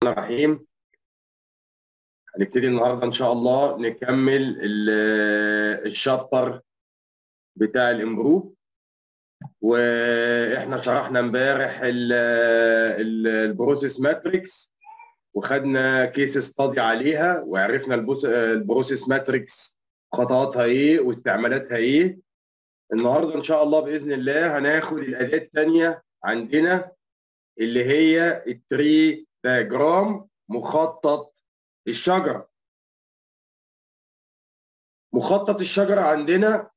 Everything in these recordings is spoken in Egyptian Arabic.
الرحيم هنبتدي النهارده ان شاء الله نكمل الشابتر بتاع الامبروف واحنا شرحنا امبارح البروسيس ماتريكس وخدنا كيس ستادي عليها وعرفنا البروسيس ماتريكس خطواتها ايه واستعمالاتها ايه النهارده ان شاء الله باذن الله هناخد الاداه الثانيه عندنا اللي هي التري دايجرام مخطط الشجره مخطط الشجره عندنا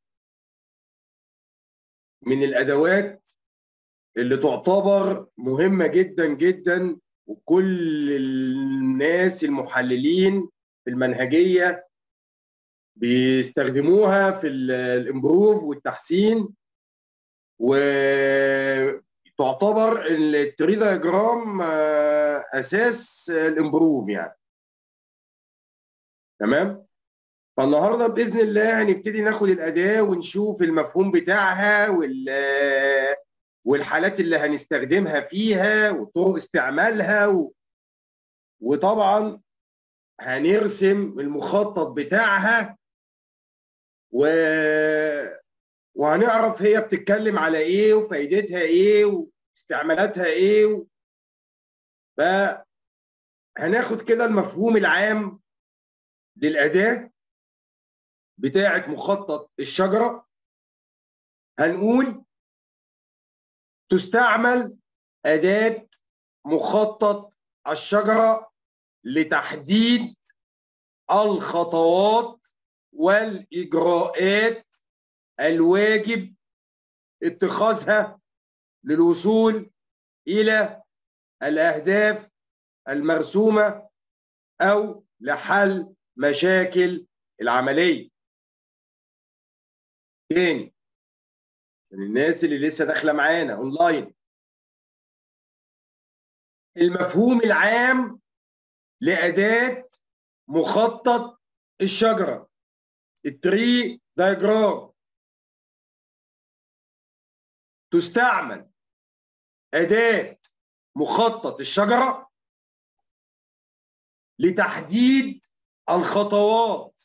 من الادوات اللي تعتبر مهمه جدا جدا وكل الناس المحللين في المنهجيه بيستخدموها في الامبروف والتحسين وتعتبر التري دايجرام اساس الامبروف يعني تمام فالنهارده باذن الله هنبتدي ناخد الاداه ونشوف المفهوم بتاعها وال والحالات اللي هنستخدمها فيها وطرق استعمالها و... وطبعا هنرسم المخطط بتاعها و... وهنعرف هي بتتكلم على ايه وفايدتها ايه واستعمالاتها ايه و... فهناخد كده المفهوم العام للأداة بتاعة مخطط الشجرة هنقول تستعمل أداة مخطط الشجرة لتحديد الخطوات والإجراءات الواجب اتخاذها للوصول إلى الأهداف المرسومة أو لحل مشاكل العملية تاني الناس اللي لسه داخلة معانا اونلاين المفهوم العام لأداة مخطط الشجرة التري دايجرام تستعمل أداة مخطط الشجرة لتحديد الخطوات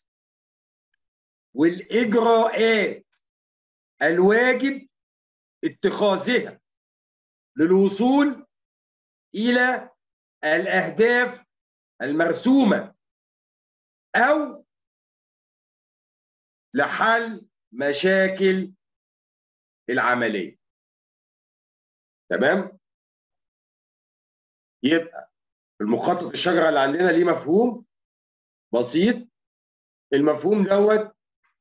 والإجراءات الواجب اتخاذها للوصول إلى الأهداف المرسومة أو لحل مشاكل العملية تمام؟ يبقى المخطط الشجرة اللي عندنا ليه مفهوم بسيط المفهوم دوت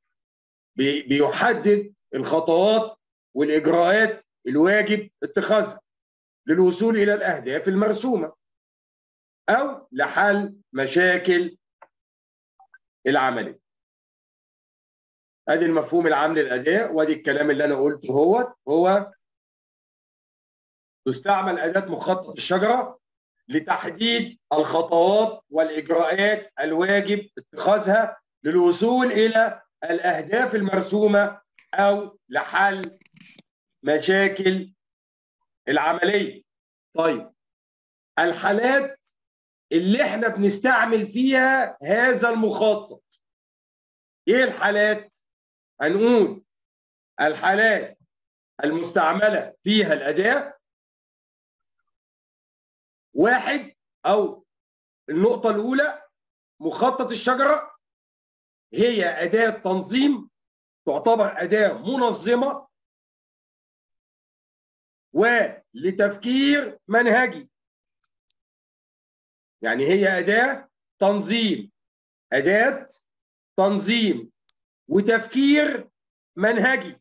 بيحدد الخطوات والاجراءات الواجب اتخاذها للوصول الى الاهداف المرسومه او لحل مشاكل العمليه ادي المفهوم العام للاداء وادي الكلام اللي انا قلته هو هو تستعمل اداه مخطط الشجره لتحديد الخطوات والاجراءات الواجب اتخاذها للوصول الى الاهداف المرسومه او لحل مشاكل العمليه. طيب الحالات اللي احنا بنستعمل فيها هذا المخطط. ايه الحالات؟ هنقول الحالات المستعمله فيها الاداه واحد او النقطه الاولى مخطط الشجره هي اداه تنظيم تعتبر اداه منظمه ولتفكير منهجي يعني هي اداه تنظيم اداه تنظيم وتفكير منهجي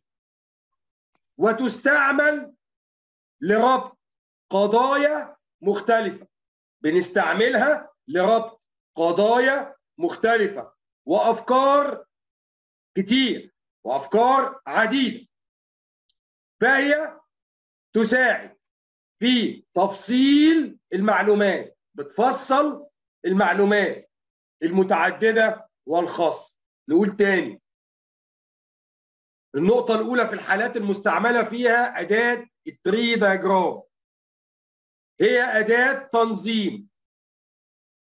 وتستعمل لربط قضايا مختلفة بنستعملها لربط قضايا مختلفة وأفكار كتير وأفكار عديدة فهي تساعد في تفصيل المعلومات بتفصل المعلومات المتعددة والخاصة نقول تاني النقطة الأولى في الحالات المستعملة فيها أداة التري دايجرام هي أداة تنظيم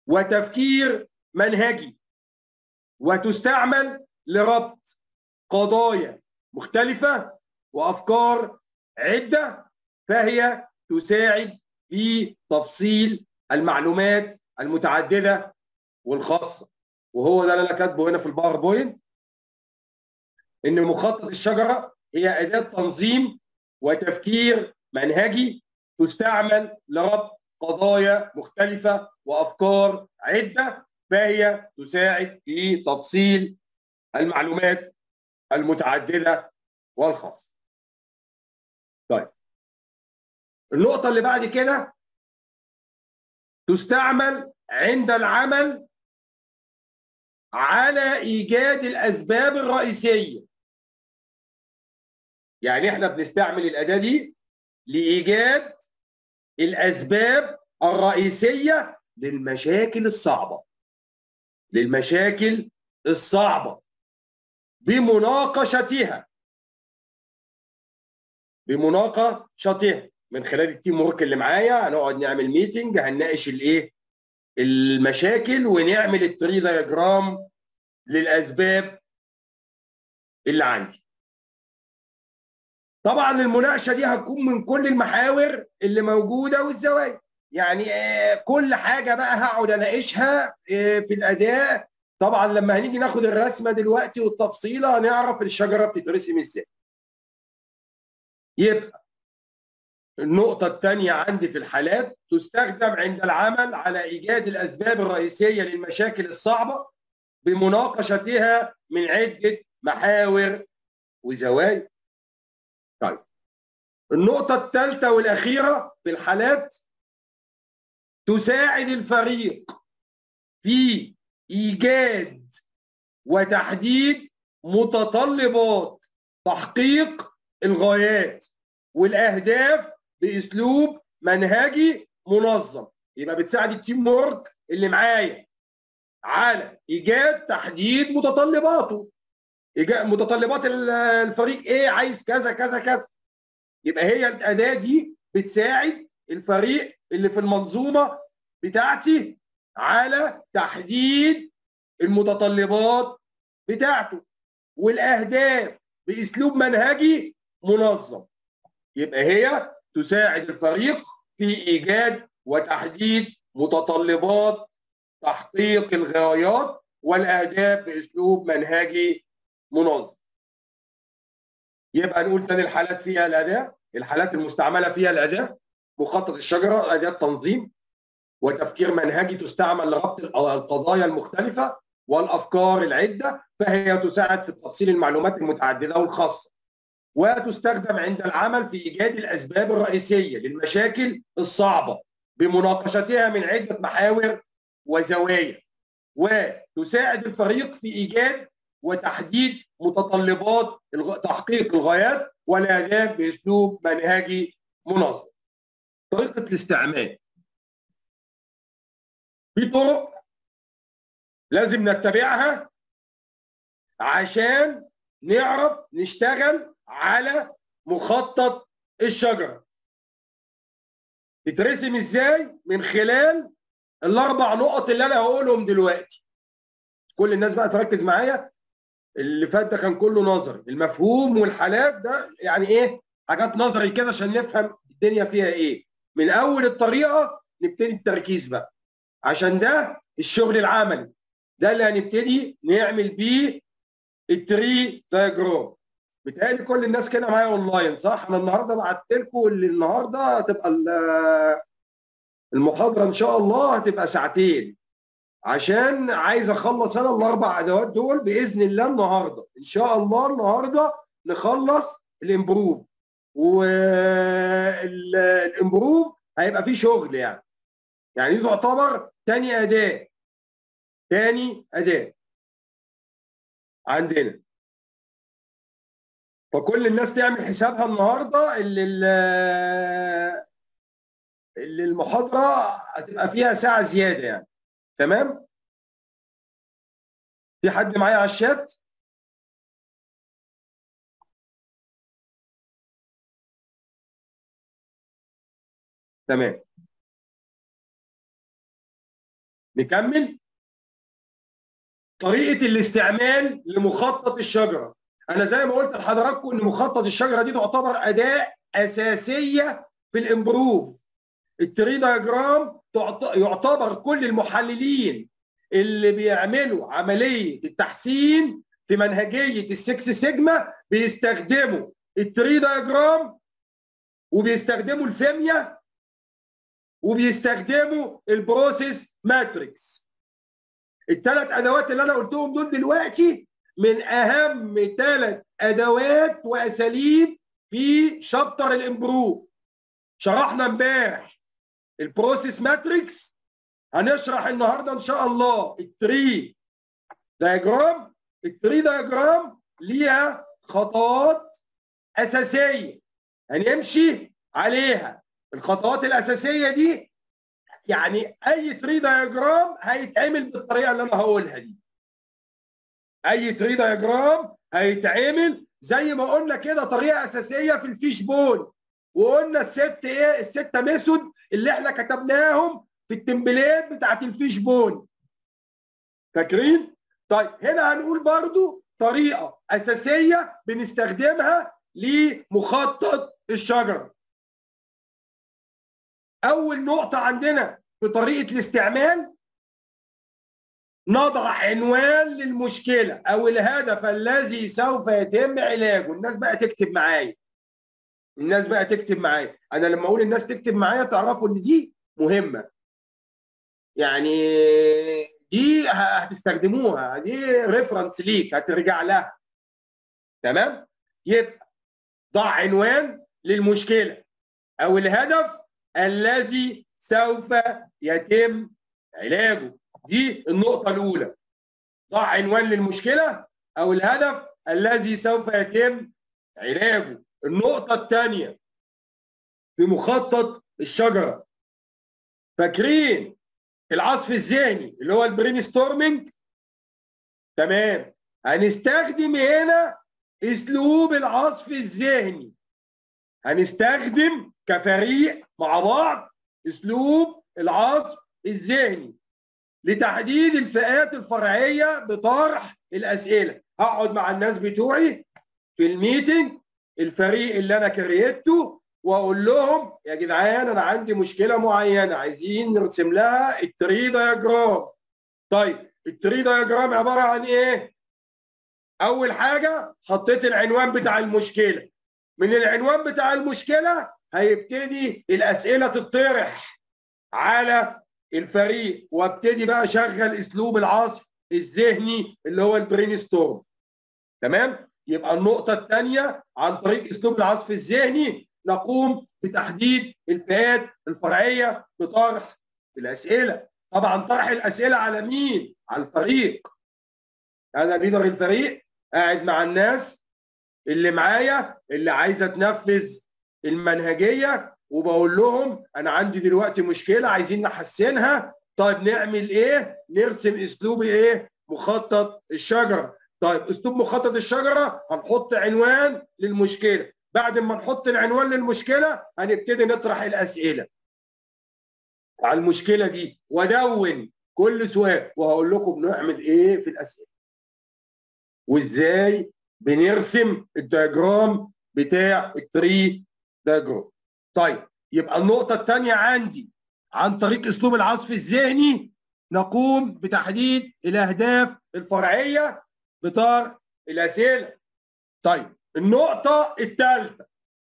وتفكير منهجي وتستعمل لربط قضايا مختلفة وأفكار عدة فهي تساعد في تفصيل المعلومات المتعددة والخاصة وهو ده اللي أنا كاتبه هنا في الباوربوينت إن مخطط الشجرة هي أداة تنظيم وتفكير منهجي تستعمل لربط قضايا مختلفة وأفكار عدة فهي تساعد في تفصيل المعلومات المتعددة والخاصة. طيب النقطة اللي بعد كده تستعمل عند العمل على إيجاد الأسباب الرئيسية. يعني احنا بنستعمل الأداة دي لإيجاد الأسباب الرئيسية للمشاكل الصعبة. للمشاكل الصعبة بمناقشتها بمناقشتها من خلال التيم ورك اللي معايا هنقعد نعمل ميتنج هنناقش الايه المشاكل ونعمل التري دياجرام للاسباب اللي عندي طبعا المناقشه دي هتكون من كل المحاور اللي موجوده والزوايا يعني كل حاجه بقى هقعد اناقشها في الاداء طبعا لما هنيجي ناخد الرسمه دلوقتي والتفصيله هنعرف الشجره بتترسم ازاي يبقى النقطة الثانية عندي في الحالات تستخدم عند العمل على إيجاد الأسباب الرئيسية للمشاكل الصعبة بمناقشتها من عدة محاور وزوايا. طيب النقطة الثالثة والأخيرة في الحالات تساعد الفريق في ايجاد وتحديد متطلبات تحقيق الغايات والاهداف باسلوب منهجي منظم يبقى بتساعد التيم وورك اللي معايا على ايجاد تحديد متطلباته إيجاد متطلبات الفريق ايه عايز كذا كذا كذا يبقى هي الاداه دي بتساعد الفريق اللي في المنظومه بتاعتي على تحديد المتطلبات بتاعته والاهداف باسلوب منهجي منظم يبقى هي تساعد الفريق في ايجاد وتحديد متطلبات تحقيق الغايات والاهداف باسلوب منهجي منظم يبقى نقول تاني الحالات فيها الاداه الحالات المستعمله فيها الاداه مخطط الشجره اداه تنظيم وتفكير منهجي تستعمل لربط القضايا المختلفة والأفكار العدة فهي تساعد في تفصيل المعلومات المتعددة والخاصة وتستخدم عند العمل في إيجاد الأسباب الرئيسية للمشاكل الصعبة بمناقشتها من عدة محاور وزوايا وتساعد الفريق في إيجاد وتحديد متطلبات تحقيق الغايات والأهداف بأسلوب منهجي منظم طريقة الاستعمال في طرق لازم نتبعها عشان نعرف نشتغل على مخطط الشجره تترسم ازاي من خلال الاربع نقط اللي انا هقولهم دلوقتي كل الناس بقى تركز معايا اللي فات ده كان كله نظري المفهوم والحالات ده يعني ايه حاجات نظري كده عشان نفهم الدنيا فيها ايه من اول الطريقه نبتدي التركيز بقى عشان ده الشغل العملي ده اللي هنبتدي نعمل بيه التري دايجرام بتهيألي كل الناس كده معايا اونلاين صح؟ انا النهارده بعت لكم اللي النهارده هتبقى المحاضره ان شاء الله هتبقى ساعتين عشان عايز اخلص انا الاربع ادوات دول باذن الله النهارده ان شاء الله النهارده نخلص الامبروف والامبروف هيبقى فيه شغل يعني يعني دي تعتبر تاني اداه تاني اداه عندنا فكل الناس تعمل حسابها النهارده اللي اللي المحاضره هتبقى فيها ساعه زياده يعني تمام في حد معايا على الشات تمام نكمل طريقه الاستعمال لمخطط الشجره انا زي ما قلت لحضراتكم ان مخطط الشجره دي تعتبر اداه اساسيه في الامبروف التري دايجرام يعتبر كل المحللين اللي بيعملوا عمليه التحسين في منهجيه السكس سيجما بيستخدموا التري دايجرام وبيستخدموا الفيميا وبيستخدموا البروسيس ماتريكس الثلاث ادوات اللي انا قلتهم دول دلوقتي من اهم ثلاث ادوات واساليب في شابتر الامبروف شرحنا امبارح البروسيس ماتريكس هنشرح النهارده ان شاء الله التري دايجرام التري دايجرام ليها خطوات اساسيه هنمشي عليها الخطوات الاساسيه دي يعني اي تري دايجرام هيتعمل بالطريقه اللي انا هقولها دي اي تري دايجرام هيتعمل زي ما قلنا كده طريقه اساسيه في الفيش بول وقلنا الست ايه السته ميثود اللي احنا كتبناهم في التمبليت بتاعت الفيش بول فاكرين طيب هنا هنقول برضو طريقه اساسيه بنستخدمها لمخطط الشجره اول نقطه عندنا في طريقه الاستعمال نضع عنوان للمشكله او الهدف الذي سوف يتم علاجه الناس بقى تكتب معايا الناس بقى تكتب معايا انا لما اقول الناس تكتب معايا تعرفوا ان دي مهمه يعني دي هتستخدموها دي ريفرنس ليك هترجع لها تمام يبقى ضع عنوان للمشكله او الهدف الذي سوف يتم علاجه دي النقطه الاولى ضع عنوان للمشكله او الهدف الذي سوف يتم علاجه النقطه الثانيه في مخطط الشجره فاكرين العصف الذهني اللي هو البرين ستورمنج تمام هنستخدم هنا اسلوب العصف الذهني هنستخدم كفريق مع بعض اسلوب العصف الذهني لتحديد الفئات الفرعيه بطرح الاسئله هقعد مع الناس بتوعي في الميتنج الفريق اللي انا كريته واقول لهم يا جدعان انا عندي مشكله معينه عايزين نرسم لها التري دايجرام طيب التري دايجرام عباره عن ايه اول حاجه حطيت العنوان بتاع المشكله من العنوان بتاع المشكله هيبتدي الاسئله تطرح على الفريق وابتدي بقى اشغل اسلوب العصف الذهني اللي هو البرين ستورم تمام يبقى النقطه الثانيه عن طريق اسلوب العصف الذهني نقوم بتحديد الفئات الفرعيه بطرح الاسئله طبعا طرح الاسئله على مين على الفريق انا ليدر الفريق قاعد مع الناس اللي معايا اللي عايزه تنفذ المنهجيه وبقول لهم انا عندي دلوقتي مشكله عايزين نحسنها طيب نعمل ايه نرسم اسلوب ايه مخطط الشجره طيب اسلوب مخطط الشجره هنحط عنوان للمشكله بعد ما نحط العنوان للمشكله هنبتدي نطرح الاسئله على المشكله دي وادون كل سؤال وهقول لكم بنعمل ايه في الاسئله وازاي بنرسم الدياجرام بتاع التري دياجرام طيب يبقى النقطه الثانيه عندي عن طريق اسلوب العصف الذهني نقوم بتحديد الاهداف الفرعيه بطرح الاسئله طيب النقطة الثالثة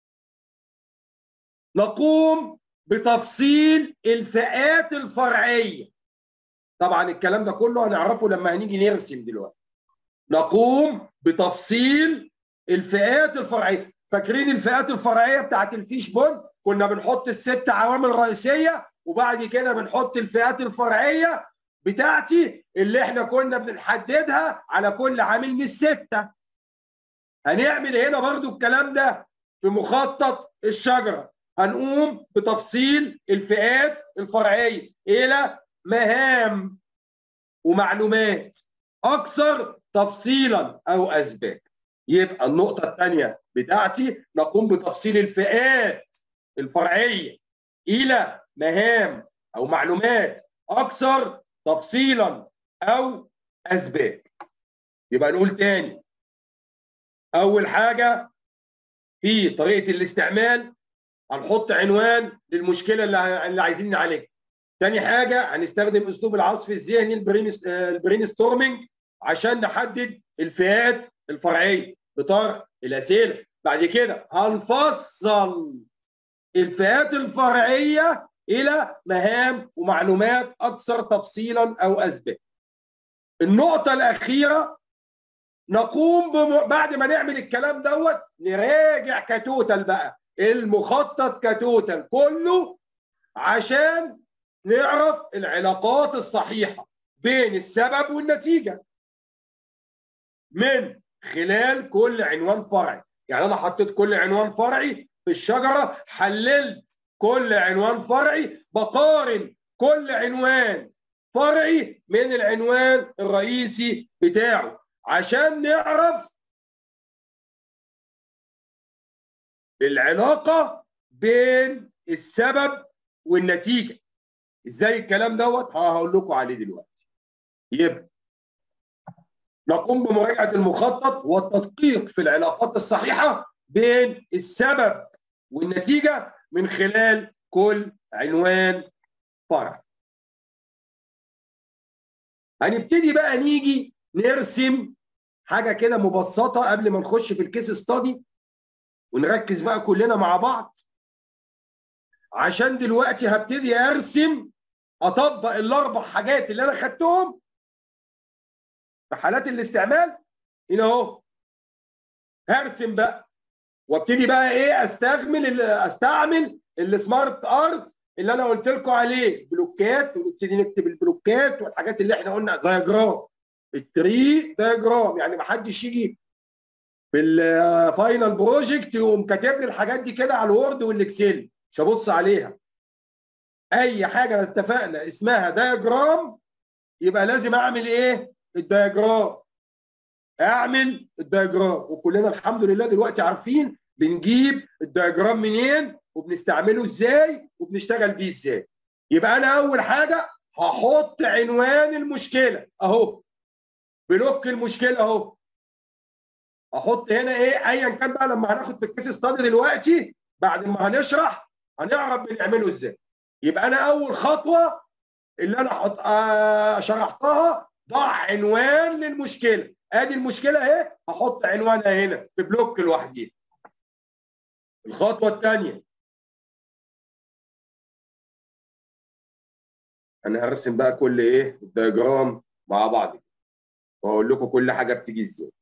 نقوم بتفصيل الفئات الفرعية طبعا الكلام ده كله هنعرفه لما هنيجي نرسم دلوقتي نقوم بتفصيل الفئات الفرعية فاكرين الفئات الفرعية بتاعت الفيش بون كنا بنحط الست عوامل رئيسية وبعد كده بنحط الفئات الفرعية بتاعتي اللي احنا كنا بنحددها على كل عامل من السته هنعمل هنا برضو الكلام ده في مخطط الشجرة هنقوم بتفصيل الفئات الفرعية إلى مهام ومعلومات أكثر تفصيلا أو أسباب يبقى النقطة الثانية بتاعتي نقوم بتفصيل الفئات الفرعية إلى مهام أو معلومات أكثر تفصيلا او اسباب يبقى نقول تاني اول حاجه في طريقه الاستعمال هنحط عنوان للمشكله اللي اللي عايزين نعالجها تاني حاجه هنستخدم اسلوب العصف الذهني البرين ستورمنج عشان نحدد الفئات الفرعيه بطرح الاسئله بعد كده هنفصل الفئات الفرعيه الى مهام ومعلومات اكثر تفصيلا او اسباب النقطه الاخيره نقوم بم... بعد ما نعمل الكلام دوت نراجع كتوتال بقى المخطط كتوتال كله عشان نعرف العلاقات الصحيحه بين السبب والنتيجه من خلال كل عنوان فرعي يعني انا حطيت كل عنوان فرعي في الشجره حللت كل عنوان فرعي بقارن كل عنوان فرعي من العنوان الرئيسي بتاعه عشان نعرف العلاقه بين السبب والنتيجه ازاي الكلام دوت هقول لكم عليه دلوقتي يبقى نقوم بمراجعه المخطط والتدقيق في العلاقات الصحيحه بين السبب والنتيجه من خلال كل عنوان فرع هنبتدي بقى نيجي نرسم حاجه كده مبسطه قبل ما نخش في الكيس ستادي ونركز بقى كلنا مع بعض عشان دلوقتي هبتدي ارسم اطبق الاربع حاجات اللي انا خدتهم في حالات الاستعمال هنا اهو هرسم بقى وابتدي بقى ايه استعمل استعمل السمارت ارت اللي انا قلت لكم عليه بلوكات ونبتدي نكتب البلوكات والحاجات اللي احنا قلنا دايجرام التري دايجرام يعني ما حدش يجي في الفاينل بروجكت يقوم كاتب لي الحاجات دي كده على الوورد والاكسل مش هبص عليها اي حاجه اتفقنا اسمها دايجرام يبقى لازم اعمل ايه الدايجرام اعمل الدايجرام وكلنا الحمد لله دلوقتي عارفين بنجيب الدايجرام منين وبنستعمله ازاي وبنشتغل بيه ازاي يبقى انا اول حاجه هحط عنوان المشكله اهو بلوك المشكله اهو احط هنا ايه ايا كان بقى لما هناخد في الكيس ستادي دلوقتي بعد ما هنشرح هنعرف بنعمله ازاي يبقى انا اول خطوه اللي انا حط آه شرحتها ضع عنوان للمشكله ادي المشكله اهي هحط عنوانها هنا في بلوك لوحدي الخطوه الثانيه انا هرسم بقى كل ايه الدياجرام مع بعض واقول لكم كل حاجه بتيجي ازاي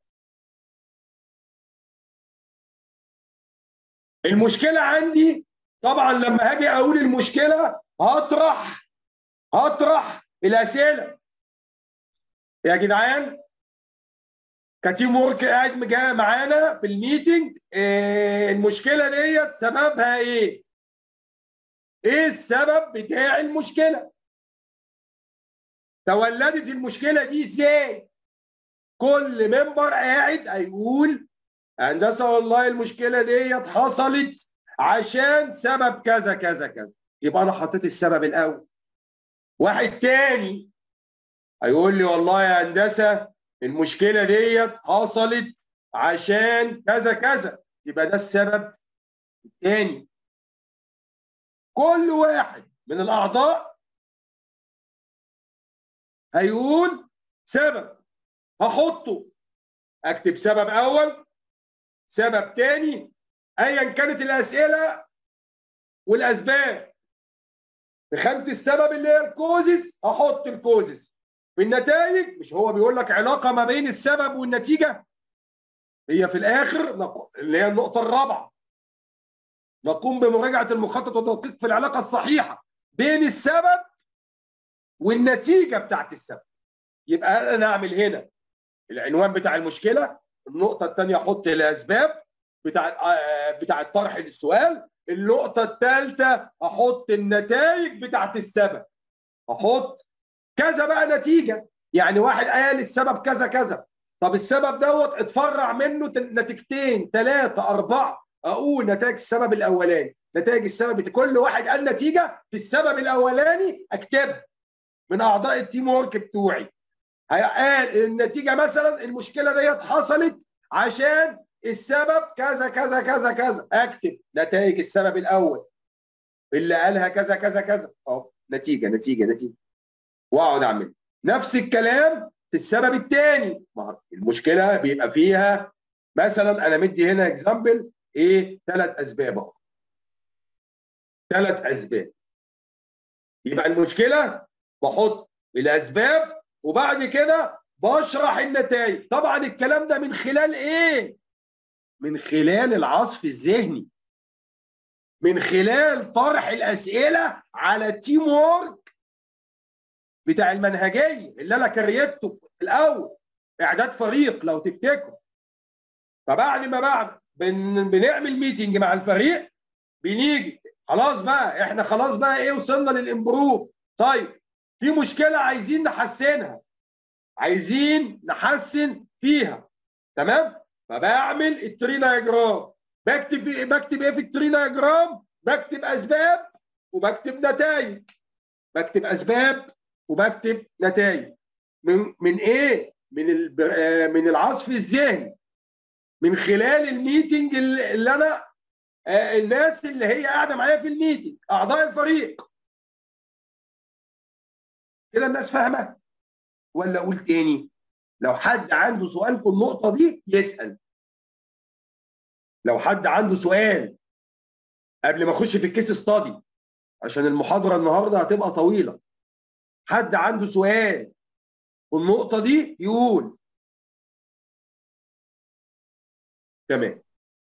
المشكله عندي طبعا لما هاجي اقول المشكله هطرح هطرح الاسئله يا جدعان كتيم ورك قاعد معانا في الميتنج إيه المشكله ديت سببها ايه؟ ايه السبب بتاع المشكله؟ تولدت المشكله دي ازاي؟ كل ممبر قاعد هيقول هندسه والله المشكله ديت حصلت عشان سبب كذا كذا كذا يبقى انا حطيت السبب الاول واحد تاني هيقول لي والله يا هندسه المشكله ديت حصلت عشان كذا كذا يبقى ده السبب الثاني كل واحد من الاعضاء هيقول سبب هحطه اكتب سبب اول سبب تاني ايا كانت الاسئله والاسباب في خانه السبب اللي هي الكوزس هحط الكوزس في النتائج مش هو بيقول لك علاقه ما بين السبب والنتيجه هي في الاخر اللي هي النقطه الرابعه نقوم بمراجعه المخطط والتدقيق في العلاقه الصحيحه بين السبب والنتيجه بتاعت السبب يبقى انا اعمل هنا العنوان بتاع المشكله النقطه الثانيه احط الاسباب بتاع بتاع طرح السؤال النقطه الثالثه احط النتائج بتاعت السبب احط كذا بقى نتيجه يعني واحد قال السبب كذا كذا طب السبب دوت اتفرع منه نتيجتين ثلاثه اربعه اقول نتائج السبب الاولاني نتائج السبب كل واحد قال نتيجه في السبب الاولاني اكتبها من اعضاء التيم ورك بتوعي قال النتيجه مثلا المشكله ديت حصلت عشان السبب كذا كذا كذا كذا اكتب نتائج السبب الاول اللي قالها كذا كذا كذا اه نتيجه نتيجه نتيجه واقعد اعمل نفس الكلام في السبب الثاني المشكله بيبقى فيها مثلا انا مدي هنا اكزامبل ايه ثلاث اسباب اهو ثلاث اسباب يبقى المشكله بحط الاسباب وبعد كده بشرح النتائج طبعا الكلام ده من خلال ايه من خلال العصف الذهني من خلال طرح الاسئله على التيم وورك بتاع المنهجيه اللي انا كريته في الاول اعداد فريق لو تفتكروا فبعد ما بعد بن بنعمل ميتنج مع الفريق بنيجي خلاص بقى احنا خلاص بقى ايه وصلنا للامبروف طيب في مشكله عايزين نحسنها عايزين نحسن فيها تمام فبعمل التري دايجرام بكتب في بكتب ايه في التري دايجرام بكتب اسباب وبكتب نتائج بكتب اسباب وبكتب نتائج من من ايه من من العصف الذهني من خلال الميتنج اللي انا الناس اللي هي قاعده معايا في الميتنج اعضاء الفريق كده الناس فاهمه ولا اقول تاني لو حد عنده سؤال في النقطه دي يسال لو حد عنده سؤال قبل ما اخش في الكيس ستادي عشان المحاضره النهارده هتبقى طويله حد عنده سؤال في النقطه دي يقول تمام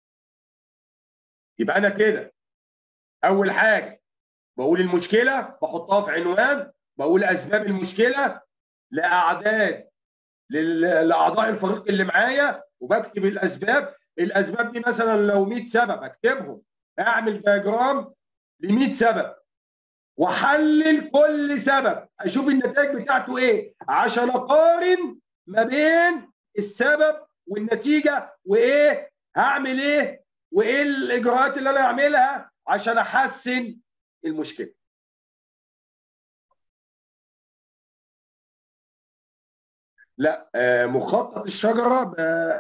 يبقى انا كده اول حاجه بقول المشكله بحطها في عنوان بقول اسباب المشكله لاعداد لاعضاء الفريق اللي معايا وبكتب الاسباب الاسباب دي مثلا لو 100 سبب اكتبهم اعمل دياجرام ل 100 سبب واحلل كل سبب اشوف النتائج بتاعته ايه عشان اقارن ما بين السبب والنتيجه وايه هعمل ايه وايه الاجراءات اللي انا اعملها عشان احسن المشكله لا مخطط الشجره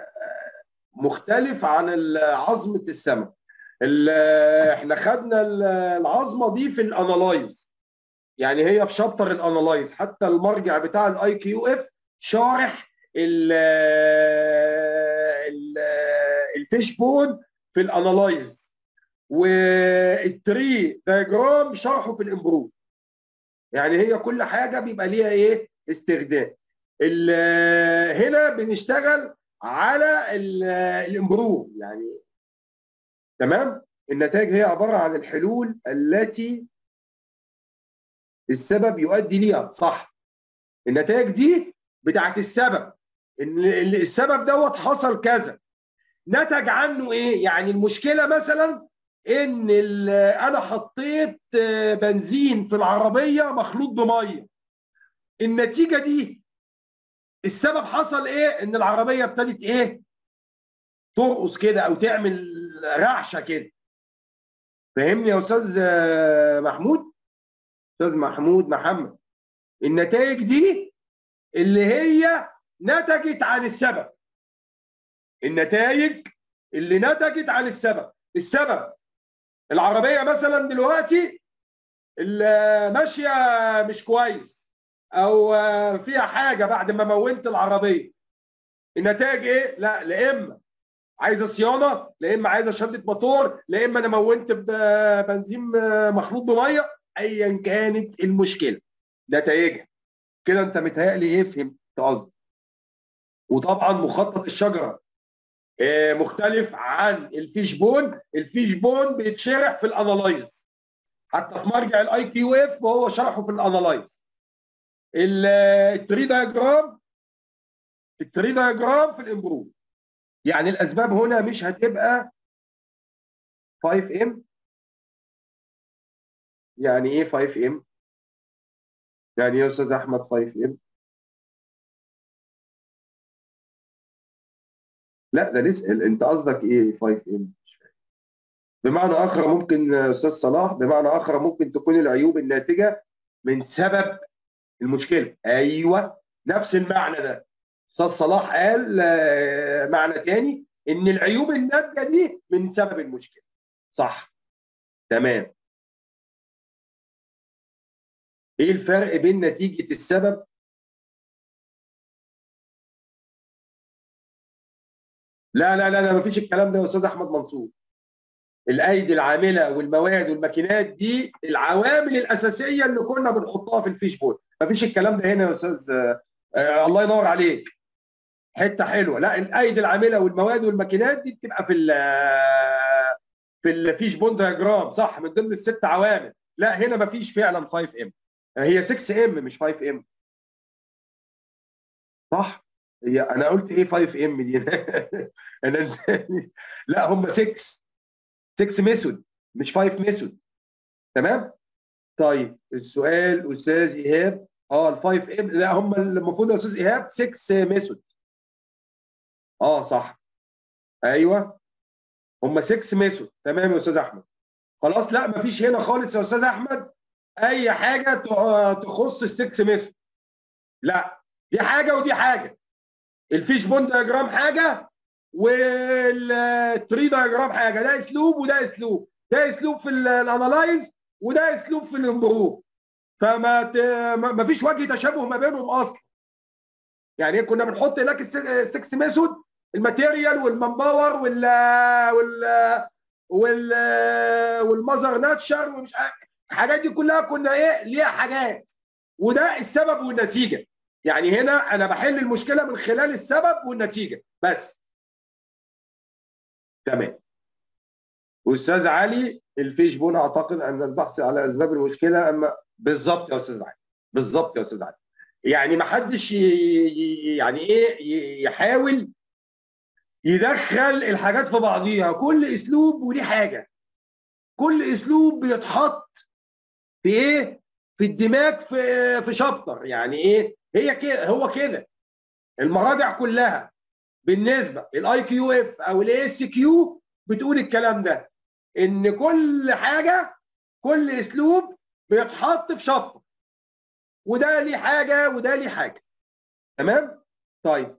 مختلف عن عظمه السمك احنا خدنا العظمه دي في الانالايز يعني هي في شابتر الانالايز حتى المرجع بتاع الاي كيو اف شارح الفيش بون في الانالايز والتري دايجرام شرحه في الامبروف يعني هي كل حاجه بيبقى ليها ايه استخدام هنا بنشتغل على الامبروف يعني تمام النتائج هي عباره عن الحلول التي السبب يؤدي ليها صح النتائج دي بتاعت السبب ان السبب دوت حصل كذا نتج عنه ايه يعني المشكله مثلا ان انا حطيت بنزين في العربيه مخلوط بميه النتيجه دي السبب حصل ايه ان العربيه ابتدت ايه ترقص كده او تعمل رعشه كده فهمني يا استاذ محمود استاذ محمود محمد النتائج دي اللي هي نتجت عن السبب النتائج اللي نتجت عن السبب السبب العربيه مثلا دلوقتي اللي ماشيه مش كويس او فيها حاجه بعد ما مونت العربيه النتائج ايه لا لا اما عايزه صيانه لا اما عايزه شده موتور لا اما انا مونت بنزين مخلوط بميه ايا كانت المشكله نتائجها كده انت متهيألي ايه فهمت قصدي وطبعا مخطط الشجره مختلف عن الفيش بون الفيش بون بيتشرح في الانالايز حتى في مرجع الاي كيو اف وهو شرحه في الانالايز التري دايجرام التري دايجرام في الامبروف يعني الاسباب هنا مش هتبقى 5 ام يعني ايه 5 ام يعني ايه يا استاذ احمد 5 ام لا ده نسال انت قصدك ايه 5 ام بمعنى اخر ممكن استاذ صلاح بمعنى اخر ممكن تكون العيوب الناتجه من سبب المشكله ايوه نفس المعنى ده استاذ صلاح قال آه، معنى تاني ان العيوب الناتجه دي من سبب المشكله صح تمام ايه الفرق بين نتيجه السبب لا لا لا لا مفيش الكلام ده يا استاذ احمد منصور الايدي العامله والمواد والماكينات دي العوامل الاساسيه اللي كنا بنحطها في الفيش بول مفيش الكلام ده هنا يا استاذ آه آه الله ينور عليك حته حلوه لا الايدي العامله والمواد والماكينات دي بتبقى في ال في الفيش بون دياجرام صح من ضمن الست عوامل لا هنا مفيش فعلا 5 ام هي 6 ام مش 5 ام صح هي انا قلت ايه 5 ام دي انا لا هم 6 6 ميثود مش 5 ميثود تمام طيب السؤال استاذ ايهاب اه ال 5 ام لا هم المفروض يا استاذ ايهاب 6 ميثود اه صح ايوه هم 6 ميثود تمام يا استاذ احمد خلاص لا مفيش هنا خالص يا استاذ احمد اي حاجه تخص السكس ميثود لا دي حاجه ودي حاجه الفيش بون دياجرام حاجه والتري دياجرام حاجه ده اسلوب وده اسلوب ده اسلوب في الانالايز وده اسلوب في الامبروف فما ت... ما فيش وجه تشابه ما بينهم اصلا يعني كنا بنحط هناك السكس ميثود الماتيريال والمنباور وال وال وال والمذر ناتشر ومش الحاجات دي كلها كنا ايه ليها حاجات وده السبب والنتيجه يعني هنا انا بحل المشكله من خلال السبب والنتيجه بس تمام استاذ علي الفيش بون اعتقد ان البحث على اسباب المشكله اما بالظبط يا استاذ علي بالظبط يا استاذ علي يعني ما حدش يعني ايه يحاول يدخل الحاجات في بعضيها كل اسلوب وليه حاجه كل اسلوب بيتحط في ايه في الدماغ في في شابتر يعني ايه هي كده هو كده المراجع كلها بالنسبه الاي كيو اف او الاي اس كيو بتقول الكلام ده ان كل حاجه كل اسلوب بيتحط في شابتر وده ليه حاجه وده ليه حاجه تمام طيب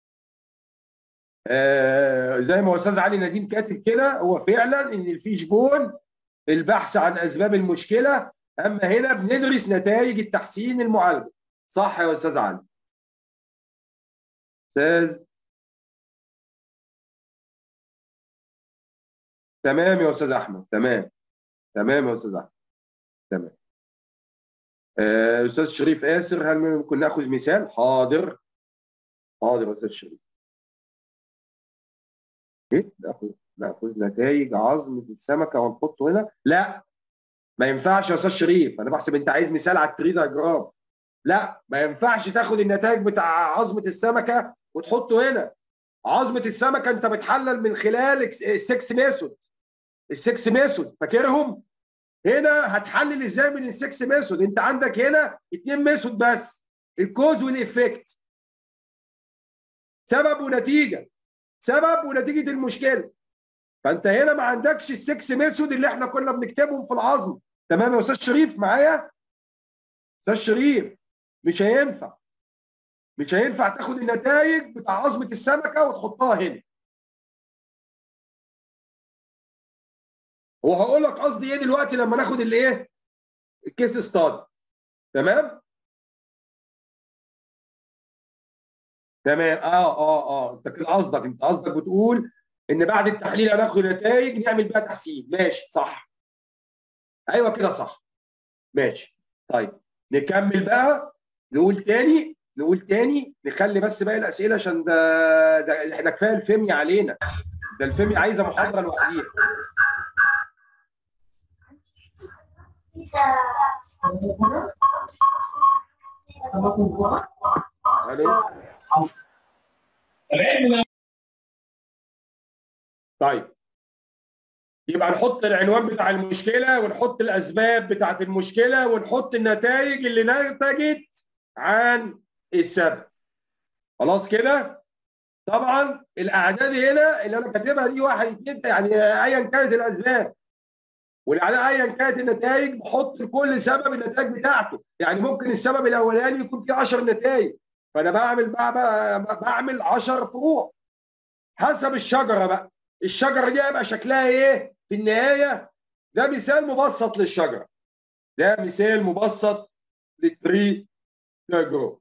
آه زي ما استاذ علي نديم كاتب كده هو فعلا ان الفيش بون البحث عن اسباب المشكله اما هنا بندرس نتائج التحسين المعالجه صح يا استاذ علي استاذ تمام يا استاذ احمد تمام تمام يا استاذ احمد تمام آه، استاذ شريف آسر هل ممكن ناخذ مثال حاضر حاضر يا استاذ شريف ايه ناخذ ناخذ نتائج عظمه السمكه ونحطه هنا لا ما ينفعش يا استاذ شريف انا بحسب انت عايز مثال على التري دايجرام لا ما ينفعش تاخد النتائج بتاع عظمه السمكه وتحطه هنا عظمه السمكه انت بتحلل من خلال السكس ميثود السكس ميثود فاكرهم هنا هتحلل ازاي من السكس ميثود انت عندك هنا اثنين ميثود بس الكوز والافكت سبب ونتيجه سبب ونتيجه المشكله فانت هنا ما عندكش السكس ميثود اللي احنا كنا بنكتبهم في العظم تمام يا استاذ شريف معايا استاذ شريف مش هينفع مش هينفع تاخد النتائج بتاع عظمه السمكه وتحطها هنا وهقول لك قصدي ايه دلوقتي لما ناخد الايه الكيس ستادي تمام تمام اه اه اه انت كده قصدك انت قصدك بتقول ان بعد التحليل هناخد نتائج نعمل بيها تحسين ماشي صح ايوه كده صح ماشي طيب نكمل بقى نقول تاني نقول تاني نخلي بس باقي الاسئله عشان ده ده احنا كفايه الفيميا علينا ده الفيميا عايزه محاضره لوحديها طيب يبقى نحط العنوان بتاع المشكله ونحط الاسباب بتاعت المشكله ونحط النتائج اللي نتجت عن السبب خلاص كده طبعا الاعداد هنا اللي انا كاتبها دي واحد اثنين يعني ايا كانت الاسباب وعلى ايا كانت النتائج بحط لكل سبب النتائج بتاعته يعني ممكن السبب الاولاني يكون فيه 10 نتائج فانا بعمل بعمل 10 فروع حسب الشجره بقى الشجره دي هيبقى شكلها ايه في النهايه ده مثال مبسط للشجره ده مثال مبسط للتري جرو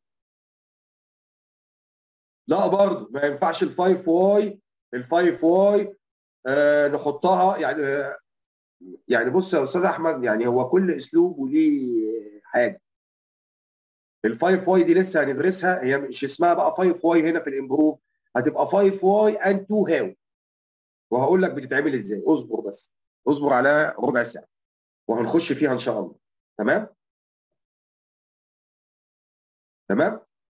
لا برضه ما ينفعش الفايف واي الفايف واي آه نحطها يعني آه يعني بص يا استاذ احمد يعني هو كل اسلوب وليه حاجه الفايف واي دي لسه هندرسها هي مش اسمها بقى فايف واي هنا في الامبروف هتبقى فايف واي اند تو هاو وهقول لك بتتعمل ازاي اصبر بس اصبر على ربع ساعه وهنخش فيها ان شاء الله تمام تمام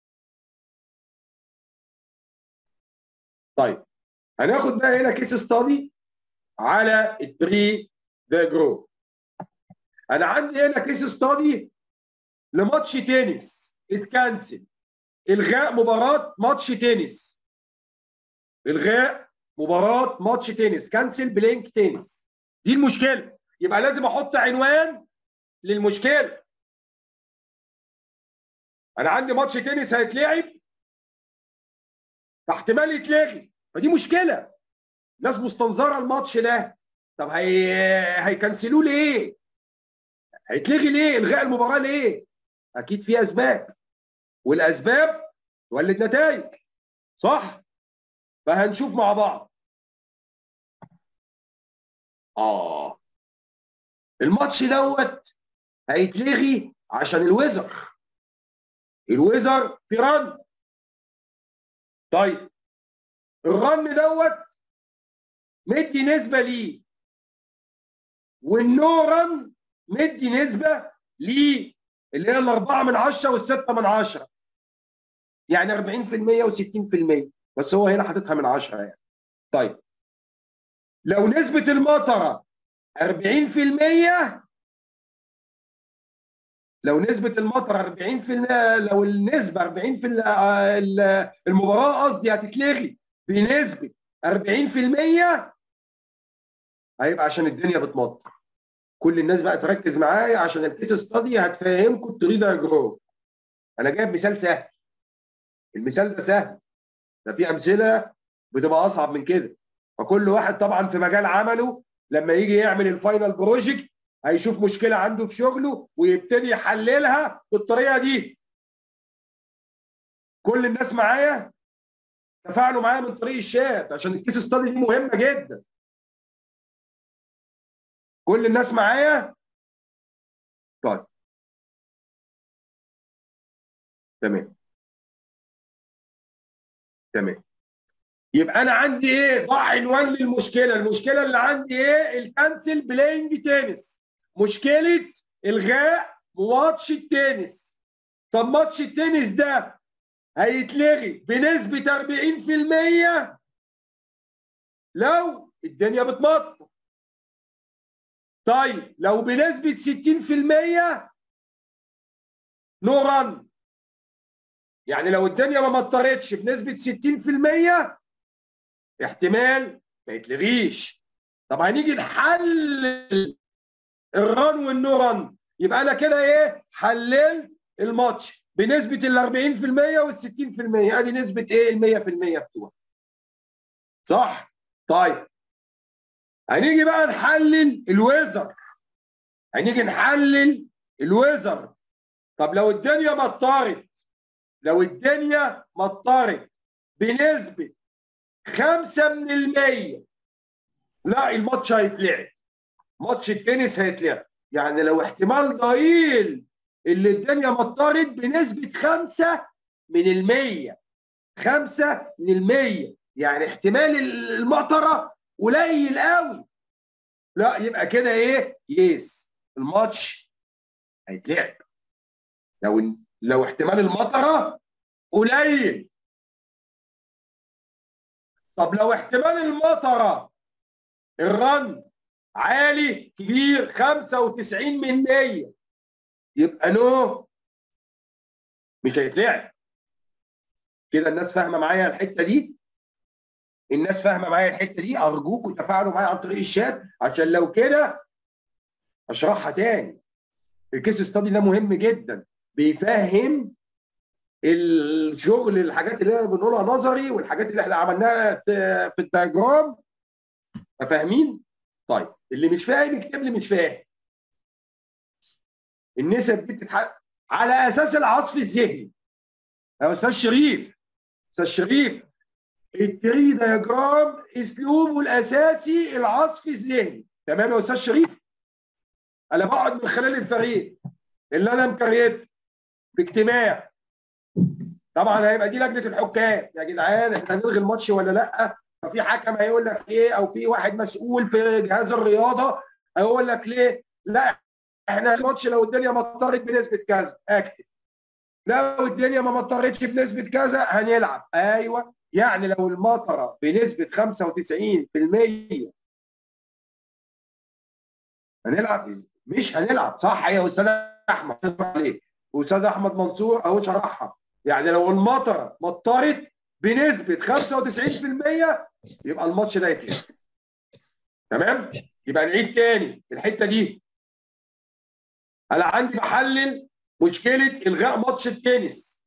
طيب هناخد بقى هنا كيس ستادي على التري ذا جرو انا عندي هنا كيس ستادي لماتش تنس اتكنسل الغاء مباراه ماتش تنس الغاء مباراه ماتش تنس كنسل بلينك تنس دي المشكله يبقى لازم احط عنوان للمشكله انا عندي ماتش تنس هيتلعب احتمال يتلغي فدي مشكله ناس مستنظره الماتش ده طب هي هيكنسلوه ليه هيتلغي ليه الغاء المباراه ليه اكيد في اسباب والاسباب تولد نتائج صح فهنشوف مع بعض اه الماتش دوت هيتلغي عشان الوزر الوزر في رن طيب الرن دوت مدي نسبة ليه والنو رن مدي نسبة ليه اللي هي الأربعة من عشرة والستة من عشرة يعني 40% و60% بس هو هنا حاططها من عشرة يعني طيب لو نسبة المطرة 40% لو نسبة المطر 40% لو النسبة 40 في المباراة قصدي هتتلغي بنسبة 40% هيبقى عشان الدنيا بتمطر كل الناس بقى تركز معايا عشان الكيس ستادي هتفهمكم الطريق ده جرو انا جايب مثال سهل المثال ده سهل ده في امثله بتبقى اصعب من كده فكل واحد طبعا في مجال عمله لما يجي يعمل الفاينل بروجكت هيشوف مشكله عنده في شغله ويبتدي يحللها بالطريقه دي كل الناس معايا تفاعلوا معايا من طريق الشات عشان الكيس ستادي دي مهمه جدا كل الناس معايا طيب تمام تمام يبقى انا عندي ايه ضع عنوان للمشكله المشكله اللي عندي ايه الكانسل بلاينج تنس مشكله الغاء ماتش التنس طب ماتش التنس ده هيتلغي بنسبه 40% لو الدنيا بتمطر طيب لو بنسبه 60% نو رن يعني لو الدنيا ما مطرتش بنسبه 60% احتمال ما يتلغيش طب هنيجي نحلل الرن والنو رن يبقى انا كده ايه حللت الماتش بنسبه ال 40% وال 60% ادي نسبه ايه ال 100% بتوعها صح طيب هنيجي بقى نحلل الويزر هنيجي نحلل الويزر طب لو الدنيا مطرت لو الدنيا مطرت بنسبه 5 من المية لا الماتش هيتلعب ماتش التنس هيتلعب يعني لو احتمال ضئيل اللي الدنيا مطرت بنسبة 5 من المية 5 من المية يعني احتمال المطرة قليل قوي لا يبقى كده ايه يس الماتش هيتلعب لو لو احتمال المطره قليل طب لو احتمال المطره الرن عالي كبير 95 من 100 يبقى نو مش هيتلعب كده الناس فاهمه معايا الحته دي الناس فاهمه معايا الحته دي ارجوكم تفاعلوا معايا عن طريق الشات عشان لو كده اشرحها تاني الكيس ستادي ده مهم جدا بيفهم الشغل الحاجات اللي احنا بنقولها نظري والحاجات اللي احنا عملناها في الدياجرام فاهمين؟ طيب اللي مش فاهم يكتب لي مش فاهم النسب دي بتتحقق على اساس العصف الذهني يا استاذ شريف استاذ شريف التري دياجرام اسلوبه الاساسي العصف الذهني تمام يا استاذ شريف انا بقعد من خلال الفريق اللي انا مكريته باجتماع طبعا هيبقى دي لجنه الحكام يا جدعان احنا هنلغي الماتش ولا لا ففي حكم هيقول لك ليه او في واحد مسؤول في جهاز الرياضه هيقول لك ليه لا احنا الماتش لو الدنيا مطرت بنسبه كذا اكتب لو الدنيا ما مطرتش بنسبه كذا هنلعب ايوه يعني لو المطره بنسبه 95% هنلعب مش هنلعب صح يا استاذ احمد عليك واستاذ احمد منصور اهو شرحها يعني لو المطره مطرت بنسبه 95% يبقى الماتش ده يتلعب تمام يبقى نعيد تاني الحته دي انا عندي بحلل مشكله الغاء ماتش التنس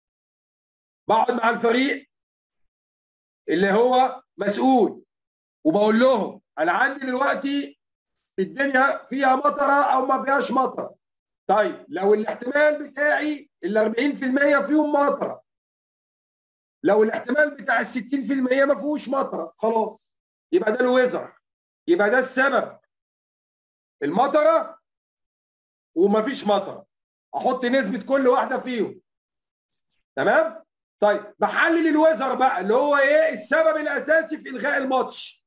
بقعد مع الفريق اللي هو مسؤول وبقول لهم انا عندي دلوقتي الدنيا فيها مطره او ما فيهاش مطره طيب لو الاحتمال بتاعي ال 40% فيهم مطره لو الاحتمال بتاع ال 60% ما فيهوش مطره خلاص يبقى ده الوزر يبقى ده السبب المطره ومفيش مطره احط نسبه كل واحده فيهم تمام طيب بحلل الوزر بقى اللي هو ايه السبب الاساسي في الغاء الماتش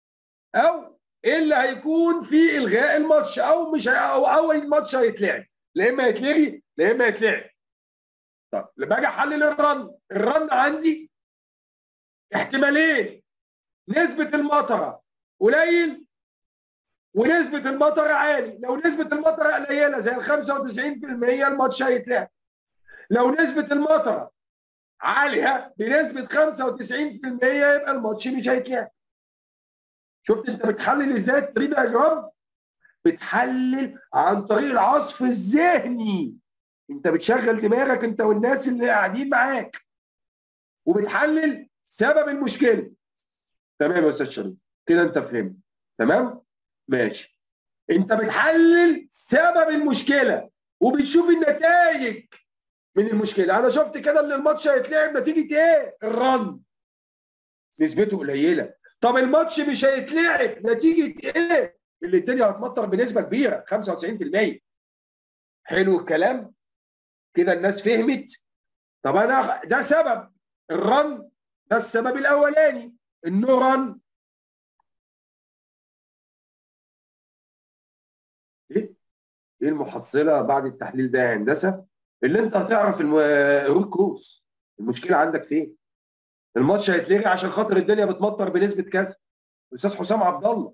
او ايه اللي هيكون في الغاء الماتش او مش او او الماتش هيتلعب لا اما يتلغي لا اما يتلعب طب لما اجي احلل الرن الرن عندي احتمالين نسبه المطره قليل ونسبه المطر عالي لو نسبه المطر قليله زي ال 95% الماتش هيتلعب لو نسبه المطر عاليه بنسبه 95% يبقى الماتش مش هيتلعب شفت انت بتحلل ازاي التري دياجرام بتحلل عن طريق العصف الذهني انت بتشغل دماغك انت والناس اللي قاعدين معاك وبتحلل سبب المشكله تمام يا استاذ شريف كده انت فهمت تمام ماشي انت بتحلل سبب المشكله وبتشوف النتائج من المشكله انا شفت كده ان الماتش هيتلعب نتيجه ايه الرن نسبته قليله طب الماتش مش هيتلعب نتيجه ايه اللي الدنيا هتمطر بنسبه كبيره 95% حلو الكلام كده الناس فهمت طب انا ده سبب الرن ده السبب الاولاني النو رن ايه ايه المحصله بعد التحليل ده يا هندسه اللي انت هتعرف الروت كوز المشكله عندك فين الماتش هيتلغي عشان خاطر الدنيا بتمطر بنسبه كذا استاذ حسام عبد الله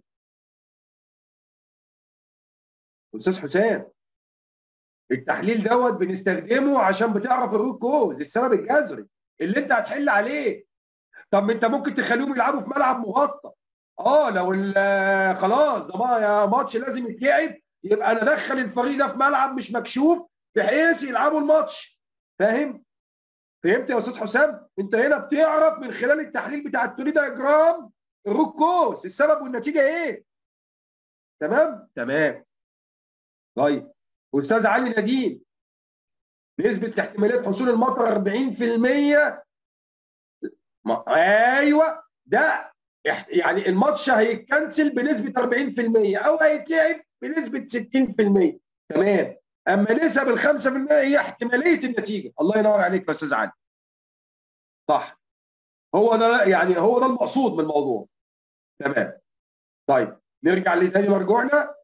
استاذ حسام التحليل دوت بنستخدمه عشان بتعرف الروت كوز السبب الجذري اللي انت هتحل عليه طب انت ممكن تخليهم يلعبوا في ملعب مغطى اه لو خلاص ده ماتش لازم يتلعب يبقى انا ادخل الفريق ده في ملعب مش مكشوف بحيث يلعبوا الماتش فاهم فهمت يا استاذ حسام انت هنا بتعرف من خلال التحليل بتاع التوري دايجرام الروت كوز السبب والنتيجه ايه تمام تمام طيب استاذ علي نديم نسبه احتماليه حصول المطر 40% ما ايوه ده يعني الماتش هيتكنسل بنسبه 40% او هيتلعب بنسبه 60% تمام اما نسب ال 5% هي احتماليه النتيجه الله ينور عليك يا استاذ علي صح هو ده يعني هو ده المقصود من الموضوع تمام طيب نرجع لتاني مرجوعنا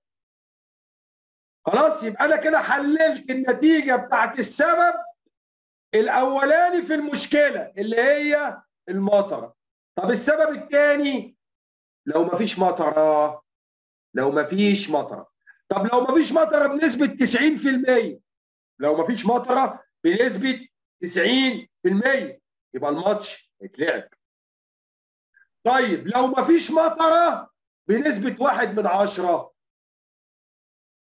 خلاص يبقى انا كده حللت النتيجه بتاعت السبب الاولاني في المشكله اللي هي المطره طب السبب الثاني لو ما فيش مطره لو ما فيش مطره طب لو ما فيش مطره بنسبه 90% لو ما فيش مطره بنسبه 90% يبقى الماتش هيتلعب طيب لو ما فيش مطره بنسبه واحد من عشرة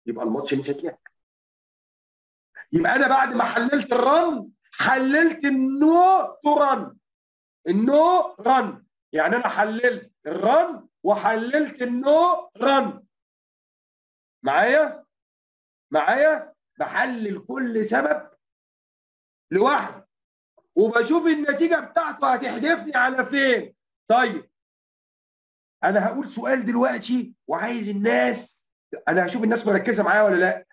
يبقى الماتش مش هتلعب يبقى انا بعد ما حللت الرن حللت النو تو رن النو رن يعني انا حللت الرن وحللت النو رن معايا معايا بحلل كل سبب لوحده وبشوف النتيجه بتاعته هتحدفني على فين طيب انا هقول سؤال دلوقتي وعايز الناس انا هشوف الناس مركزه معايا ولا لا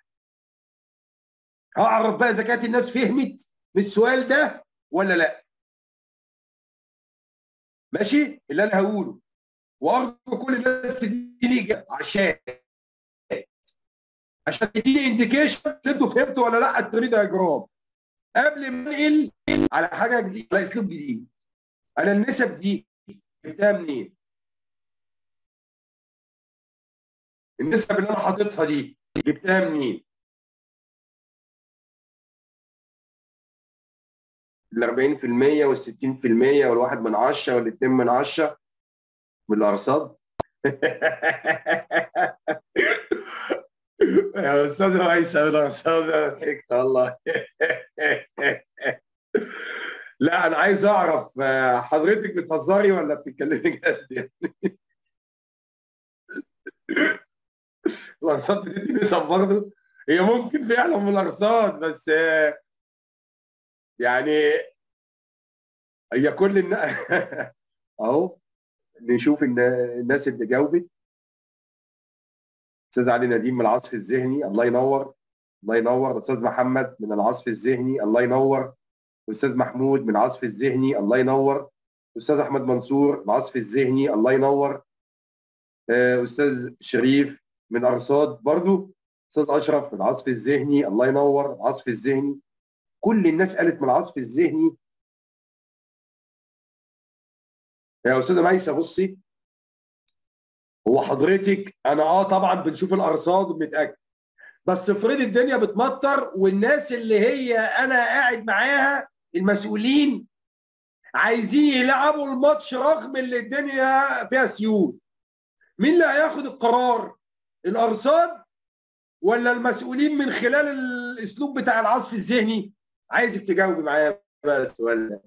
هعرف بقى اذا كانت الناس فهمت من السؤال ده ولا لا ماشي اللي انا هقوله وارجو كل الناس تديني اجابه عشان عشان تديني انديكيشن انتوا فهمتوا ولا لا التري دايجرام قبل ما انقل على حاجه جديده على اسلوب جديد انا النسب دي جبتها منين؟ النسب اللي انا حاططها دي جبتها منين؟ ال 40% وال 60% والواحد من 10 والاتنين من 10 بالارصاد يا استاذ رئيس الارصاد ضحكت والله لا انا عايز اعرف حضرتك بتهزري ولا بتتكلمي جد يعني الارصاد بتدي نسب برضه هي ممكن فعلا من الارصاد بس يعني هي كل الناس اهو نشوف الناس اللي جاوبت استاذ علي نديم من العصف الذهني الله ينور الله ينور استاذ محمد من العصف الذهني الله ينور استاذ محمود من العصف الذهني الله ينور استاذ احمد منصور العصف الذهني الله ينور استاذ شريف من ارصاد برضو استاذ اشرف من العصف الذهني الله ينور العصف الذهني كل الناس قالت من العصف الذهني يا استاذه ميسه بصي هو حضرتك انا اه طبعا بنشوف الارصاد وبنتاكد بس افرض الدنيا بتمطر والناس اللي هي انا قاعد معاها المسؤولين عايزين يلعبوا الماتش رغم ان الدنيا فيها سيول مين اللي هياخد القرار الارصاد ولا المسؤولين من خلال الاسلوب بتاع العصف الذهني عايزك تجاوبي معايا بقى السؤال ده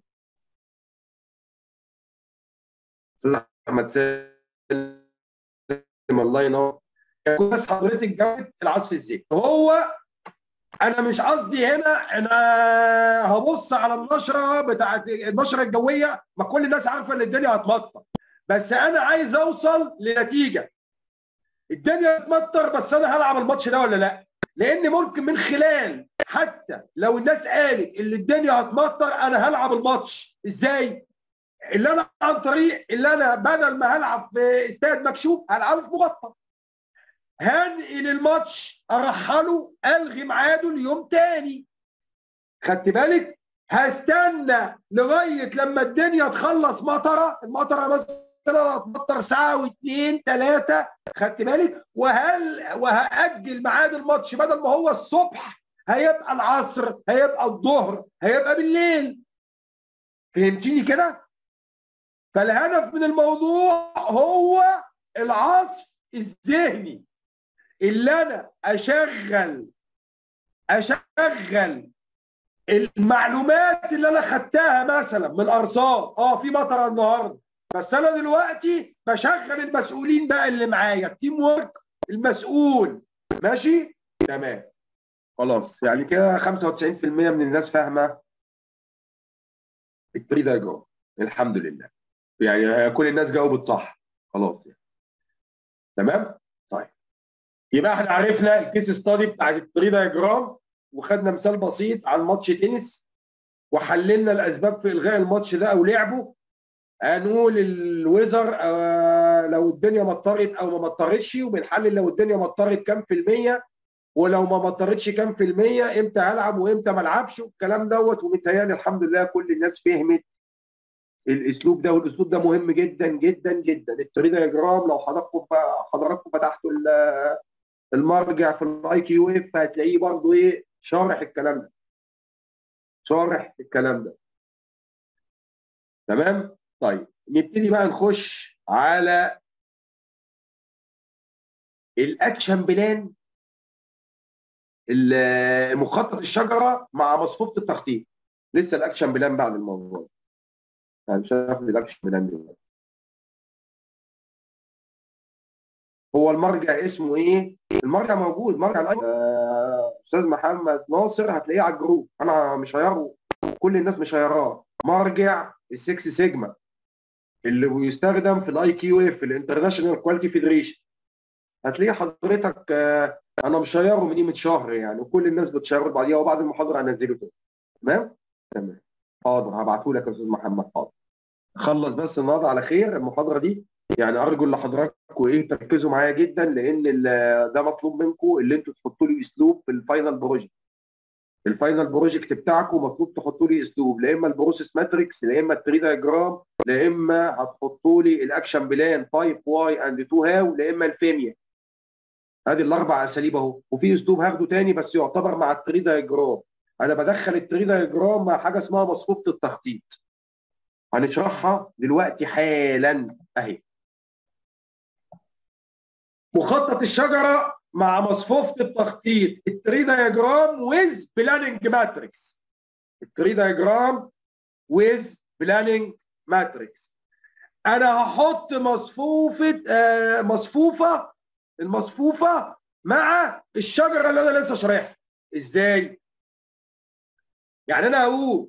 استاذ احمد سالم الله ينور بس حضرتك جاوبت العصف الذهني هو انا مش قصدي هنا انا هبص على النشره بتاعت النشره الجويه ما كل الناس عارفه ان الدنيا هتمطر بس انا عايز اوصل لنتيجه الدنيا هتمطر بس انا هلعب الماتش ده ولا لا لان ممكن من خلال حتى لو الناس قالت ان الدنيا هتمطر انا هلعب الماتش ازاي اللي انا عن طريق اللي انا بدل ما هلعب في استاد مكشوف هلعبه في مغطى هنقل الماتش ارحله الغي ميعاده ليوم تاني خدت بالك هستنى لغايه لما الدنيا تخلص مطره المطره مثلا هتمطر ساعه واثنين ثلاثه خدت بالك وهل وهاجل ميعاد الماتش بدل ما هو الصبح هيبقى العصر هيبقى الظهر هيبقى بالليل فهمتيني كده فالهدف من الموضوع هو العصف الذهني اللي انا اشغل اشغل المعلومات اللي انا خدتها مثلا من الارصاد اه في مطر النهارده بس انا دلوقتي بشغل المسؤولين بقى اللي معايا التيم ورك المسؤول ماشي تمام خلاص يعني كده 95% من الناس فاهمه التري دايجرام الحمد لله يعني كل الناس جاوبت صح خلاص يعني تمام طيب يبقى احنا عرفنا الكيس ستادي بتاعت التري دايجرام وخدنا مثال بسيط عن ماتش تنس وحللنا الاسباب في الغاء الماتش ده او لعبه هنقول الويزر آه لو الدنيا مطرت او ما مطرتش وبنحلل لو الدنيا مطرت كام في المية ولو ما مطرتش كام في المية امتى هلعب وامتى ما العبش والكلام دوت ومتهيألي الحمد لله كل الناس فهمت الاسلوب ده والاسلوب ده مهم جدا جدا جدا التري دايجرام لو حضراتكم حضراتكم فتحتوا المرجع في الاي كيو اف هتلاقيه برضه ايه شارح الكلام ده شارح الكلام ده تمام طيب نبتدي بقى نخش على الاكشن بلان مخطط الشجره مع مصفوفه التخطيط لسه الاكشن بلان بعد الموضوع يعني مش هاخد الاكشن بلان دلوقتي هو المرجع اسمه ايه؟ المرجع موجود مرجع آه، استاذ محمد ناصر هتلاقيه على الجروب انا مشيره كل الناس مشيراه مرجع السكس سيجما اللي بيستخدم في الاي كيو اف الانترناشونال كواليتي فيدريشن هتلاقيه حضرتك آه، انا مشيره من قيمه شهر يعني وكل الناس بتشيره بعديها وبعد المحاضره هنزله تاني تمام؟ تمام حاضر هبعته لك يا استاذ محمد حاضر خلص بس النهارده على خير المحاضره دي يعني ارجو ان حضراتكم ايه تركزوا معايا جدا لان ده مطلوب منكم اللي انتوا تحطوا لي اسلوب في الفاينل بروجكت الفاينل بروجكت بتاعكم مطلوب تحطوا لي اسلوب لا اما البروسيس ماتريكس لا اما التري دايجرام لا اما هتحطوا لي الاكشن بلان 5 واي اند 2 هاو لا اما الفيميا ادي الاربع اساليب اهو وفي اسلوب هاخده تاني بس يعتبر مع التري دايجرام انا بدخل التري دايجرام مع حاجه اسمها مصفوفه التخطيط هنشرحها دلوقتي حالا اهي مخطط الشجره مع مصفوفه التخطيط التري دايجرام ويز بلاننج ماتريكس التري دايجرام ويز بلاننج ماتريكس انا هحط مصفوفه آه مصفوفه المصفوفه مع الشجره اللي انا لسه شارحها ازاي يعني انا هقول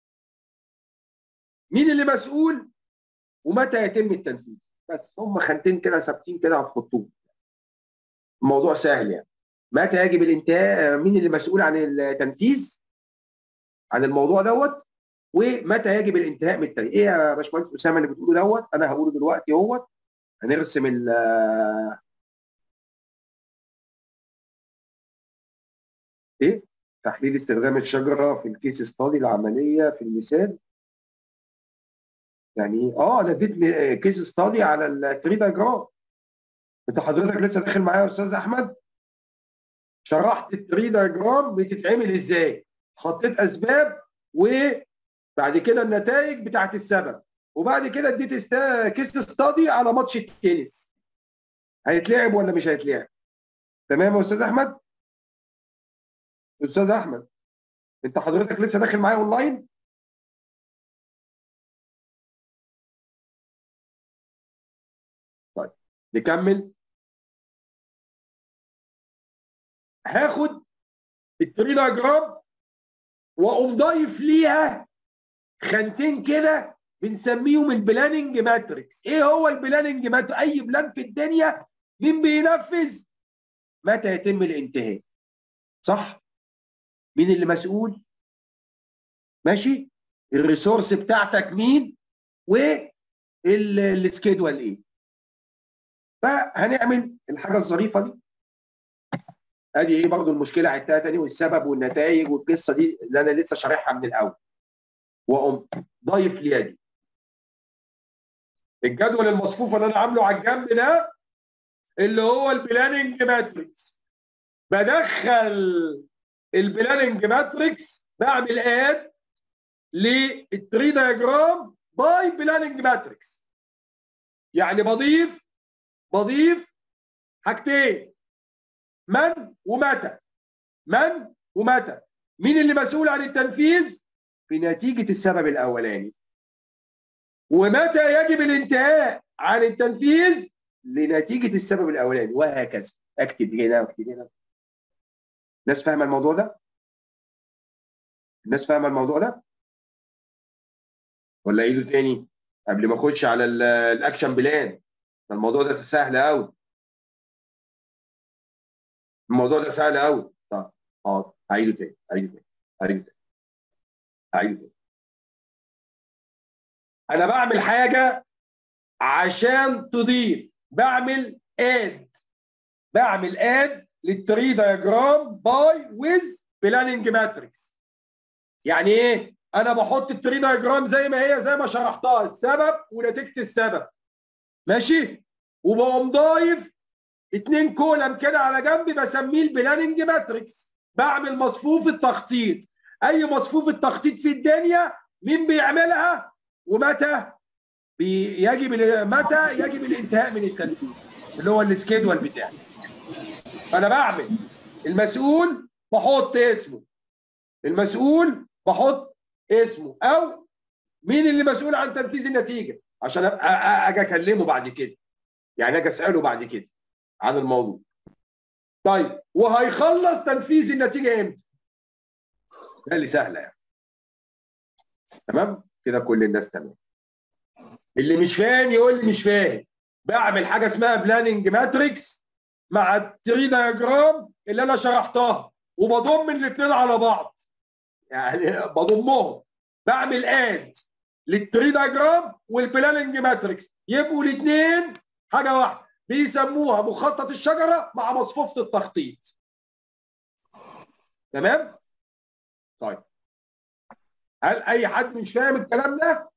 مين اللي مسؤول ومتى يتم التنفيذ بس هم خانتين كده ثابتين كده هتحطوهم الموضوع سهل يعني متى يجب الانتهاء مين اللي مسؤول عن التنفيذ عن الموضوع دوت ومتى يجب الانتهاء من التاريخ ايه يا باشمهندس اسامه اللي بتقوله دوت انا هقوله دلوقتي اهوت هنرسم ال ايه تحليل استخدام الشجره في الكيس ستادي العمليه في المثال يعني اه انا اديت كيس ستادي على التري دايجرام انت حضرتك لسه داخل معايا يا استاذ احمد شرحت التري دايجرام بتتعمل ازاي حطيت اسباب وبعد كده النتائج بتاعت السبب وبعد كده اديت استا... كيس ستادي على ماتش التنس هيتلعب ولا مش هيتلعب تمام يا استاذ احمد استاذ احمد انت حضرتك لسه داخل معايا اونلاين طيب نكمل هاخد التري دايجرام واقوم ضايف ليها خانتين كده بنسميهم البلاننج ماتريكس ايه هو البلاننج ماتريكس اي بلان في الدنيا مين بينفذ متى يتم الانتهاء صح مين اللي مسؤول ماشي الريسورس بتاعتك مين والسكيدول ايه فهنعمل الحاجه الظريفه دي ادي ايه برضو المشكله عدتها تاني والسبب والنتائج والقصه دي اللي انا لسه شارحها من الاول واقوم ضايف لي دي الجدول المصفوف اللي انا عامله على الجنب ده اللي هو البلاننج ماتريكس بدخل البلاننج ماتريكس بعمل اد للتري دايجرام باي بلاننج ماتريكس يعني بضيف بضيف حاجتين من ومتى من ومتى مين اللي مسؤول عن التنفيذ في نتيجة السبب الأولاني ومتى يجب الانتهاء عن التنفيذ لنتيجة السبب الأولاني وهكذا اكتب هنا واكتب هنا الناس فاهمة الموضوع ده؟ الناس فاهمة الموضوع ده؟ ولا ايده تاني قبل ما اخش على الاكشن بلان الموضوع ده سهل قوي الموضوع ده سهل قوي طب اه هعيده تاني هعيده تاني هعيده تاني هعيده تاني انا بعمل حاجه عشان تضيف بعمل اد بعمل اد للتري دايجرام باي ويز بلاننج ماتريكس يعني ايه انا بحط التري دايجرام زي ما هي زي ما شرحتها السبب ونتيجه السبب ماشي وبقوم ضايف اتنين كولم كده على جنب بسميه البلاننج ماتريكس بعمل مصفوف التخطيط اي مصفوف التخطيط في الدنيا مين بيعملها ومتى يجب متى يجب الانتهاء من التنفيذ اللي هو السكيدول بتاعي فانا بعمل المسؤول بحط اسمه المسؤول بحط اسمه او مين اللي مسؤول عن تنفيذ النتيجه عشان ابقى اجي اكلمه بعد كده يعني اجي اساله بعد كده عن الموضوع طيب وهيخلص تنفيذ النتيجه امتى ده اللي سهله يعني تمام كده كل الناس تمام اللي مش فاهم يقول لي مش فاهم بعمل حاجه اسمها بلاننج ماتريكس مع التري دياجرام اللي انا شرحتها وبضم الاثنين على بعض يعني بضمهم بعمل اد للتري دياجرام والبلاننج ماتريكس يبقوا الاثنين حاجه واحده بيسموها مخطط الشجره مع مصفوفه التخطيط تمام طيب هل اي حد مش فاهم الكلام ده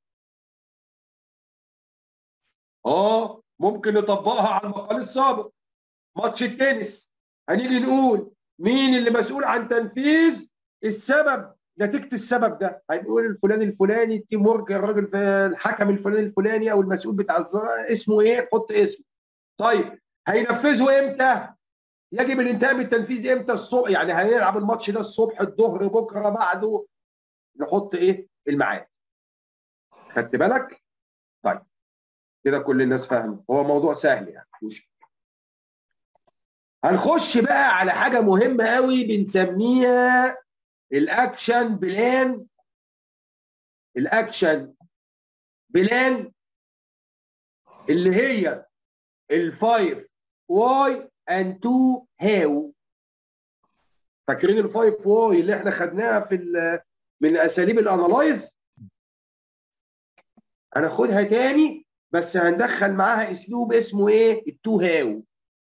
اه ممكن نطبقها على المقال السابق ماتش التنس هنيجي نقول مين اللي مسؤول عن تنفيذ السبب نتيجه السبب ده هنقول الفلاني الفلاني تيم ورك الراجل في الحكم الفلاني الفلاني او المسؤول بتاع الزراعه اسمه ايه حط اسمه طيب هينفذه امتى يجب الانتهاء من التنفيذ امتى الصبح يعني هنلعب الماتش ده الصبح الظهر بكره بعده نحط ايه الميعاد خدت بالك طيب كده كل الناس فاهمه هو موضوع سهل يعني مش هنخش بقى على حاجه مهمه قوي بنسميها الاكشن بلان الاكشن بلان اللي هي الفايف واي اند تو هاو فاكرين الفايف واي اللي احنا خدناها في من اساليب الانالايز هناخدها تاني بس هندخل معاها اسلوب اسمه ايه التو هاو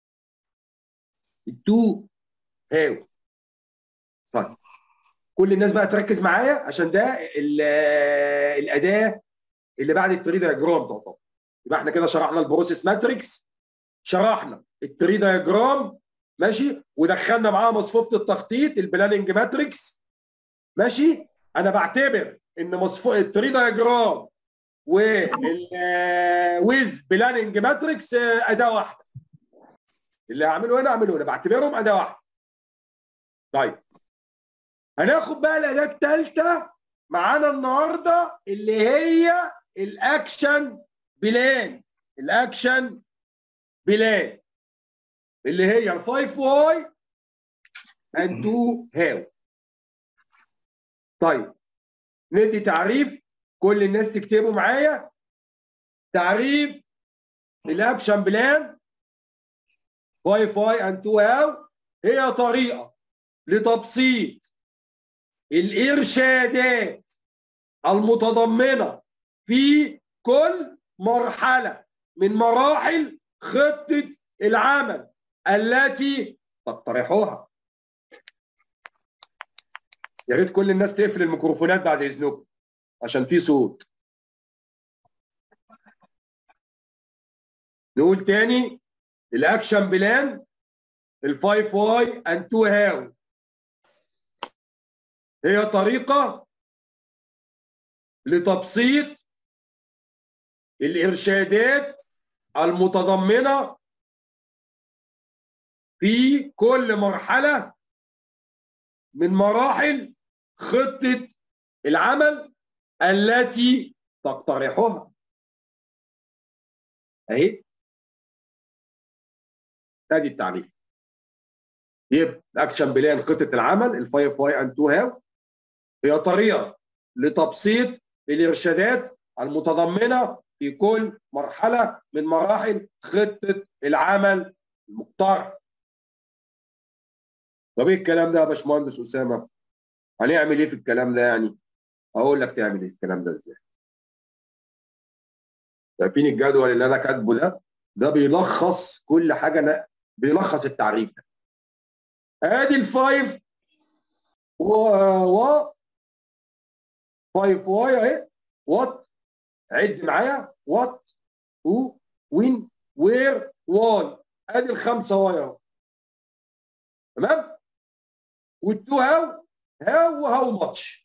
التو هاو طيب كل الناس بقى تركز معايا عشان ده الاداه اللي بعد التري دياجرام تعتبر يبقى احنا كده شرحنا البروسيس ماتريكس شرحنا التري دياجرام ماشي ودخلنا معاها مصفوفه التخطيط البلاننج ماتريكس ماشي انا بعتبر ان مصفوفه التري دياجرام ويز بلاننج ماتريكس اداه واحده اللي هعمله هنا اعمله هنا بعتبرهم اداه واحده طيب هناخد بقى الاداه الثالثه معانا النهارده اللي هي الاكشن بلان الاكشن بلان اللي هي الفايف واي اند تو هاو طيب ندي تعريف كل الناس تكتبوا معايا تعريف الاكشن بلان واي فاي اند تو هاو هي طريقه لتبسيط الارشادات المتضمنه في كل مرحله من مراحل خطه العمل التي تقترحوها يا ريت كل الناس تقفل الميكروفونات بعد اذنكم عشان في صوت نقول تاني الاكشن بلان الفايف واي اند تو هاو هي طريقه لتبسيط الارشادات المتضمنه في كل مرحله من مراحل خطه العمل التي تقترحها اهي ادي التعريف يبقى اكشن بلان خطه العمل الفايف واي اند تو هاو هي طريقه لتبسيط الارشادات المتضمنه في كل مرحله من مراحل خطه العمل المقترح طب ايه الكلام ده يا باشمهندس اسامه؟ هنعمل ايه في الكلام ده يعني؟ اقول لك تعمل ايه الكلام ده ازاي؟ شايفين الجدول اللي انا كاتبه ده؟ ده بيلخص كل حاجه أنا بيلخص التعريف ده. ادي الفايف و و فايف واي اهي وات عد معايا وات هو وين وير واي ادي الخمسه واي اهو تمام والتو هاو هاو وهاو ماتش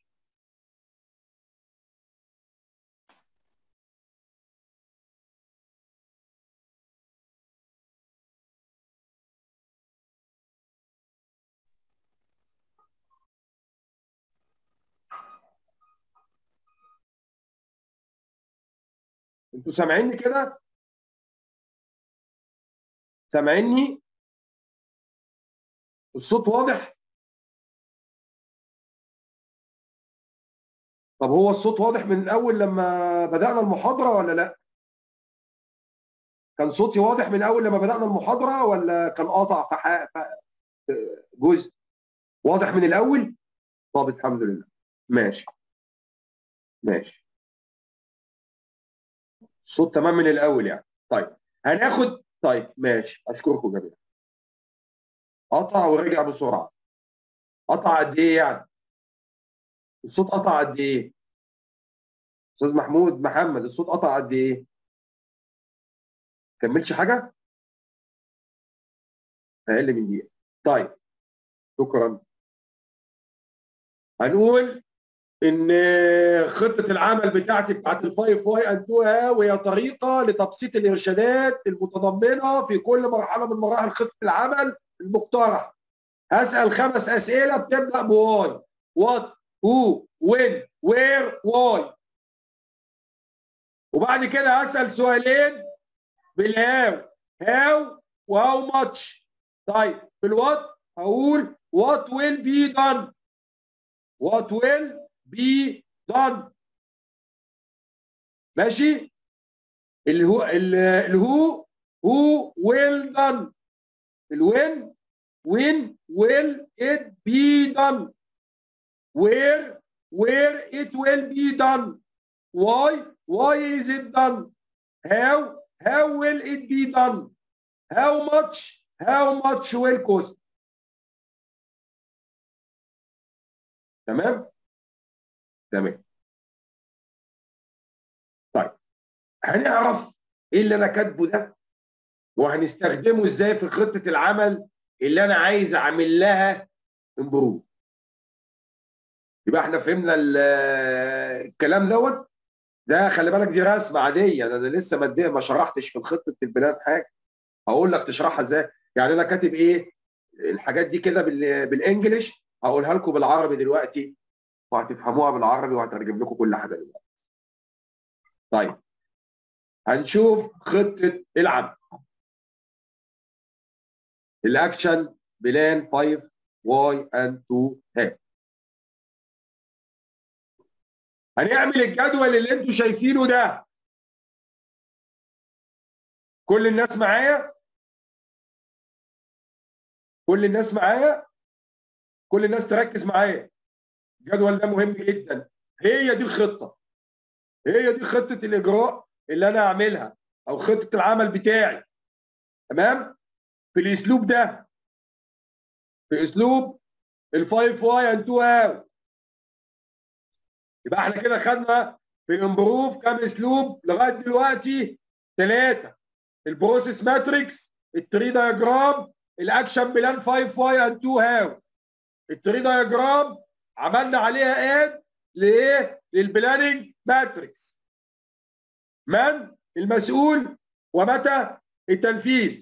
انتوا سامعيني كده سامعيني الصوت واضح طب هو الصوت واضح من الاول لما بدانا المحاضره ولا لا كان صوتي واضح من اول لما بدانا المحاضره ولا كان قاطع في ح- في جزء واضح من الاول طب الحمد لله ماشي ماشي الصوت تمام من الاول يعني طيب هناخد طيب ماشي اشكركم جميعا قطع ورجع بسرعه قطع قد ايه يعني الصوت قطع قد ايه استاذ محمود محمد الصوت قطع قد ايه كملش حاجه اقل من دقيقه طيب شكرا هنقول ان خطه العمل بتاعتي بتاعت الفايف واي انتوها وهي طريقه لتبسيط الارشادات المتضمنه في كل مرحله من مراحل خطه العمل المقترحه هسال خمس اسئله بتبدا بواي وات هو وين وير واي وبعد كده هسال سؤالين بالهاو هاو وهاو ماتش طيب في الوات هقول what will be done what will be done ماشي اللي هو اللي هو who will done الوين when will it be done where where it will be done why why is it done how how will it be done how much how much will cost تمام تمام طيب هنعرف ايه اللي انا كاتبه ده وهنستخدمه ازاي في خطه العمل اللي انا عايز اعمل لها امبروف يبقى احنا فهمنا الكلام دوت ده خلي بالك دي رسمه عاديه انا لسه ما ما شرحتش في خطه البلان حاجه هقول لك تشرحها ازاي يعني انا كاتب ايه الحاجات دي كده بالانجلش هقولها لكم بالعربي دلوقتي وهتفهموها بالعربي وهترجم لكم كل حاجه دلوقتي. طيب هنشوف خطه العمل. الاكشن بلان 5 واي اند 2 هاف. هنعمل الجدول اللي انتوا شايفينه ده. كل الناس معايا؟ كل الناس معايا؟ كل الناس تركز معايا الجدول ده مهم جدا هي دي الخطه هي دي خطه الاجراء اللي انا هعملها او خطه العمل بتاعي تمام في الاسلوب ده في اسلوب الفايف واي اند تو هاو يبقى احنا كده خدنا في الامبروف كام اسلوب لغايه دلوقتي ثلاثه البروسيس ماتريكس التري دايجرام الاكشن بلان 5 واي اند 2 هاو التري دايجرام عملنا عليها اد لايه؟ للبلاننج ماتريكس. من المسؤول ومتى التنفيذ؟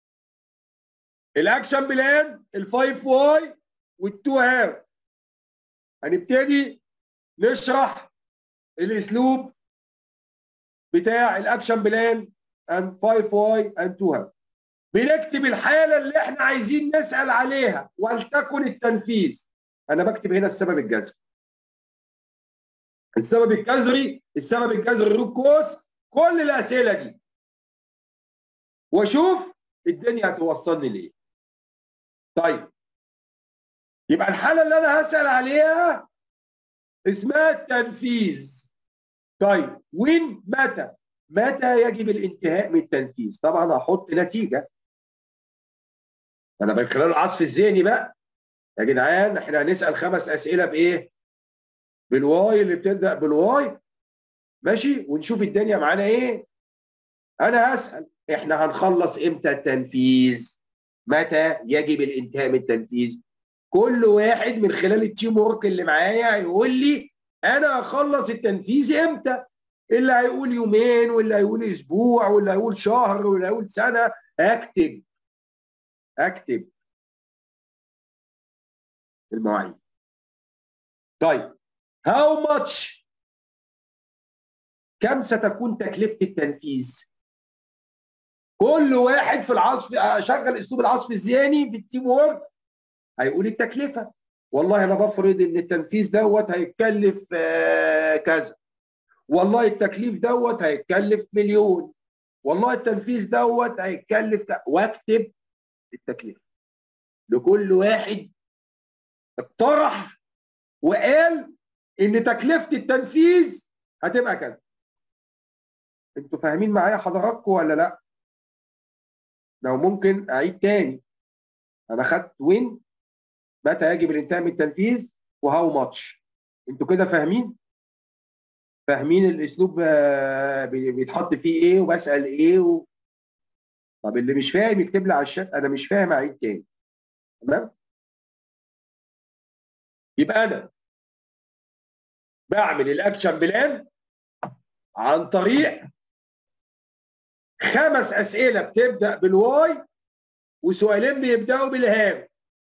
الاكشن بلان الفايف واي والتو هاو. هنبتدي نشرح الاسلوب بتاع الاكشن بلان and 5 واي and 2 هاو. بنكتب الحاله اللي احنا عايزين نسال عليها ولتكن التنفيذ انا بكتب هنا السبب الجذري السبب الجذري السبب الجذري الروت كوز كل الاسئله دي واشوف الدنيا هتوصلني ليه طيب يبقى الحاله اللي انا هسال عليها اسمها التنفيذ طيب وين متى متى يجب الانتهاء من التنفيذ طبعا هحط نتيجه انا من خلال العصف الذهني بقى يا جدعان احنا هنسال خمس اسئله بايه؟ بالواي اللي بتبدا بالواي ماشي ونشوف الدنيا معانا ايه؟ انا هسال احنا هنخلص امتى التنفيذ؟ متى يجب الانتهاء من التنفيذ؟ كل واحد من خلال التيم ورك اللي معايا هيقول لي انا هخلص التنفيذ امتى؟ اللي هيقول يومين واللي هيقول اسبوع واللي هيقول شهر واللي هيقول سنه اكتب اكتب المواعيد طيب how much كم ستكون تكلفه التنفيذ كل واحد في العصف شغل اسلوب العصف الذهني في التيم وورك هيقول التكلفه والله انا بفرض ان التنفيذ دوت هيتكلف كذا والله التكليف دوت هيتكلف مليون والله التنفيذ دوت هيتكلف واكتب التكلفه لكل واحد اقترح وقال ان تكلفه التنفيذ هتبقى كذا انتوا فاهمين معايا حضراتكم ولا لا لو ممكن اعيد تاني انا خدت وين متى يجب الانتهاء من التنفيذ وهاو ماتش انتوا كده فاهمين فاهمين الاسلوب بيتحط فيه ايه وبسال ايه و... طب اللي مش فاهم يكتب لي على الشات انا مش فاهم اعيد تاني تمام يبقى انا بعمل الاكشن بلان عن طريق خمس اسئله بتبدا بالواي وسؤالين بيبداوا بالهام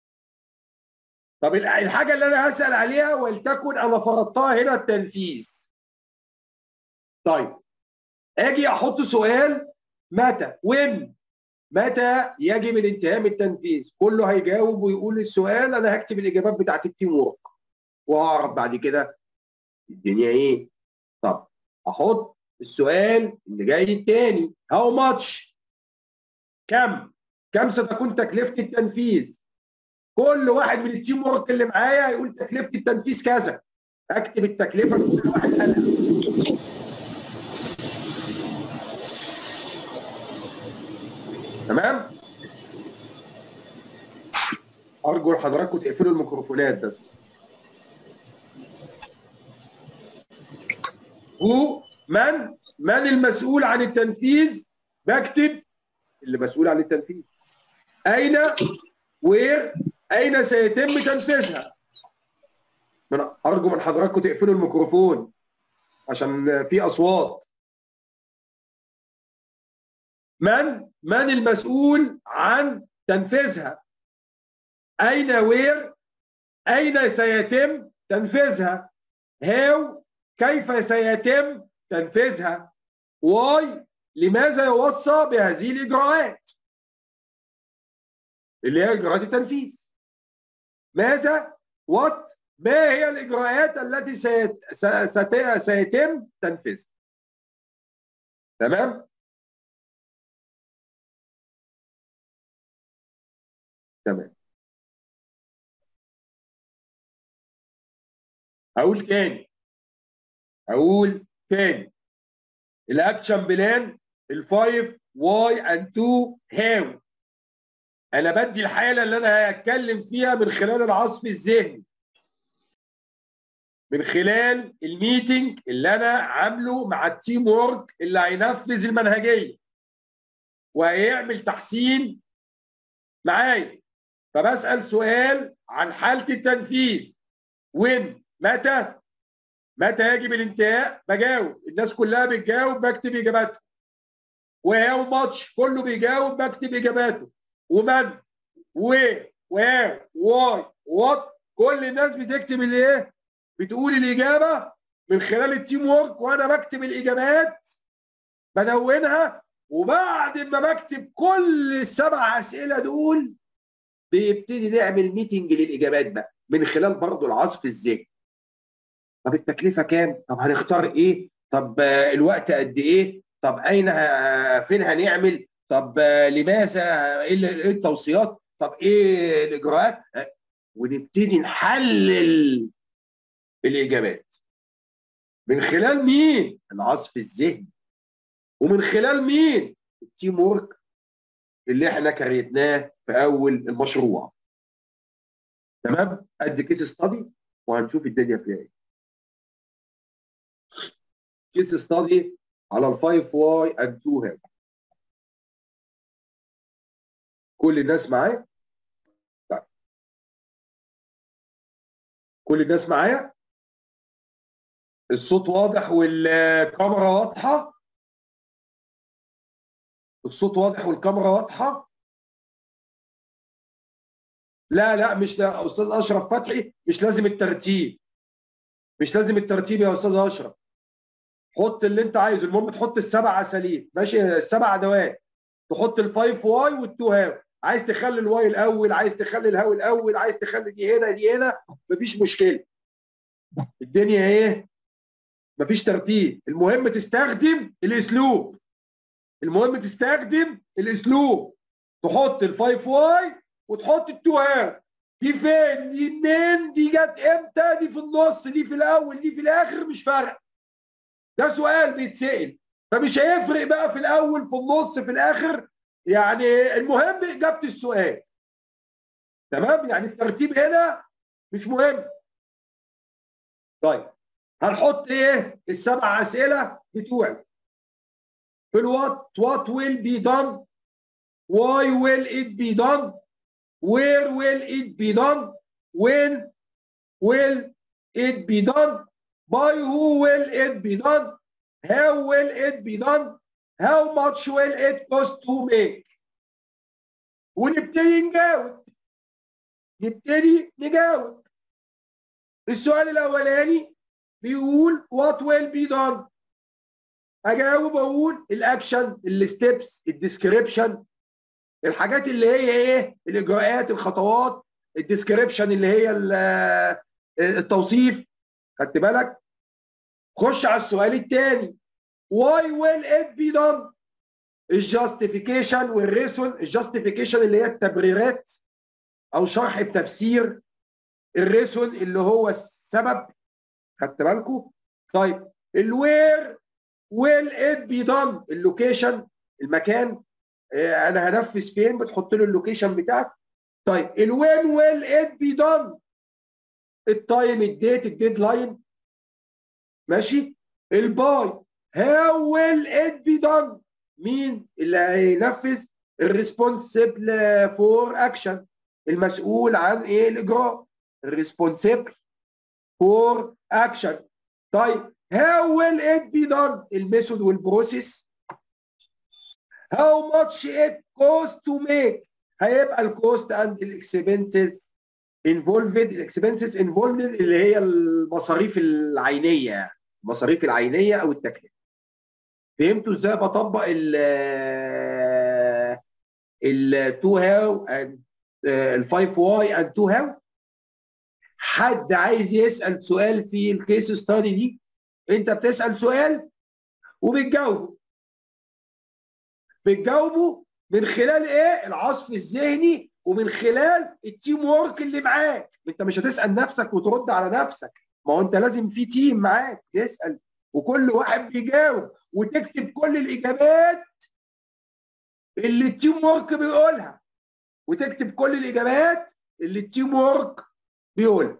طب الحاجه اللي انا هسال عليها ولتكن انا فرضتها هنا التنفيذ طيب اجي احط سؤال متى وين متى يجب الانتهاء من التنفيذ كله هيجاوب ويقول السؤال انا هكتب الاجابات بتاعت التيم وورك واعرف بعد كده الدنيا ايه طب احط السؤال اللي جاي الثاني هاو ماتش كم كم ستكون تكلفه التنفيذ كل واحد من التيم ورك اللي معايا يقول تكلفه التنفيذ كذا اكتب التكلفه لكل واحد قالها تمام ارجو حضراتكم تقفلوا الميكروفونات بس هو من من المسؤول عن التنفيذ بكتب اللي مسؤول عن التنفيذ اين وير اين سيتم تنفيذها من ارجو من حضراتكم تقفلوا الميكروفون عشان في اصوات من من المسؤول عن تنفيذها اين وير اين سيتم تنفيذها هاو كيف سيتم تنفيذها واي لماذا يوصى بهذه الاجراءات اللي هي اجراءات التنفيذ ماذا وات ما هي الاجراءات التي سيت... ست... سيتم تنفيذها تمام تمام اقول تاني اقول تاني الاكشن بلان الفايف واي اند تو هاو انا بدي الحاله اللي انا هتكلم فيها من خلال العصف الذهني من خلال الميتنج اللي انا عامله مع التيم وورك اللي هينفذ المنهجيه وهيعمل تحسين معايا فبسال سؤال عن حاله التنفيذ وين متى متى يجب الانتهاء بجاوب الناس كلها بتجاوب بكتب اجاباتها وهاو ماتش كله بيجاوب بكتب اجاباته ومن و واو واي وات كل الناس بتكتب الايه بتقول الاجابه من خلال التيم وورك وانا بكتب الاجابات بدونها وبعد ما بكتب كل السبع اسئله دول بيبتدي نعمل ميتنج للاجابات بقى من خلال برضه العصف الذهني طب التكلفه كام؟ طب هنختار ايه؟ طب الوقت قد ايه؟ طب اين فين هنعمل؟ طب لماذا؟ ايه التوصيات؟ طب ايه الاجراءات؟ ونبتدي نحلل الاجابات من خلال مين؟ العصف الذهني ومن خلال مين؟ التيم وورك اللي احنا كريتناه في اول المشروع تمام؟ قد كيس ستادي وهنشوف الدنيا فيها ايه كيس ستادي على الفايف واي اند 2 هاب كل الناس معايا؟ طيب كل الناس معايا؟ الصوت واضح والكاميرا واضحة؟ الصوت واضح والكاميرا واضحة؟ لا لا مش لا استاذ اشرف فتحي مش لازم الترتيب مش لازم الترتيب يا استاذ اشرف حط اللي انت عايزه المهم تحط السبع اساليب ماشي السبع ادوات تحط الفايف واي والتو هاو عايز تخلي الواي الاول عايز تخلي الهاو الاول عايز تخلي دي هنا دي هنا مفيش مشكله الدنيا ايه مفيش ترتيب المهم تستخدم الاسلوب المهم تستخدم الاسلوب تحط الفايف واي وتحط التو هاو دي فين دي منين دي جت امتى دي في النص دي في الاول دي في الاخر مش فارقه ده سؤال بيتسال فمش هيفرق بقى في الاول في النص في الاخر يعني المهم اجابه السؤال تمام يعني الترتيب هنا مش مهم طيب هنحط ايه السبع اسئله بتوعي في الوات وات ويل بي دون واي ويل ات بي دون وير ويل ات بي دون وين ويل ات بي دون by who will it be done how will it be done how much will it cost to make ونبتدي نجاوب نبتدي نجاوب السؤال الاولاني بيقول what will be done اجاوب اقول الاكشن الستبس الديسكريبشن الحاجات اللي هي ايه الاجراءات الخطوات الديسكريبشن اللي هي التوصيف خدت بالك خش على السؤال الثاني why will it be done الجاستيفيكيشن والريسون الجاستيفيكيشن اللي هي التبريرات او شرح بتفسير الريسون اللي هو السبب خدت بالكم طيب الوير ويل ات بي دون اللوكيشن المكان اه انا هنفذ فين بتحط له اللوكيشن بتاعك طيب الوين ويل ات بي دون التايم الديت الديدلاين ماشي الباي هاو ويل ات بي دون مين اللي هينفذ الريسبونسبل فور اكشن المسؤول عن ايه الاجراء الريسبونسبل فور اكشن طيب هاو ويل ات بي دون الميثود والبروسيس هاو ماتش ات كوست تو ميك هيبقى الكوست اند الاكسبنسز انفولفد الاكسبنسز انفولفد اللي هي المصاريف العينيه المصاريف العينيه او التكلفه فهمتوا ازاي بطبق ال ال 2 هاو ال 5 واي اند 2 هاو حد عايز يسال سؤال في الكيس ستادي دي انت بتسال سؤال وبتجاوبه بتجاوبه من خلال ايه العصف الذهني ومن خلال التيم وورك اللي معاك انت مش هتسال نفسك وترد على نفسك ما هو انت لازم في تيم معاك تسال وكل واحد بيجاوب وتكتب كل الاجابات اللي التيم وورك بيقولها وتكتب كل الاجابات اللي التيم وورك بيقولها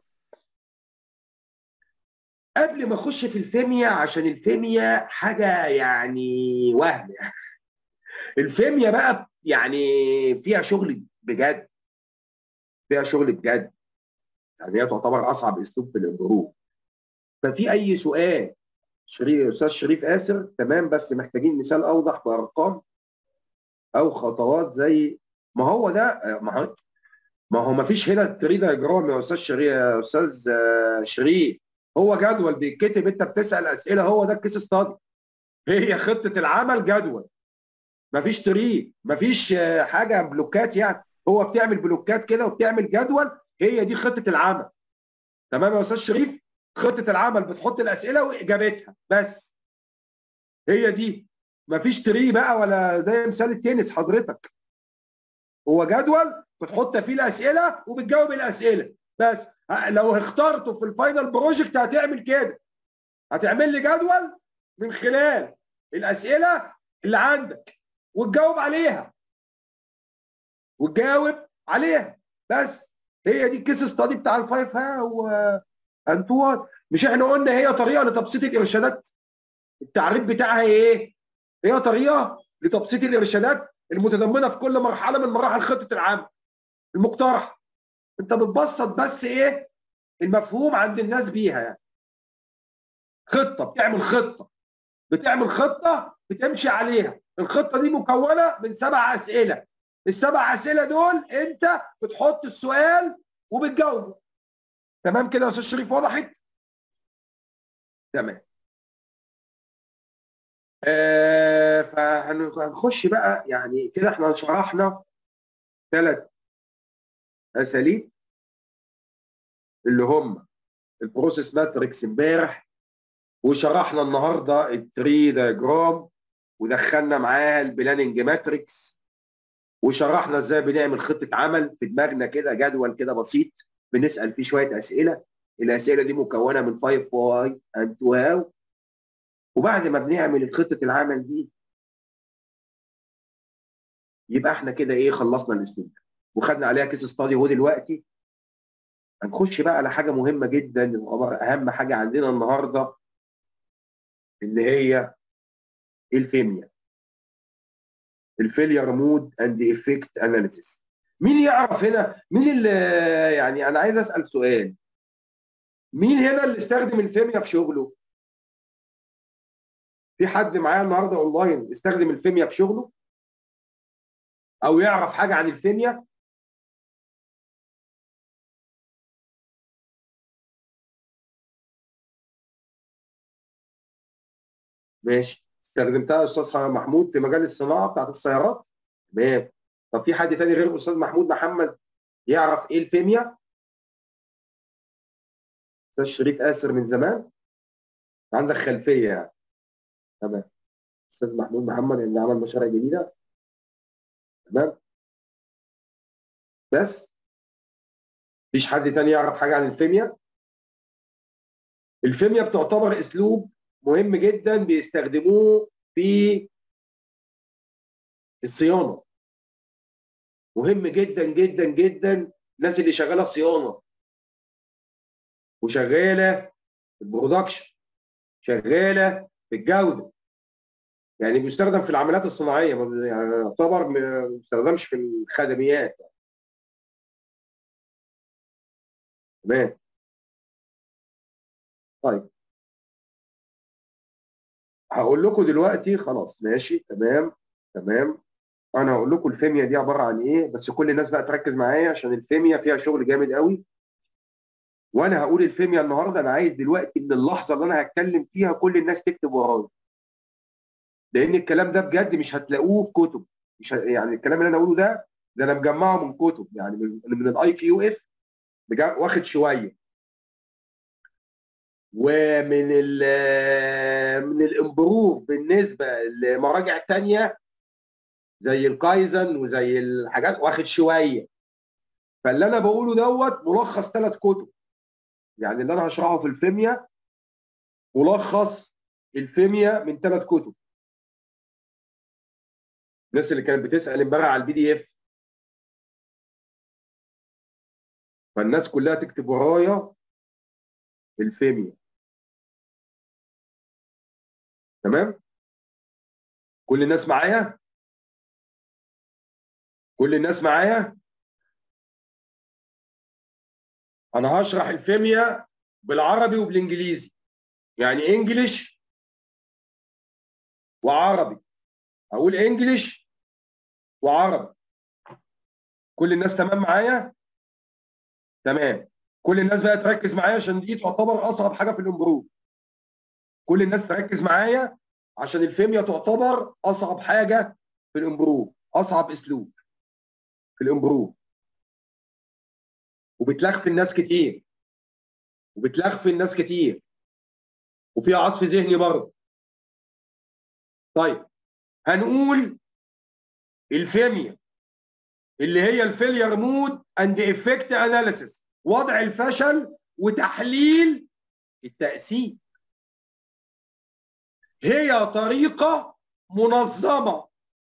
قبل ما اخش في الفيمياء عشان الفيمياء حاجه يعني وهم يعني الفيمياء بقى يعني فيها شغل بجد فيها شغل بجد يعني هي تعتبر اصعب اسلوب في الامبروف ففي اي سؤال شريف استاذ شريف اسر تمام بس محتاجين مثال اوضح بارقام او خطوات زي ما هو ده ما هو ما هو ما فيش هنا التري دايجرام يا استاذ شريف يا استاذ شريف هو جدول بيتكتب انت بتسال اسئله هو ده الكيس ستادي هي خطه العمل جدول ما فيش تري ما فيش حاجه بلوكات يعني هو بتعمل بلوكات كده وبتعمل جدول هي دي خطه العمل تمام يا استاذ شريف خطه العمل بتحط الاسئله واجابتها بس هي دي مفيش تري بقى ولا زي مثال التنس حضرتك هو جدول بتحط فيه الاسئله وبتجاوب الاسئله بس لو اخترته في الفاينل بروجكت هتعمل كده هتعمل لي جدول من خلال الاسئله اللي عندك وتجاوب عليها وتجاوب عليها بس هي دي الكيس ستادي بتاع الفايف ها وانتوا مش احنا قلنا هي طريقه لتبسيط الارشادات التعريف بتاعها ايه؟ هي طريقه لتبسيط الارشادات المتضمنه في كل مرحله من مراحل خطه العمل المقترحه انت بتبسط بس ايه المفهوم عند الناس بيها يعني خطه بتعمل خطه بتعمل خطه بتمشي عليها الخطه دي مكونه من سبع اسئله السبع اسئله دول انت بتحط السؤال وبتجاوبه تمام كده يا استاذ شريف وضحت تمام آه فهنخش بقى يعني كده احنا شرحنا ثلاث اساليب اللي هم البروسيس ماتريكس امبارح وشرحنا النهارده التري دايجرام ودخلنا معاها البلاننج ماتريكس وشرحنا ازاي بنعمل خطه عمل في دماغنا كده جدول كده بسيط بنسال فيه شويه اسئله الاسئله دي مكونه من 5 واي اند 2 هاو وبعد ما بنعمل خطه العمل دي يبقى احنا كده ايه خلصنا الاسلوب ده وخدنا عليها كيس ستادي اهو دلوقتي هنخش بقى على حاجه مهمه جدا اهم حاجه عندنا النهارده اللي هي الفيميا الفيلير مود اند افكت اناليسيس مين يعرف هنا مين اللي يعني انا عايز اسال سؤال مين هنا اللي استخدم الفيميا في شغله في حد معايا النهارده اونلاين استخدم الفيميا في شغله او يعرف حاجه عن الفيميا ماشي استخدمتها يا استاذ محمود في مجال الصناعه بتاعت السيارات تمام طب في حد تاني غير الاستاذ محمود محمد يعرف ايه الفيميا استاذ شريف اسر من زمان عندك خلفيه يعني تمام استاذ محمود محمد اللي عمل مشاريع جديده تمام بس مفيش حد تاني يعرف حاجه عن الفيميا الفيميا بتعتبر اسلوب مهم جدا بيستخدموه في الصيانه مهم جدا جدا جدا الناس اللي شغاله صيانه وشغاله في البرودكشن شغاله في الجوده يعني بيستخدم في العمليات الصناعيه يعني يعتبر ما بيستخدمش في الخدميات تمام طيب هقول لكم دلوقتي خلاص ماشي تمام تمام انا هقول لكم الفيميا دي عباره عن ايه بس كل الناس بقى تركز معايا عشان الفيميا فيها شغل جامد قوي وانا هقول الفيميا النهارده انا عايز دلوقتي من اللحظه اللي انا هتكلم فيها كل الناس تكتب ورايا لان الكلام ده بجد مش هتلاقوه في كتب مش ه... يعني الكلام اللي انا اقوله ده ده انا مجمعه من كتب يعني من, من الاي كيو اف واخد شويه ومن ال من الامبروف بالنسبه لمراجع تانية زي الكايزن وزي الحاجات واخد شويه فاللي انا بقوله دوت ملخص ثلاث كتب يعني اللي انا هشرحه في الفيميا ملخص الفيميا من ثلاث كتب الناس اللي كانت بتسال امبارح على البي دي اف فالناس كلها تكتب ورايا الفيميا تمام كل الناس معايا كل الناس معايا انا هشرح الفيميا بالعربي وبالانجليزي يعني انجليش وعربي اقول انجليش وعربي كل الناس تمام معايا تمام كل الناس بقى تركز معايا عشان دي تعتبر اصعب حاجه في الامبروف كل الناس تركز معايا عشان الفيميا تعتبر اصعب حاجه في الامبروف اصعب اسلوب في الامبروف وبتلخفي الناس كتير وبتلخفي الناس كتير وفيها عصف ذهني برضه طيب هنقول الفيميا اللي هي الفيلير مود اند افكت اناليسيس وضع الفشل وتحليل التاثير هي طريقه منظمه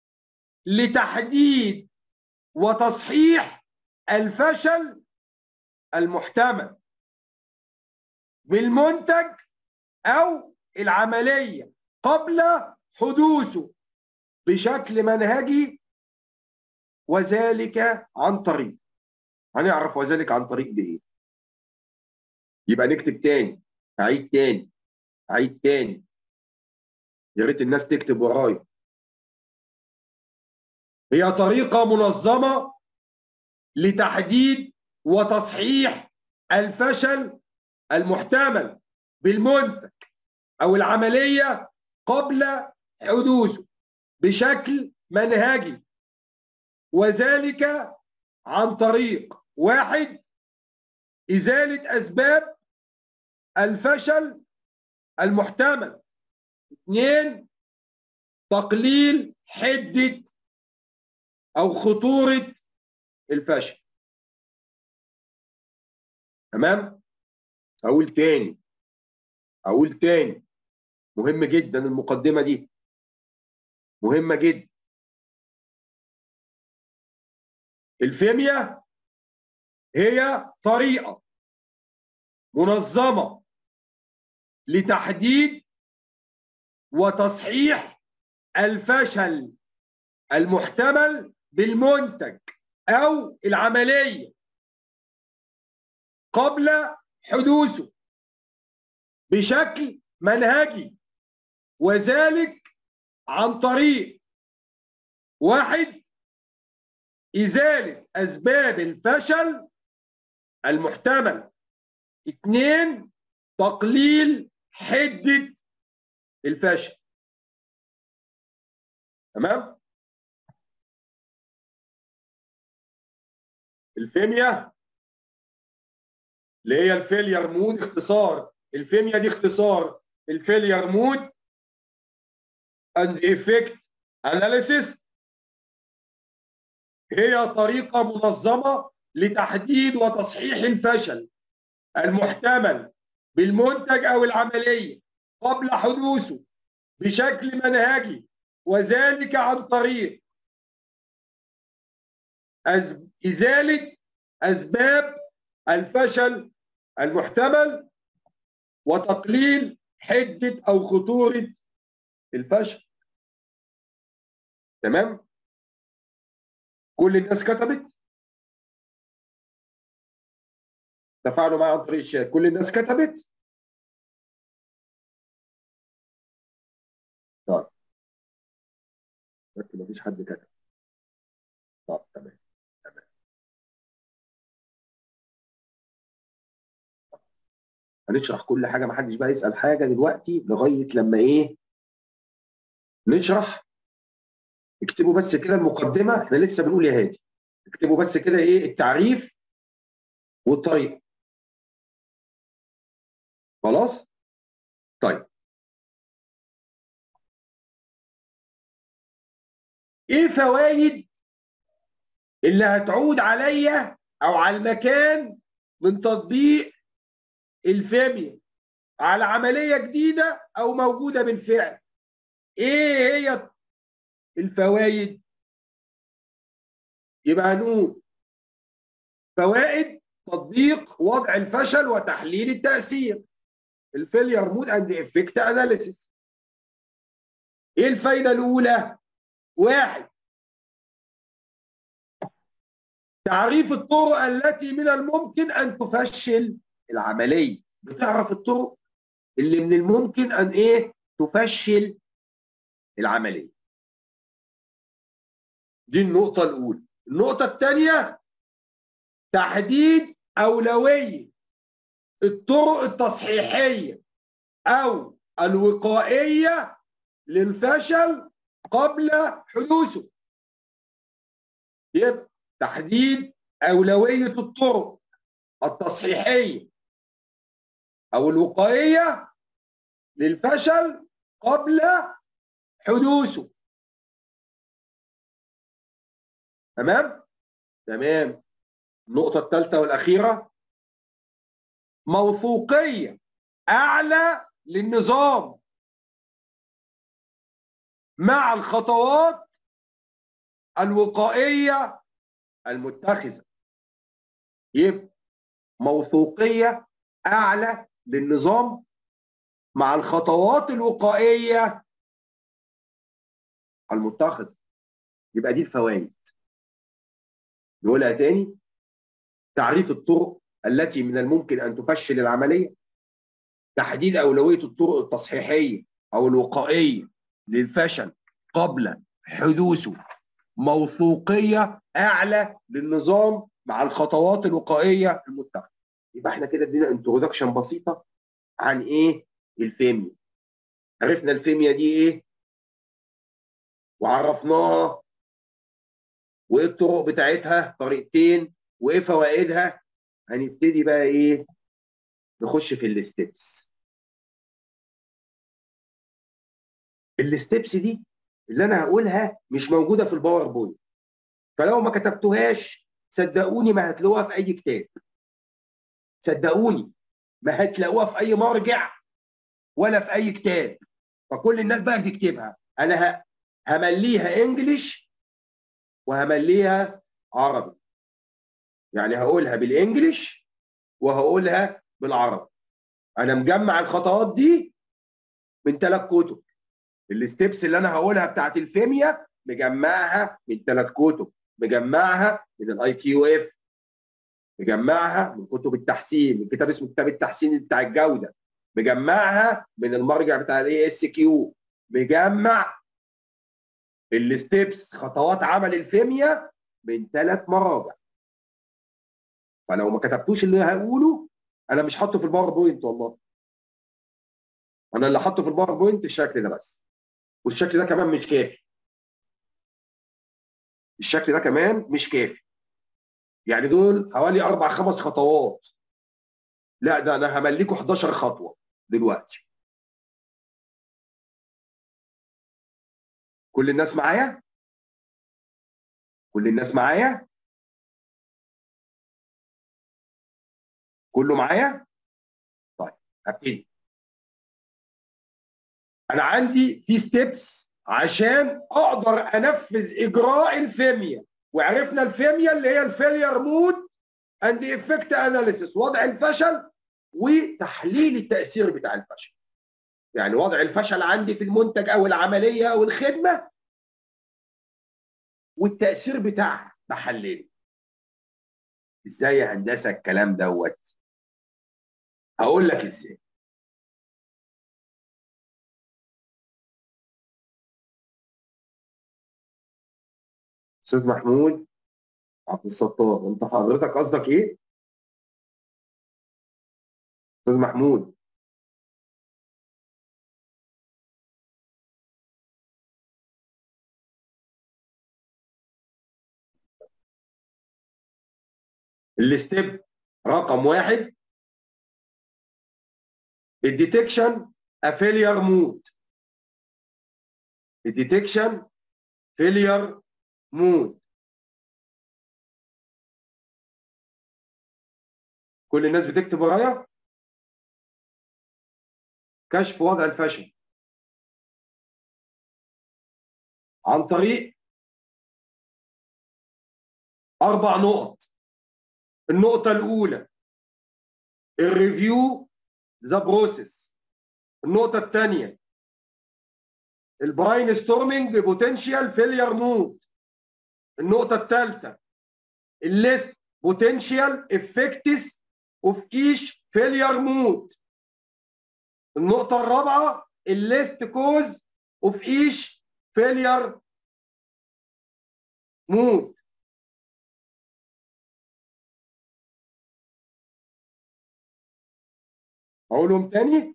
لتحديد وتصحيح الفشل المحتمل بالمنتج او العمليه قبل حدوثه بشكل منهجي وذلك عن طريق هنعرف وذلك عن طريق بايه يبقى نكتب تاني اعيد تاني اعيد تاني يا ريت الناس تكتب ورايا هي طريقه منظمه لتحديد وتصحيح الفشل المحتمل بالمنتج او العمليه قبل حدوثه بشكل منهجي وذلك عن طريق واحد إزالة أسباب الفشل المحتمل اثنين تقليل حدة أو خطورة الفشل تمام أقول تاني أقول تاني مهم جدا المقدمة دي مهمة جدا الفيمياء هي طريقة منظمة لتحديد وتصحيح الفشل المحتمل بالمنتج أو العملية قبل حدوثه بشكل منهجي وذلك عن طريق واحد إزالة أسباب الفشل المحتمل اثنين تقليل حدة الفشل تمام الفيميا اللي هي الفيلير مود اختصار الفيميا دي اختصار الفيلير مود اند افكت اناليسيس هي طريقه منظمه لتحديد وتصحيح الفشل المحتمل بالمنتج او العمليه قبل حدوثه بشكل منهجي وذلك عن طريق ازاله اسباب الفشل المحتمل وتقليل حده او خطوره الفشل تمام كل الناس كتبت تفاعلوا معي عن طريق الشات كل الناس كتبت طيب مفيش حد كتب طب تمام تمام هنشرح كل حاجه ما حدش بقى يسال حاجه دلوقتي لغايه لما ايه نشرح اكتبوا بس كده المقدمه احنا لسه بنقول يا هادي اكتبوا بس كده ايه التعريف والطريقه خلاص طيب ايه فوائد اللي هتعود عليا او على المكان من تطبيق الفيميا على عمليه جديده او موجوده بالفعل ايه هي الفوائد يبقى هنقول فوائد تطبيق وضع الفشل وتحليل التاثير الفيلير مود اند افكت اناليسيس ايه الفايده الاولى واحد تعريف الطرق التي من الممكن ان تفشل العمليه بتعرف الطرق اللي من الممكن ان ايه تفشل العمليه دي النقطه الاولى النقطه الثانيه تحديد اولويه الطرق التصحيحيه او الوقائيه للفشل قبل حدوثه يبقى تحديد اولويه الطرق التصحيحيه او الوقائيه للفشل قبل حدوثه تمام تمام النقطه الثالثه والاخيره موثوقيه اعلى للنظام مع الخطوات الوقائيه المتخذه يبقى موثوقيه اعلى للنظام مع الخطوات الوقائيه المتخذه يبقى دي الفوائد نقولها تاني تعريف الطرق التي من الممكن ان تفشل العمليه تحديد اولويه الطرق التصحيحيه او الوقائيه للفشل قبل حدوثه موثوقيه اعلى للنظام مع الخطوات الوقائيه المتخذه يبقى احنا كده ادينا انترودكشن بسيطه عن ايه الفيميا عرفنا الفيميا دي ايه وعرفناها وايه الطرق بتاعتها طريقتين وايه فوائدها هنبتدي بقى ايه نخش في الستبس الستبس دي اللي انا هقولها مش موجوده في الباوربوينت فلو ما كتبتوهاش صدقوني ما هتلاقوها في اي كتاب صدقوني ما هتلاقوها في اي مرجع ولا في اي كتاب فكل الناس بقى تكتبها انا همليها انجليش وهمليها عربي يعني هقولها بالانجليش وهقولها بالعربي انا مجمع الخطوات دي من ثلاث كتب الستبس اللي انا هقولها بتاعت الفيمياء مجمعها من ثلاث كتب مجمعها من الاي كيو اف مجمعها من كتب التحسين من كتاب اسمه كتاب التحسين بتاع الجوده مجمعها من المرجع بتاع الاي اس كيو مجمع الستبس خطوات عمل الفيمياء من ثلاث مراجع فلو ما كتبتوش اللي هقوله انا مش حاطه في الباوربوينت والله انا اللي حاطه في الباوربوينت الشكل ده بس والشكل ده كمان مش كافي الشكل ده كمان مش كافي يعني دول حوالي اربع خمس خطوات لا ده انا همليكوا 11 خطوه دلوقتي كل الناس معايا كل الناس معايا كله معايا طيب هبتدي انا عندي في ستيبس عشان اقدر انفذ اجراء الفيمياء وعرفنا الفيمياء اللي هي الفيلير مود اند افكت اناليسيس وضع الفشل وتحليل التاثير بتاع الفشل يعني وضع الفشل عندي في المنتج او العمليه او الخدمه والتاثير بتاعها بحلله ازاي يا هندسه الكلام دوت هقول لك ازاي استاذ محمود عبد الستار انت حضرتك قصدك ايه استاذ محمود الستيب رقم واحد الديتكشن افيلير مود الديتكشن فيلير مود كل الناس بتكتب ورايا كشف وضع الفشل عن طريق اربع نقط النقطه الاولى الريفيو ذا بروسيس النقطه الثانيه البراين ستورمنج بوتنشال فيلير مود النقطه الثالثه الليست بوتنشال افكتس اوف ايش فيلير مود النقطه الرابعه الليست كوز اوف ايش فيلير مود اقولهم تاني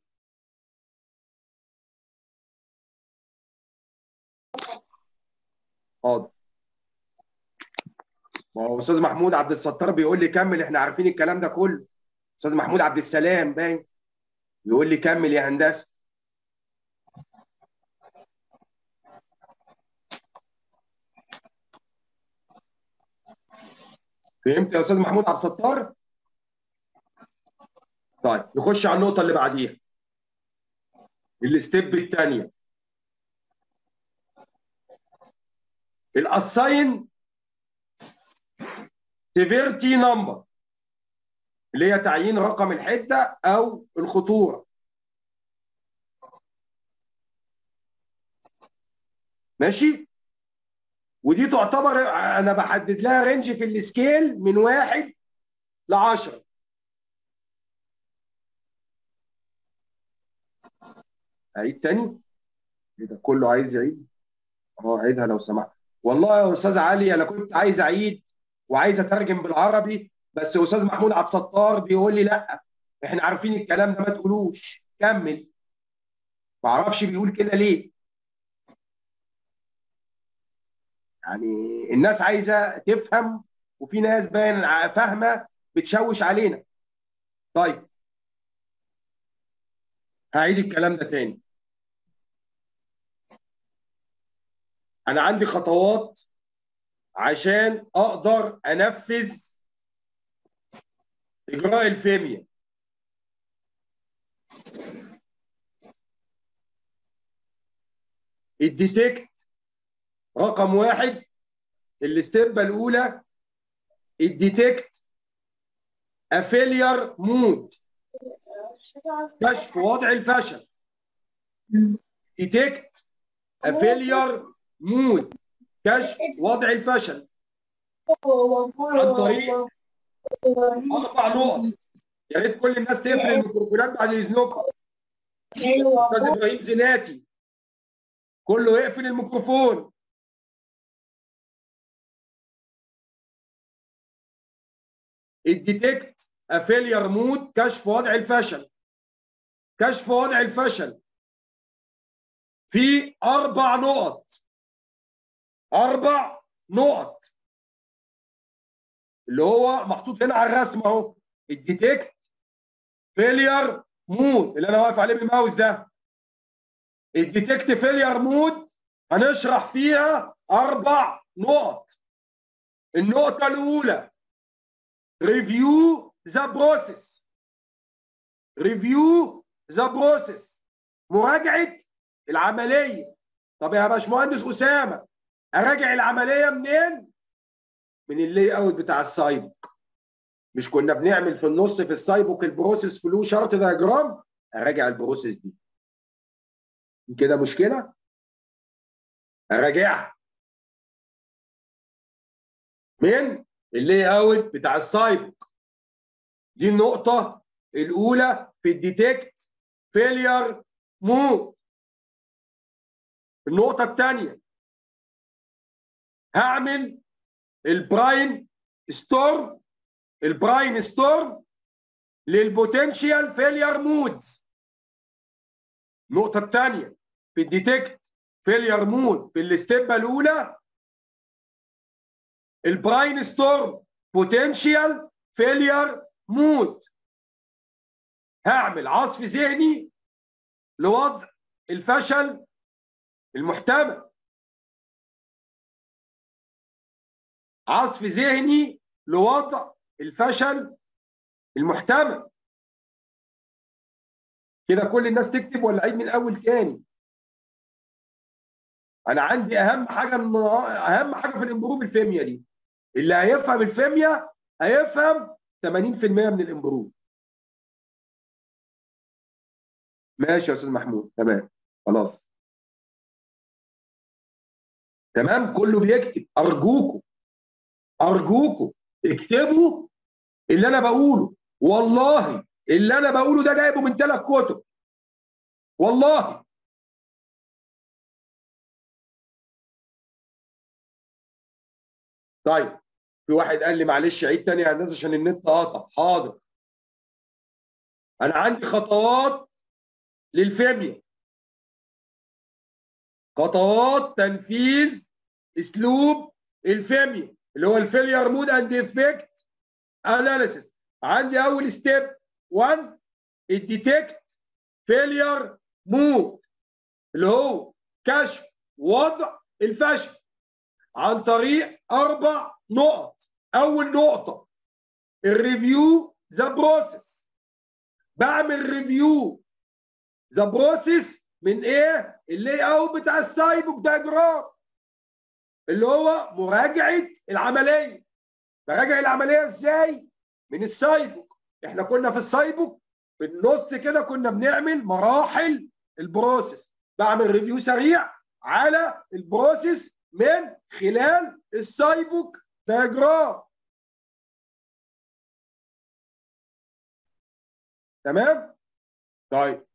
حاضر ما هو استاذ محمود عبد الستار بيقول لي كمل احنا عارفين الكلام ده كله استاذ محمود عبد السلام باين بيقول لي كمل يا هندسه فهمت يا استاذ محمود عبد الستار طيب نخش على النقطه اللي بعديها الستيب الثانيه الاساين سيفيرتي نمبر اللي هي تعيين رقم الحده او الخطوره ماشي ودي تعتبر انا بحدد لها رينج في السكيل من واحد ل 10 عيد تاني ايه ده كله عايز يعيد اه عيدها لو سمحت والله يا استاذ علي انا كنت عايز اعيد وعايز اترجم بالعربي بس استاذ محمود عبد الستار بيقول لي لا احنا عارفين الكلام ده ما تقولوش كمل ما اعرفش بيقول كده ليه يعني الناس عايزه تفهم وفي ناس باين فاهمه بتشوش علينا طيب هعيد الكلام ده تاني انا عندي خطوات عشان اقدر انفذ اجراء الفيمياء الديتكت رقم واحد الاستبه الاولى الديتكت افيلير مود كشف وضع الفشل ديتكت افيلير مود كشف وضع الفشل عن طريق اربع نقط يا ريت كل الناس تقفل الميكروفونات بعد اذنكم استاذ ابراهيم زناتي كله يقفل الميكروفون الديتكت افيلير مود كشف وضع الفشل كشف وضع الفشل في اربع نقط اربع نقط اللي هو محطوط هنا على الرسم اهو الديتكت فيلير مود اللي انا واقف عليه بالماوس ده الديتكت فيلير مود هنشرح فيها اربع نقط النقطه الاولى ريفيو ذا بروسيس ريفيو ذا بروسيس مراجعه العمليه طب يا باشمهندس اسامه اراجع العمليه منين من اللي اوت بتاع السايبوك مش كنا بنعمل في النص في السايبوك البروسيس فلو شارت دياجرام اراجع البروسيس دي كده مشكله اراجعها من اللي اوت بتاع السايبوك دي النقطه الاولى في الديتكت فيلير مود النقطه الثانيه هعمل البراين ستورم البراين ستورم للبوتنشال فيلير مودز النقطة الثانية في الديتكت فيلير مود في الاستيب الأولى البراين ستورم بوتنشال فيلير مود هعمل عصف ذهني لوضع الفشل المحتمل عصف ذهني لوضع الفشل المحتمل كده كل الناس تكتب ولا عيد من الاول تاني انا عندي اهم حاجه اهم حاجه في الامبروف الفيمياء دي اللي هيفهم الفيمياء هيفهم 80% من الامبروف ماشي يا استاذ محمود تمام خلاص تمام كله بيكتب ارجوكم ارجوكم اكتبوا اللي انا بقوله والله اللي انا بقوله ده جايبه من ثلاث كتب والله طيب في واحد قال لي معلش عيد تاني يا هندسه عشان النت قاطع حاضر انا عندي خطوات للفيمياء خطوات تنفيذ اسلوب الفيمياء اللي هو الفيلير مود اند افكت اناليسيس عندي اول ستيب 1 الديتكت فيلير مود اللي هو كشف وضع الفشل عن طريق اربع نقط اول نقطه الريفيو ذا بروسيس بعمل ريفيو ذا بروسيس من ايه اللي اوت بتاع السايبوك دايجرام اللي هو مراجعه العمليه براجع العمليه ازاي من السايبوك احنا كنا في السايبوك في النص كده كنا بنعمل مراحل البروسيس بعمل ريفيو سريع على البروسيس من خلال السايبوك دياجرام تمام طيب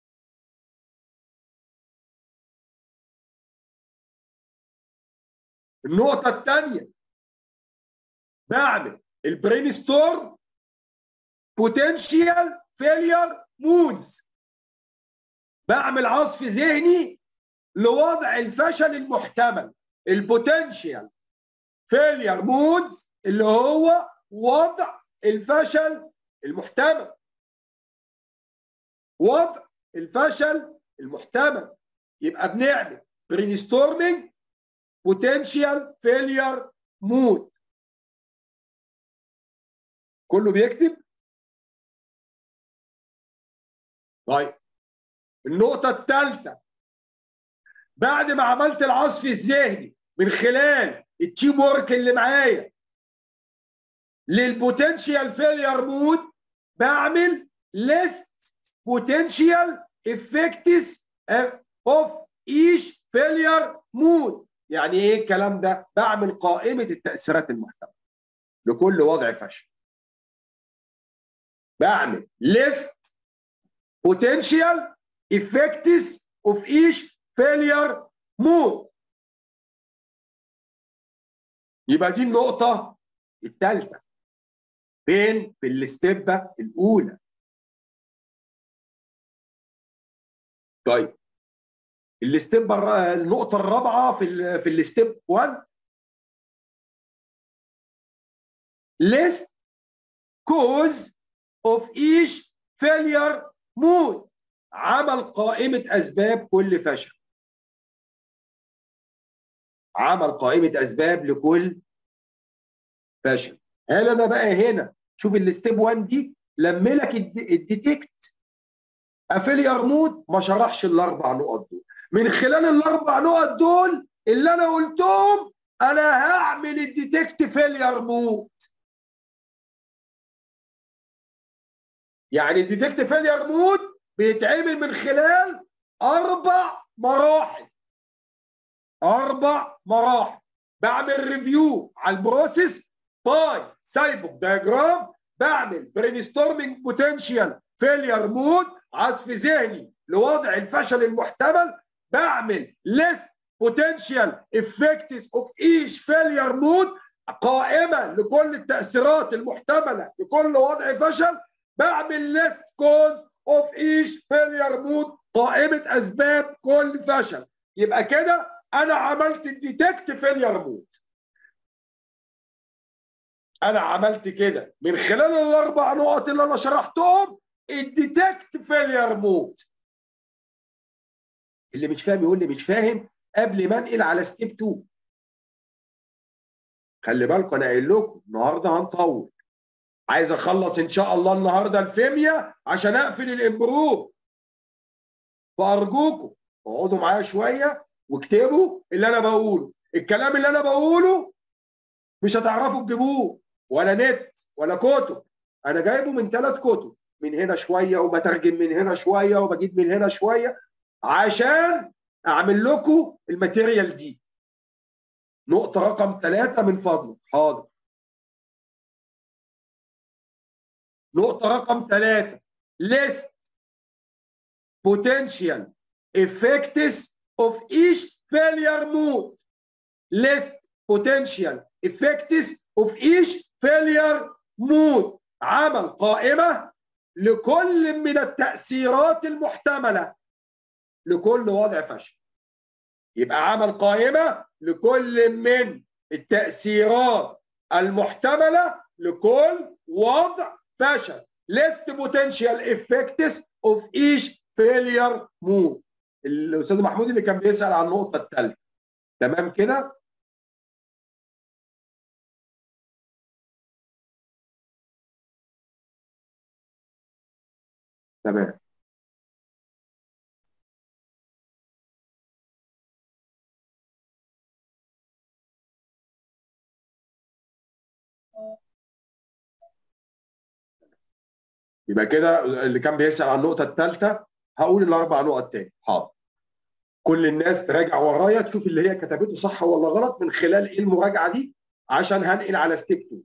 النقطة الثانية بعمل البرين ستورم بوتنشال فيلير مودز بعمل عصف ذهني لوضع الفشل المحتمل البوتنشال فيلير مودز اللي هو وضع الفشل المحتمل وضع الفشل المحتمل يبقى بنعمل برين ستورمنج بوتنشال فيلير مود كله بيكتب طيب النقطة الثالثة بعد ما عملت العصف الذهني من خلال التيم ورك اللي معايا للبوتنشال فيلير مود بعمل ليست بوتنشال افكتس اوف ايش فيلير مود يعني ايه الكلام ده بعمل قائمه التاثيرات المحتمله لكل وضع فشل بعمل ليست بوتنشال افكتس اوف ايش فيلير مود يبقى دي النقطه الثالثه فين في الاستبه الاولى طيب الاستيب النقطه الرابعه في ال في الاستيب 1 list cause of each failure mode عمل قائمة أسباب كل فشل عمل قائمة أسباب لكل فشل هل أنا بقى هنا شوف الستيب 1 دي لملك الديتكت افيلير مود ما شرحش الاربع نقط دول من خلال الاربع نقط دول اللي انا قلتهم انا هعمل الديتكت فيلير مود يعني الديتكت فيلير مود بيتعمل من خلال اربع مراحل اربع مراحل بعمل ريفيو على البروسيس باي سايبوك دايجرام بعمل برين ستورمنج بوتنشال فيلير مود عصف ذهني لوضع الفشل المحتمل بعمل ليست بوتنشال افكتس اوف ايش فيلير مود قائمه لكل التاثيرات المحتمله لكل وضع فشل بعمل ليست كوز اوف ايش فيلير مود قائمه اسباب كل فشل يبقى كده انا عملت الديتكت فيلير مود انا عملت كده من خلال الاربع نقط اللي انا شرحتهم الديتكت فيلير مود اللي مش فاهم يقول لي مش فاهم قبل ما انقل على ستيب 2 خلي بالكم انا قايل لكم النهارده هنطول عايز اخلص ان شاء الله النهارده الفيمياء عشان اقفل الامبروف فارجوكم اقعدوا معايا شويه واكتبوا اللي انا بقوله الكلام اللي انا بقوله مش هتعرفوا تجيبوه ولا نت ولا كتب انا جايبه من ثلاث كتب من هنا شويه وبترجم من هنا شويه وبجيب من هنا شويه عشان اعمل لكم الماتيريال دي نقطه رقم ثلاثة من فضلك حاضر نقطه رقم ثلاثة list potential effects of each failure mode list potential effects of each failure mode عمل قائمه لكل من التأثيرات المحتملة لكل وضع فشل يبقى عمل قائمة لكل من التأثيرات المحتملة لكل وضع فشل list potential effects of each failure mode الأستاذ محمود اللي كان بيسأل عن النقطة الثالثة تمام كده تمام يبقى كده اللي كان بيسأل عن النقطة الثالثة هقول الأربع نقط تاني حاضر كل الناس تراجع ورايا تشوف اللي هي كتبته صح ولا غلط من خلال ايه المراجعة دي عشان هنقل على ستيب 2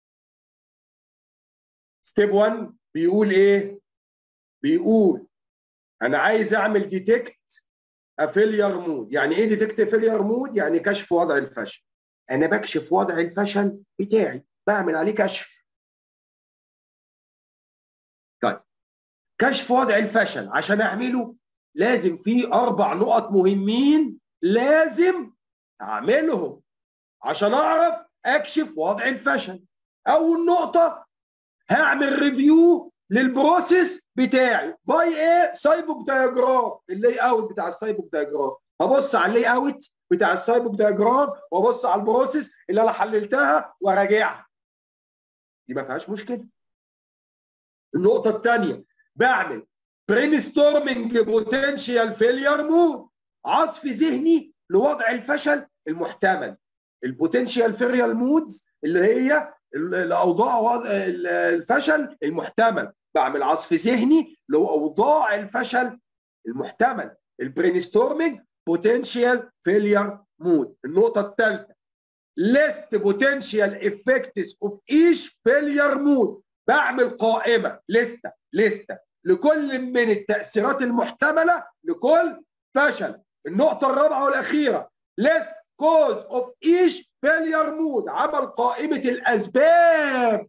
ستيب 1 بيقول ايه؟ بيقول انا عايز اعمل ديتكت افيلير مود يعني ايه ديتكت افيلير مود يعني كشف وضع الفشل انا بكشف وضع الفشل بتاعي بعمل عليه كشف طيب كشف وضع الفشل عشان اعمله لازم في اربع نقط مهمين لازم اعملهم عشان اعرف اكشف وضع الفشل اول نقطه هعمل ريفيو للبروسيس بتاعي باي ايه سايبوك دايجرام اللاي اوت بتاع السايبوك دايجرام هبص على اللاي اوت بتاع السايبوك دايجرام وابص على البروسيس اللي انا حللتها وراجعها دي ما فيهاش مشكله النقطه الثانيه بعمل برين ستورمنج بوتنشال فيلير مود عصف ذهني لوضع الفشل المحتمل البوتنشال فيريال مودز اللي هي الاوضاع الفشل المحتمل بعمل عصف ذهني لاوضاع الفشل المحتمل البرين ستورمنج بوتنشال فيلير مود النقطه الثالثه list potential effects of each failure mode بعمل قائمه لسته لسته لكل من التاثيرات المحتمله لكل فشل النقطه الرابعه والاخيره list cause of each failure mode عمل قائمه الاسباب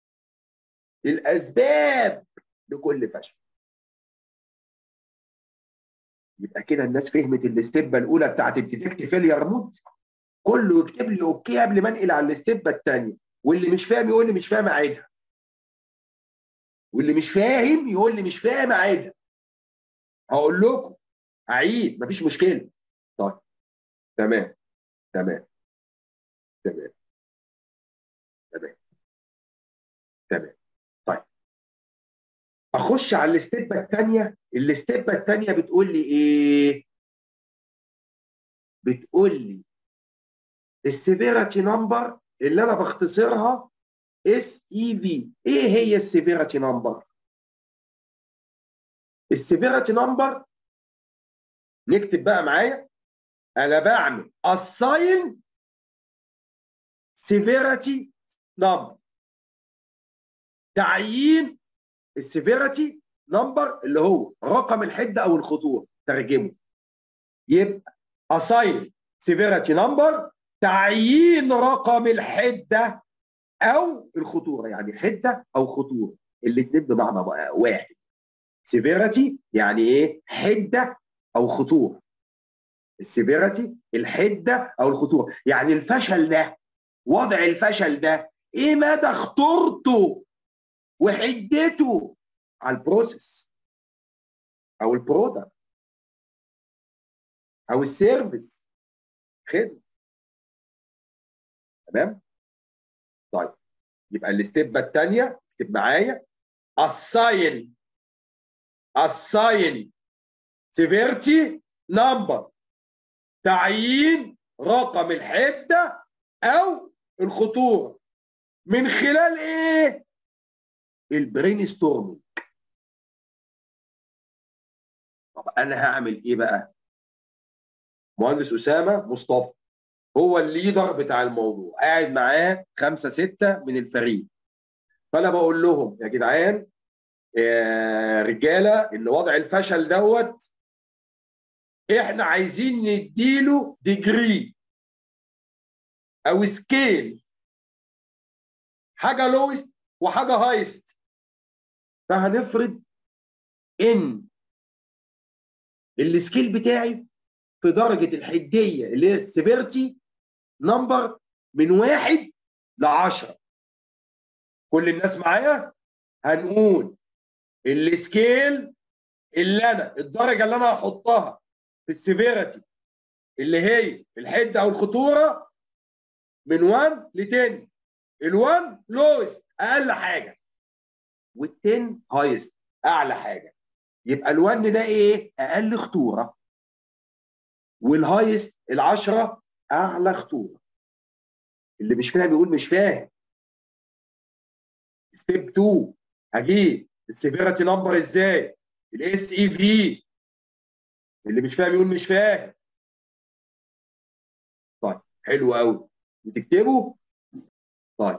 الاسباب لكل فشل يبقى كده الناس فهمت الاستبه الاولى بتاعت الديتكت فيلير مود كله يكتب لي اوكي قبل ما انقل على الاستبه الثانيه واللي مش فاهم يقول لي مش فاهم اعيدها واللي مش فاهم يقول لي مش فاهم اعيدها هقول لكم اعيد مفيش مشكله طيب تمام تمام تمام تمام تمام طيب اخش على الاستبه الثانيه الاستبه الثانيه بتقول لي ايه بتقول لي السيفيراتي نمبر اللي انا بختصرها اس اي في ايه هي السيفيراتي نمبر السيفيراتي نمبر نكتب بقى معايا انا بعمل assign severity number تعيين السيفيراتي نمبر اللي هو رقم الحده او الخطوره ترجمه يبقى assign severity number تعيين رقم الحده او الخطوره يعني حده او خطوره الاثنين بمعنى واحد سيفيراتي يعني ايه حده او خطوره السيفيراتي الحده او الخطوره يعني الفشل ده وضع الفشل ده ايه مدى خطورته وحدته على البروسيس او البرودكت او السيرفيس خدمه تمام طيب يبقى الاستبه الثانيه اكتب معايا assign assign severity number تعيين رقم الحده او الخطوره من خلال ايه البرين ستورمنج طب انا هعمل ايه بقى مهندس اسامه مصطفى هو الليدر بتاع الموضوع قاعد معاه خمسه سته من الفريق فانا بقول لهم يا جدعان يا رجاله ان وضع الفشل دوت احنا عايزين نديله ديجري او سكيل حاجه لويست وحاجه هايست فهنفرض ان السكيل بتاعي في درجه الحديه اللي هي السيفيرتي نمبر من واحد ل 10 كل الناس معايا هنقول السكيل اللي انا الدرجه اللي انا هحطها في السيفيرتي اللي هي الحده او الخطوره من 1 ل 10 ال1 لوست اقل حاجه وال10 هايست اعلى حاجه يبقى ال1 ده ايه اقل خطوره والهايست ال10 اعلى خطوره اللي مش فاهم يقول مش فاهم ستيب 2 هجيب السيفيرتي نمبر ازاي الاس اي في اللي مش فاهم يقول مش فاهم طيب حلو قوي وتكتبه طيب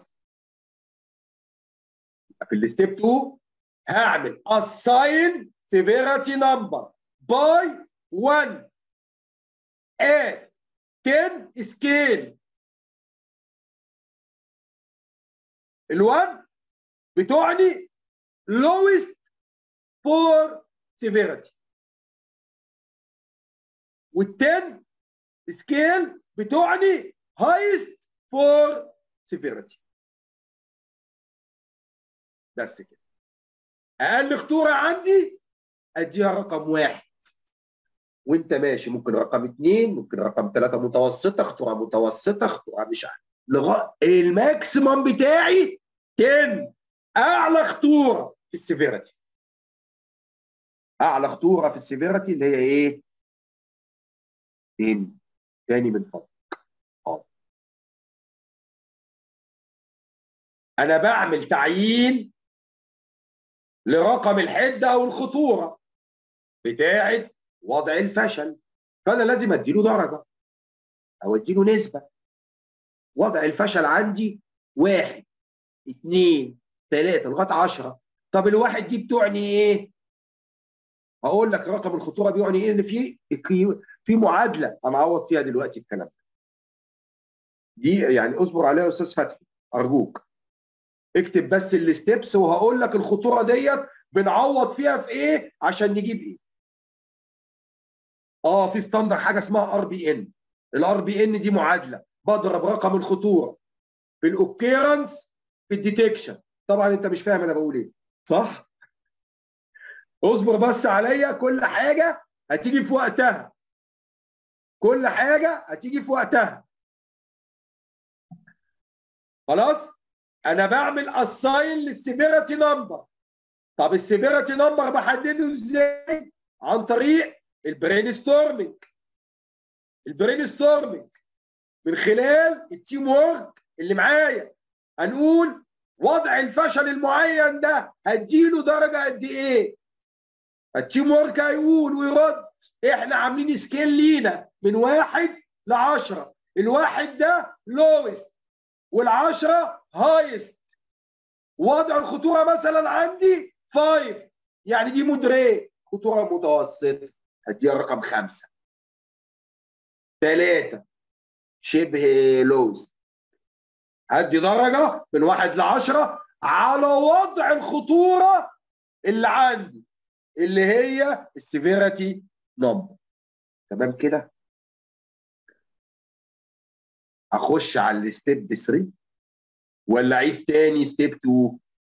في الستيب 2 هعمل assign severity number by 1 at 10 scale ال1 بتعني lowest for severity وال10 سكيل بتعني highest for severity بس كده اقل خطوره عندي اديها رقم واحد وانت ماشي ممكن رقم اثنين ممكن رقم ثلاثه متوسطه خطوره متوسطه خطوره مش عارف لغايه الماكسيمم بتاعي 10 اعلى خطوره في السيفيريتي اعلى خطوره في السيفيريتي اللي هي ايه؟ تاني تاني من فضلك اه انا بعمل تعيين لرقم الحده او الخطوره بتاعه وضع الفشل فانا لازم اديله درجه او اديله نسبه وضع الفشل عندي واحد اثنين ثلاثه لغايه 10 طب الواحد دي بتعني ايه؟ هقول لك رقم الخطوره بيعني ايه ان في في معادله هنعوض فيها دلوقتي الكلام ده. دي يعني اصبر عليها يا استاذ فتحي ارجوك. اكتب بس الستبس وهقول لك الخطوره ديت بنعوض فيها في ايه عشان نجيب ايه. اه في ستاندر حاجه اسمها ار بي ان. الار بي ان دي معادله بضرب رقم الخطوره في الاوكيرنس في الديتكشن. طبعا انت مش فاهم انا بقول ايه صح؟ اصبر بس عليا كل حاجه هتيجي في وقتها كل حاجه هتيجي في وقتها خلاص انا بعمل اساين للسيفيريتي نمبر طب السيفيريتي نمبر بحدده ازاي عن طريق البرين ستورمنج البرين ستورمنج من خلال التيم وورك اللي معايا هنقول وضع الفشل المعين ده هديله درجه قد ايه التيم ورك هيقول ويرد احنا عاملين سكيل لينا من واحد ل 10 الواحد ده لويست والعشرة هايست وضع الخطورة مثلا عندي 5 يعني دي مودريت خطورة متوسطة هديها رقم خمسة ثلاثة شبه لوز هدي درجة من واحد لعشرة على وضع الخطورة اللي عندي اللي هي السيفيريتي نمبر تمام كده اخش على الستيب 3 ولا اعيد تاني ستيب 2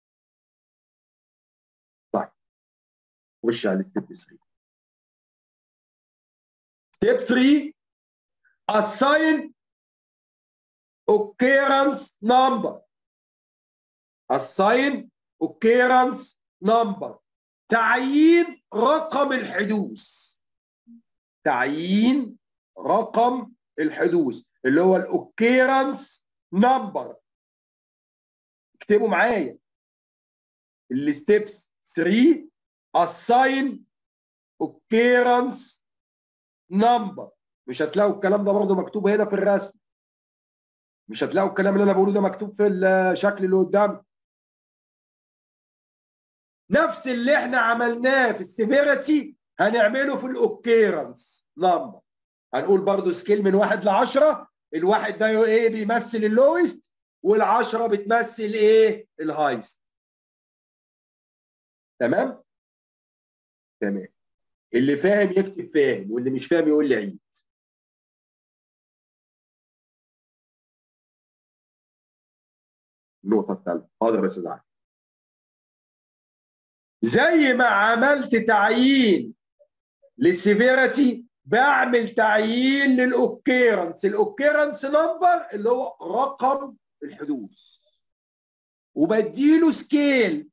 طيب خش على الستيب 3 ستيب 3 assign occurrence number assign occurrence number تعيين رقم الحدوث تعيين رقم الحدوث اللي هو الاوكيرنس نمبر اكتبوا معايا الستبس 3 assign occurrence number مش هتلاقوا الكلام ده برضه مكتوب هنا في الرسم مش هتلاقوا الكلام اللي انا بقوله ده مكتوب في الشكل اللي قدام نفس اللي احنا عملناه في السيفيريتي هنعمله في الاوكيرنس نمبر هنقول برضو سكيل من واحد ل 10 الواحد ده ايه بيمثل اللويست والعشرة بتمثل ايه الهايست تمام تمام اللي فاهم يكتب فاهم واللي مش فاهم يقول لي عيد النقطة الثالثة حاضر يا استاذ زي ما عملت تعيين للسيفيريتي بعمل تعيين للاوكيرنس الاوكيرنس نمبر اللي هو رقم الحدوث وبديله سكيل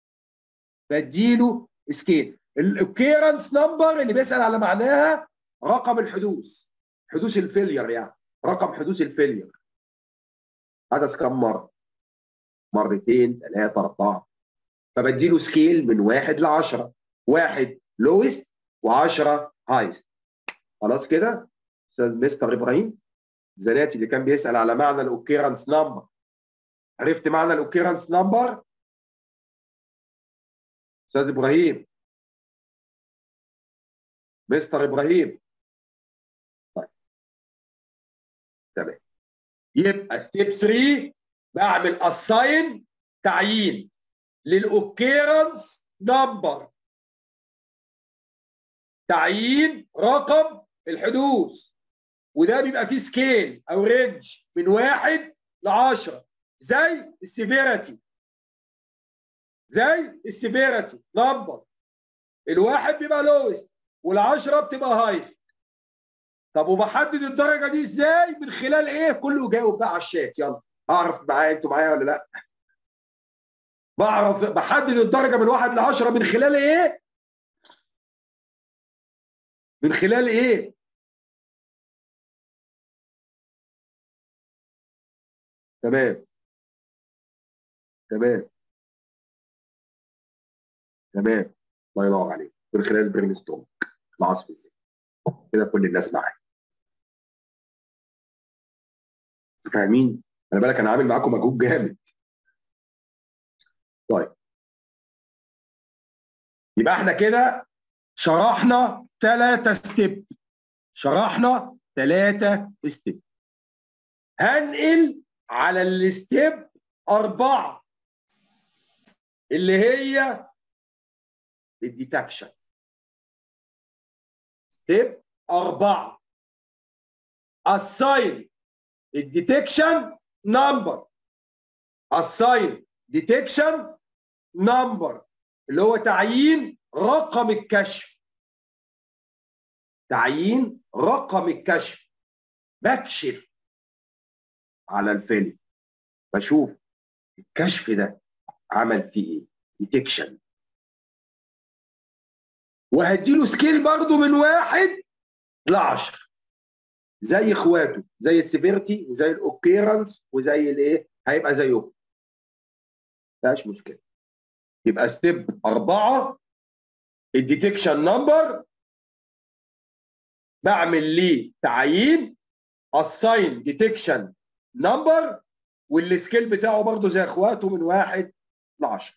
بديله سكيل الاوكيرنس نمبر اللي بيسال على معناها رقم الحدوث حدوث الفيلير يعني رقم حدوث الفيلير حدث كم مره مرتين ثلاثه اربعه فبديله سكيل من واحد ل 10 واحد لويست و10 هايست خلاص كده استاذ مستر ابراهيم زناتي اللي كان بيسال على معنى الاوكيرنس نمبر عرفت معنى الاوكيرنس نمبر استاذ ابراهيم مستر ابراهيم طيب تمام يبقى ستيب 3 بعمل اساين تعيين للاوكيرنس نمبر تعيين رقم الحدوث وده بيبقى فيه سكيل او رينج من واحد ل 10 زي السيفيريتي زي السيفيريتي نمبر الواحد بيبقى لويست والعشرة بتبقى هايست طب وبحدد الدرجة دي ازاي من خلال ايه كله جاوب بقى على الشات يلا اعرف معايا انتوا معايا ولا لا بعرف بحدد الدرجة من واحد لعشرة من خلال ايه من خلال ايه تمام تمام تمام الله ينور عليك من خلال البرين ستورم العصف الذهني كده كل الناس معايا فاهمين؟ خلي بالك انا عامل معاكم مجهود جامد طيب يبقى احنا كده شرحنا ثلاثة ستيب شرحنا ثلاثة ستيب هنقل على الستيب أربعة اللي هي الديتكشن ستيب أربعة assign الديتكشن نمبر assign detection number اللي هو تعيين رقم الكشف تعيين رقم الكشف بكشف على الفيلم بشوف الكشف ده عمل فيه ايه ديتكشن وهديله سكيل برضو من واحد ل 10 زي اخواته زي السيفيرتي وزي الاوكيرنس وزي الايه هيبقى زيهم مفيهاش مشكله يبقى ستيب أربعة الديتكشن نمبر بعمل ليه تعيين assign detection number والسكيل بتاعه برضه زي اخواته من واحد ل 10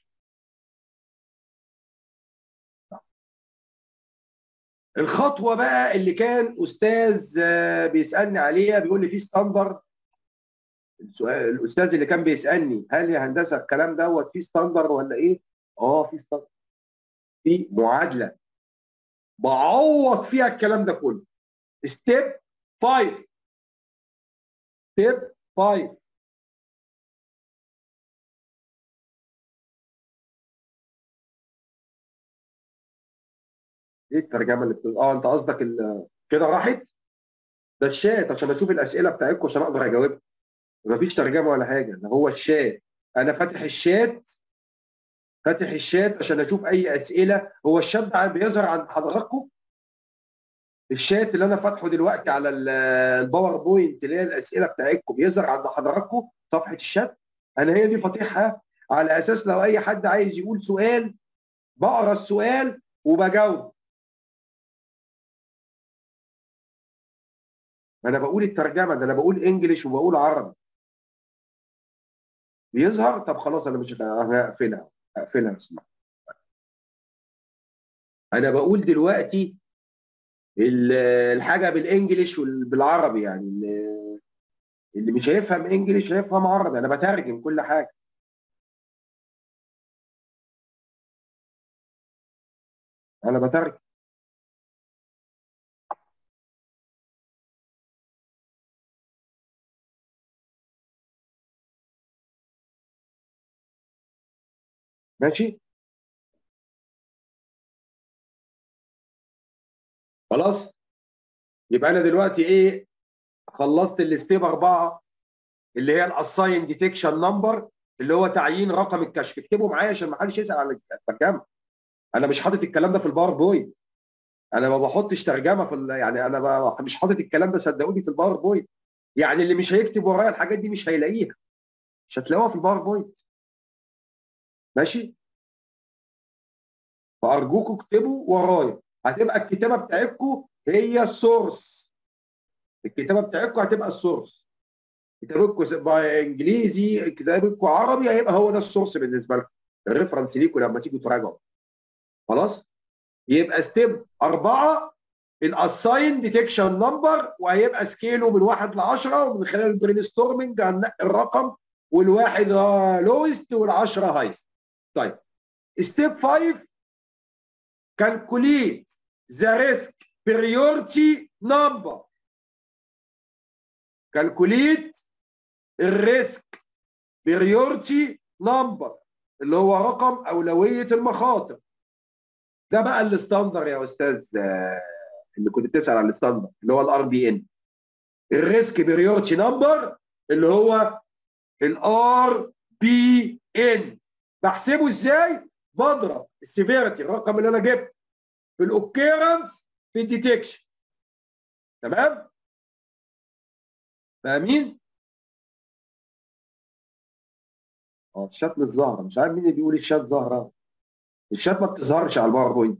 الخطوه بقى اللي كان استاذ بيسالني عليها بيقول لي في ستاندرد السؤال الاستاذ اللي كان بيسالني هل يا هندسه الكلام دوت في ستاندرد ولا ايه؟ اه في ستاندرد في معادله بعوض فيها الكلام ده كله ستيب 5 ستيب 5 ايه الترجمه اللي بتقول اه انت قصدك ال... كده راحت ده الشات عشان اشوف الاسئله بتاعتكم عشان اقدر اجاوبها مفيش ترجمه ولا حاجه ده هو الشات انا فاتح الشات فاتح الشات عشان اشوف اي اسئله هو الشات ده بيظهر عند حضراتكم الشات اللي انا فاتحه دلوقتي على الباوربوينت اللي هي الاسئله بتاعتكم بيظهر عند حضراتكم صفحه الشات انا هي دي فاتحها على اساس لو اي حد عايز يقول سؤال بقرا السؤال وبجاوب انا بقول الترجمه ده انا بقول انجليش وبقول عربي بيظهر طب خلاص انا مش هقفلها هقفلها اسمع انا بقول دلوقتي الحاجه بالانجليش وبالعربي يعني اللي مش هيفهم انجليش هيفهم عربي انا بترجم كل حاجه انا بترجم ماشي خلاص يبقى انا دلوقتي ايه خلصت الستيب اربعه اللي هي الاساين ديتكشن نمبر اللي هو تعيين رقم الكشف اكتبوا معايا عشان ما حدش يسال على الترجمه انا مش حاطط الكلام ده في الباوربوينت انا ما بحطش ترجمه في يعني انا مش حاطط الكلام ده صدقوني في الباوربوينت يعني اللي مش هيكتب ورايا الحاجات دي مش هيلاقيها مش هتلاقوها في الباوربوينت ماشي فارجوكم اكتبوا ورايا هتبقى الكتابه بتاعتكم هي السورس الكتابه بتاعتكم هتبقى السورس كتابتكم انجليزي كتابتكم عربي هيبقى هو ده السورس بالنسبه لكم الريفرنس ليكم لما تيجوا تراجعوا خلاص يبقى ستيب أربعة الاساين ديتكشن نمبر وهيبقى سكيله من 1 ل 10 ومن خلال البرين ستورمنج هننقي الرقم والواحد لويست والعشرة هايست طيب ستيب 5 calculate the risk priority number كالكوليت الريسك بريورتي نمبر اللي هو رقم اولويه المخاطر ده بقى الستاندر يا استاذ آه، اللي كنت بتسال على الستاندر اللي هو الار بي ان الريسك بريورتي نمبر اللي هو الار بي ان بحسبه ازاي؟ بضرب السيفيرتي الرقم اللي انا جبته في الاوكيرنس في الديتكشن تمام؟ فاهمين؟ اه الشات مش ظاهره مش عارف مين اللي بيقول الشات ظاهره الشات ما بتظهرش على الباوربوينت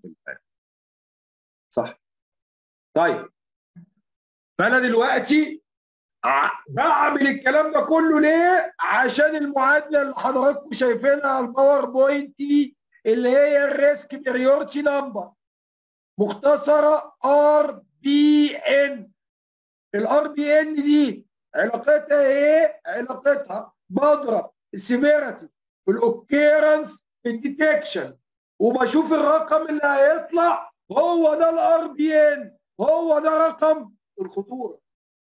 صح طيب فانا دلوقتي بعمل الكلام ده كله ليه؟ عشان المعادله اللي حضراتكم شايفينها على الباوربوينت دي اللي هي الريسك بريورتي نمبر مختصره ار بي ان الار بي ان دي علاقتها ايه؟ علاقتها بضرب السيفيرتي في الاوكيرنس في الديتكشن وبشوف الرقم اللي هيطلع هو ده الار بي ان هو ده رقم الخطوره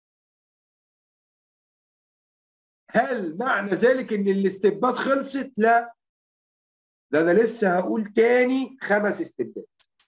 هل معنى ذلك ان الاستبات خلصت؟ لا ده انا لسه هقول تاني خمس استبات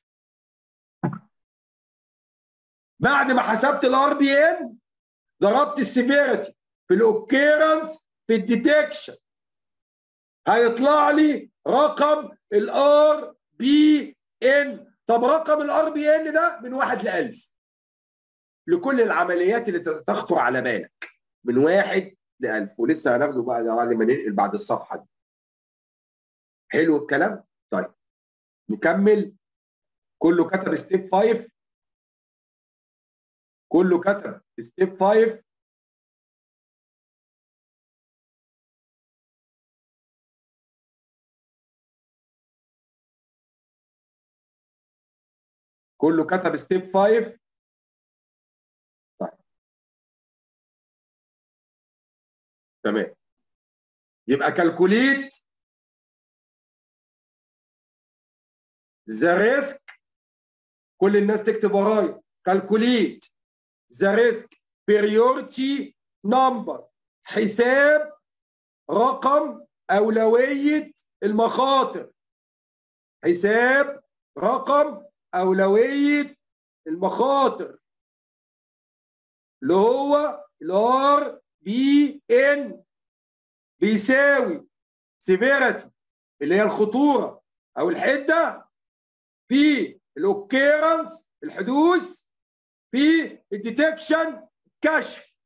بعد ما حسبت الار بي ان ضربت السيفيرتي في الاوكيرنس في الديتكشن هيطلع لي رقم الار بي ان طب رقم الار بي ان ده من واحد ل 1000 لكل العمليات اللي تخطر على بالك من واحد ل 1000 ولسه هناخده بقى بعد ما ننقل بعد الصفحه دي حلو الكلام طيب نكمل كله كتب ستيب 5 كله كتب ستيب 5 كله كتب ستيب 5 طيب تمام يبقى كالكوليت ذا ريسك كل الناس تكتب ورايا كالكوليت ذا ريسك بريورتي نمبر حساب رقم اولويه المخاطر حساب رقم اولويه المخاطر اللي هو الار بي ان بيساوي سيفيرتي اللي هي الخطوره او الحده في الاوكيرنس الحدوث في الديتكشن كشف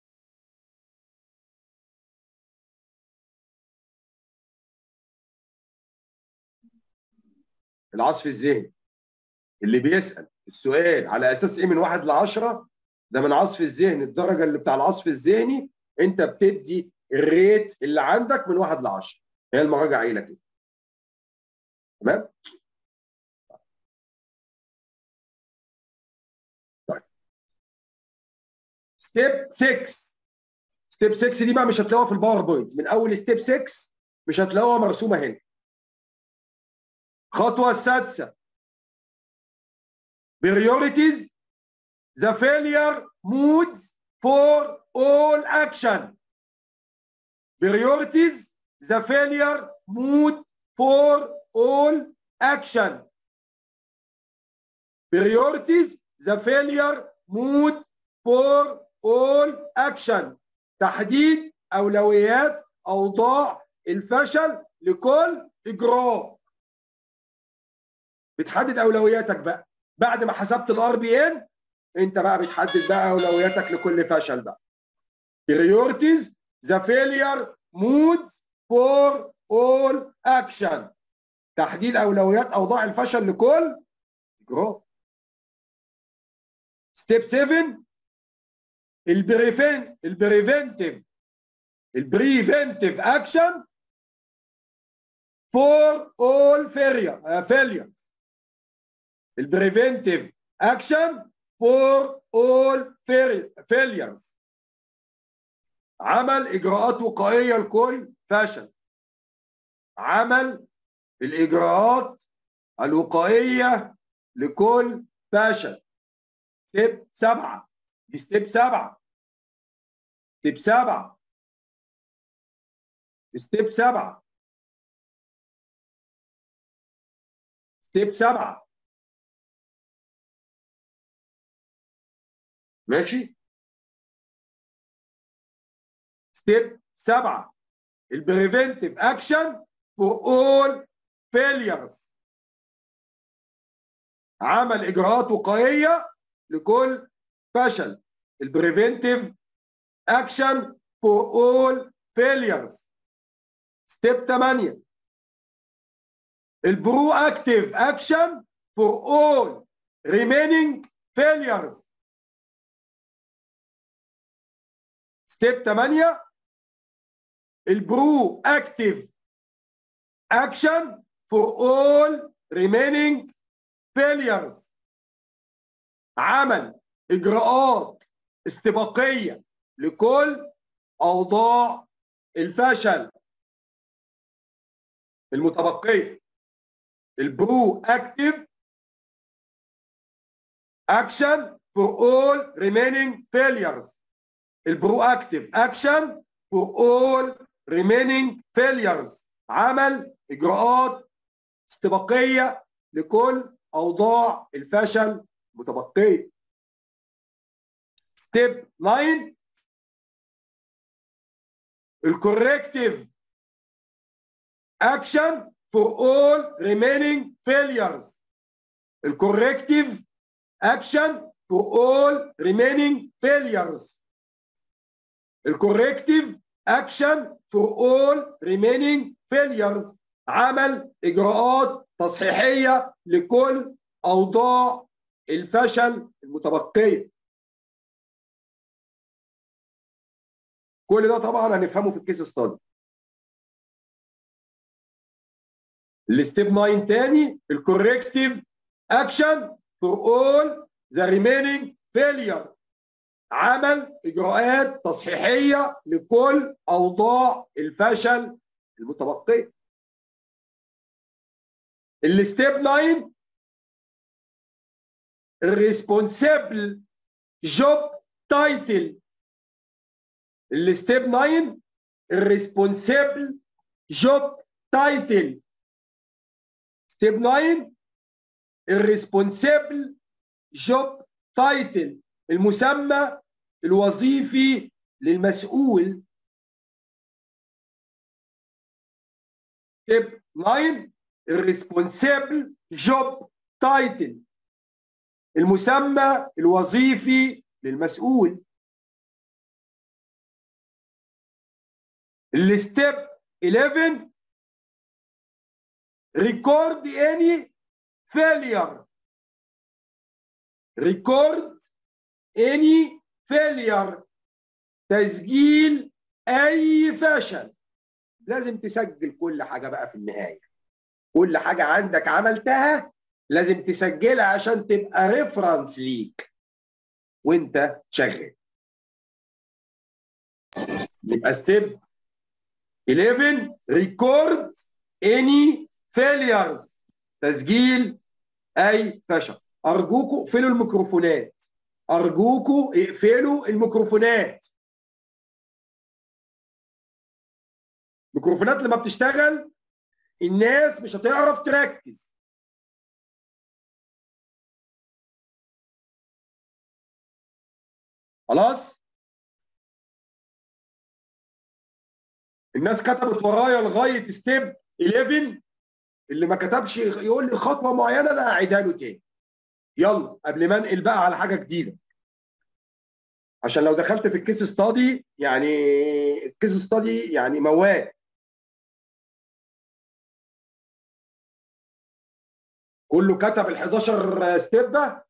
العصف الذهني اللي بيسال السؤال على اساس ايه من واحد ل 10 ده من عصف الذهن الدرجه اللي بتاع العصف الذهني انت بتدي الريت اللي عندك من واحد ل 10 هي المراجعه قايله كده تمام طيب ستيب 6 ستيب 6 دي بقى مش هتلاقوها في الباوربوينت من اول ستيب 6 مش هتلاقوها مرسومه هنا الخطوه السادسه priorities the failure moods for all action priorities the failure mood for all action priorities the failure mood for all action تحديد اولويات اوضاع الفشل لكل اجراء بتحدد اولوياتك بقى بعد ما حسبت الار بي ان انت بقى بتحدد بقى اولوياتك لكل فشل بقى priorities the failure moods for all action تحديد اولويات اوضاع الفشل لكل اجراء ستيب 7 البريفن البريفنتيف البريفنتيف اكشن فور اول failure failures البريفنتيف اكشن فور اول failures عمل اجراءات وقائيه لكل فشل عمل الاجراءات الوقائيه لكل فشل ستيب سبعه دي ستيب سبعه ستيب سبعة ستيب سبعة ستيب سبعة ماشي ستيب سبعة البريفنتيف اكشن فور اول فيليرز عمل اجراءات وقائيه لكل فشل البريفنتيف اكشن فور اول فيليرز ستيب 8 البرو اكتيف اكشن فور اول ريمينينج فيليرز ستيب 8 البرو اكتيف اكشن فور اول ريمينينج فيليرز عمل اجراءات استباقيه لكل اوضاع الفشل المتبقيه البرو اكتيف اكشن فور اول ريمينينج فيليرز البرو اكتيف اكشن فور اول ريمينينج فيليرز عمل اجراءات استباقيه لكل اوضاع الفشل المتبقيه ستيب 9 الكوركتيف اكشن فور اول ريمينينج فيليرز الكوركتيف اكشن فور اول ريمينينج فيليرز الكوركتيف اكشن فور اول ريمينينج فيليرز عمل اجراءات تصحيحيه لكل اوضاع الفشل المتبقيه كل ده طبعا هنفهمه في الكيس ستادي الستيب 9 تاني الكوركتيف اكشن فور اول ذا ريمينينج فيلير عمل اجراءات تصحيحيه لكل اوضاع الفشل المتبقيه الستيب 9 الريسبونسبل جوب تايتل الستيب 9 الريسبونسبل جوب تايتل ستيب 9 الريسبونسبل جوب تايتل المسمى الوظيفي للمسؤول ستيب 9 الريسبونسبل جوب تايتل المسمى الوظيفي للمسؤول الستيب 11 record any failure record any failure تسجيل اي فشل لازم تسجل كل حاجه بقى في النهايه كل حاجه عندك عملتها لازم تسجلها عشان تبقى ريفرنس ليك وانت شغال يبقى ستيب 11 ريكورد اني فيليرز تسجيل اي فشل ارجوكوا اقفلوا الميكروفونات ارجوكوا اقفلوا الميكروفونات الميكروفونات لما بتشتغل الناس مش هتعرف تركز خلاص الناس كتبت ورايا لغايه ستيب 11 اللي ما كتبش يقول لي خطوه معينه انا هعيدها له تاني يلا قبل ما انقل بقى على حاجه جديده عشان لو دخلت في الكيس ستادي يعني الكيس ستادي يعني موال كله كتب ال 11 ستيب ده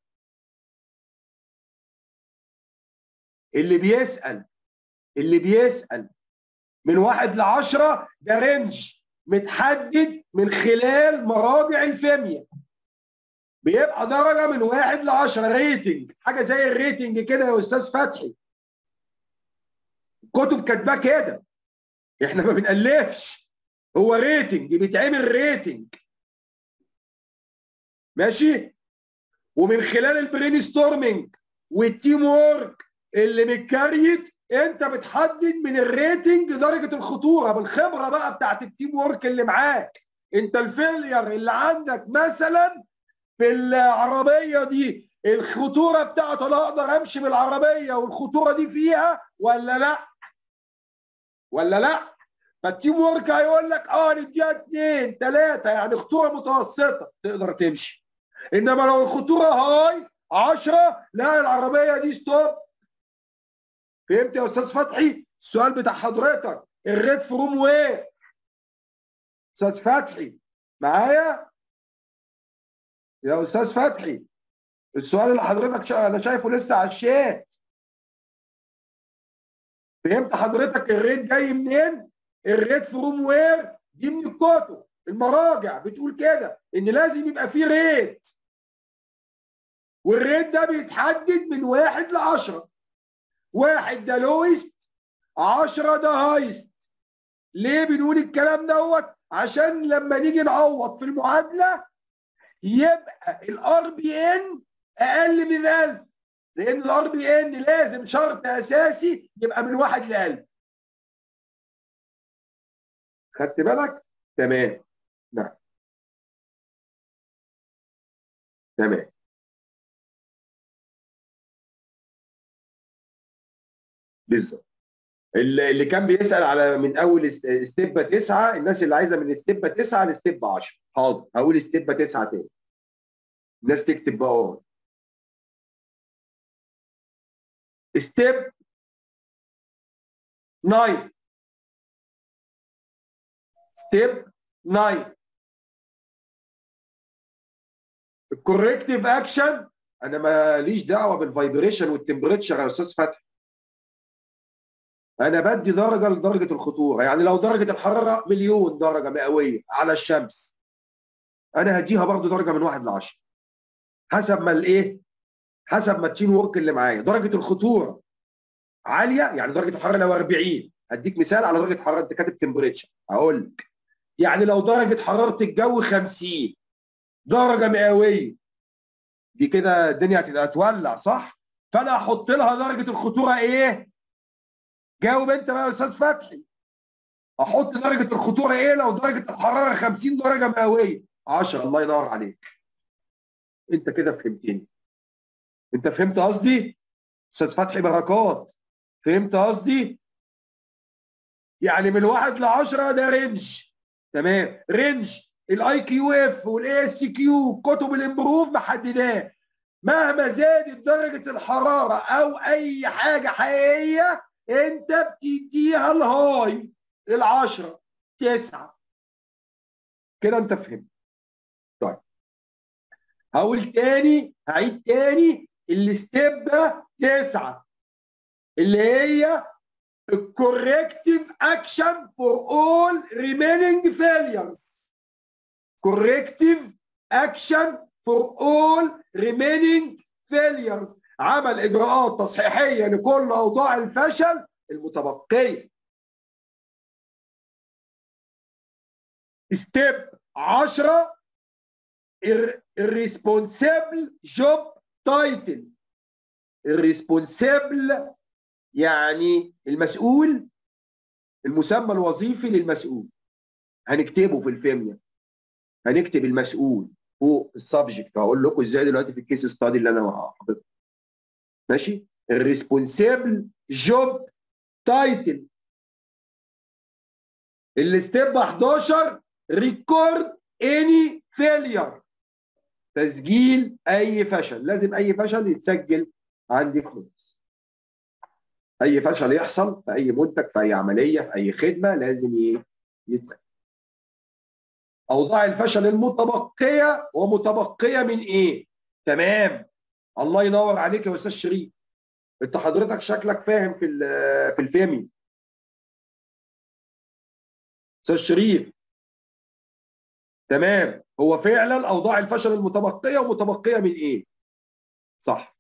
اللي بيسال اللي بيسال من واحد لعشرة ده رينج متحدد من خلال مرابع الفيمياء بيبقى درجة من واحد لعشرة ريتنج حاجة زي الريتنج كده يا أستاذ فتحي الكتب كاتباه كده احنا ما بنألفش هو ريتنج بيتعمل ريتنج ماشي ومن خلال البرين ستورمنج والتيم وورك اللي متكريت انت بتحدد من الريتنج درجه الخطوره بالخبره بقى بتاعت التيم ورك اللي معاك انت الفيلير اللي عندك مثلا في العربيه دي الخطوره بتاعته انا اقدر امشي بالعربيه والخطوره دي فيها ولا لا ولا لا فالتيم ورك هيقول لك اه نديها اثنين ثلاثه يعني خطوره متوسطه تقدر تمشي انما لو الخطوره هاي 10 لا العربيه دي ستوب فهمت يا استاذ فتحي السؤال بتاع حضرتك الريد فروم وير استاذ فتحي معايا يا استاذ فتحي السؤال اللي حضرتك شا... انا شايفه لسه على الشات فهمت حضرتك الريت جاي منين الريت فروم وير دي من الكتب المراجع بتقول كده ان لازم يبقى في ريت والريت ده بيتحدد من واحد ل 10 واحد ده لويست 10 ده هايست ليه بنقول الكلام دوت عشان لما نيجي نعوض في المعادله يبقى الار بي ان اقل من 1000 لان الار بي ان لازم شرط اساسي يبقى من واحد ل 1000 خدت بالك؟ تمام نعم تمام بالظبط اللي كان بيسال على من اول ستيب 9 الناس اللي عايزه من ستيب 9 لستيب 10 حاضر هقول ستيب 9 تاني الناس تكتب بقى ورا ستيب 9 ستيب 9 الكوركتيف اكشن انا ماليش دعوه بالفايبريشن والتمبريتشر يا استاذ فتحي انا بدي درجه لدرجه الخطوره يعني لو درجه الحراره مليون درجه مئويه على الشمس انا هديها برضو درجه من واحد ل 10 حسب ما الايه حسب ما التين ورك اللي معايا درجه الخطوره عاليه يعني درجه الحراره لو 40 هديك مثال على درجه حراره انت كاتب تمبريتشر هقول لك يعني لو درجه حراره الجو 50 درجه مئويه دي كده الدنيا هتبقى تولع صح فانا هحط لها درجه الخطوره ايه جاوب انت بقى يا استاذ فتحي احط درجه الخطوره ايه لو درجه الحراره 50 درجه مئويه 10 الله ينور عليك انت كده فهمتني انت فهمت قصدي استاذ فتحي بركات فهمت قصدي يعني من واحد ل 10 ده رينج تمام رينج الاي كيو اف والاي اس كيو كتب الامبروف محدداه مهما زادت درجه الحراره او اي حاجه حقيقيه انت بتديها الهاي العشرة تسعة كده انت فهمت طيب هقول تاني هعيد تاني الستيب ده تسعة اللي هي الكوركتيف اكشن فور اول ريمينينج فيليرز كوركتيف اكشن فور اول ريمينينج فيليرز عمل اجراءات تصحيحيه لكل اوضاع الفشل المتبقيه ستيب 10 الريسبونسبل جوب تايتل الريسبونسبل يعني المسؤول المسمى الوظيفي للمسؤول هنكتبه في الفيميا هنكتب المسؤول فوق السبجكت هقول لكم ازاي دلوقتي في الكيس ستادي اللي انا حاططها ماشي الريسبونسبل جوب تايتل الستيب 11 ريكورد اني فيلير تسجيل اي فشل لازم اي فشل يتسجل عندي خلاص اي فشل يحصل في اي منتج في اي عمليه في اي خدمه لازم يتسجل اوضاع الفشل المتبقيه ومتبقيه من ايه تمام الله ينور عليك يا استاذ شريف انت حضرتك شكلك فاهم في في الفيمي استاذ شريف تمام هو فعلا اوضاع الفشل المتبقيه ومتبقيه من ايه صح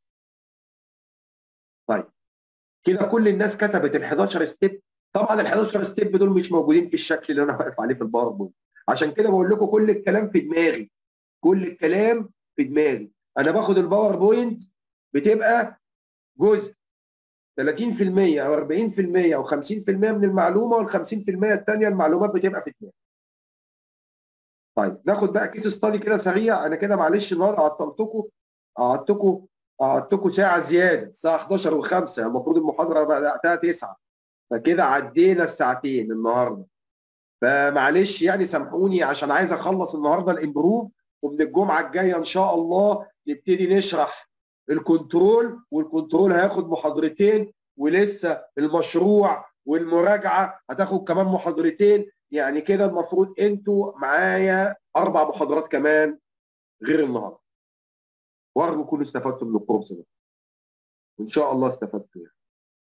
طيب كده كل الناس كتبت ال 11 ستيب طبعا ال 11 ستيب دول مش موجودين في الشكل اللي انا واقف عليه في الباوربوينت عشان كده بقول لكم كل الكلام في دماغي كل الكلام في دماغي انا باخد الباوربوينت بتبقى جزء 30% او 40% او 50% من المعلومه وال 50% الثانيه المعلومات بتبقى في دماغك. طيب ناخد بقى كيس ستادي كده سريع انا كده معلش النهارده عطلتكم قعدتكم قعدتكم ساعه زياده الساعه 11 و5 المفروض المحاضره بداتها 9 فكده عدينا الساعتين النهارده فمعلش يعني سامحوني عشان عايز اخلص النهارده الامبروف ومن الجمعه الجايه ان شاء الله نبتدي نشرح الكنترول والكنترول هياخد محاضرتين ولسه المشروع والمراجعه هتاخد كمان محاضرتين يعني كده المفروض انتوا معايا اربع محاضرات كمان غير النهارده وارجو تكونوا استفدتوا من الكورس ده وان شاء الله استفدتوا يعني.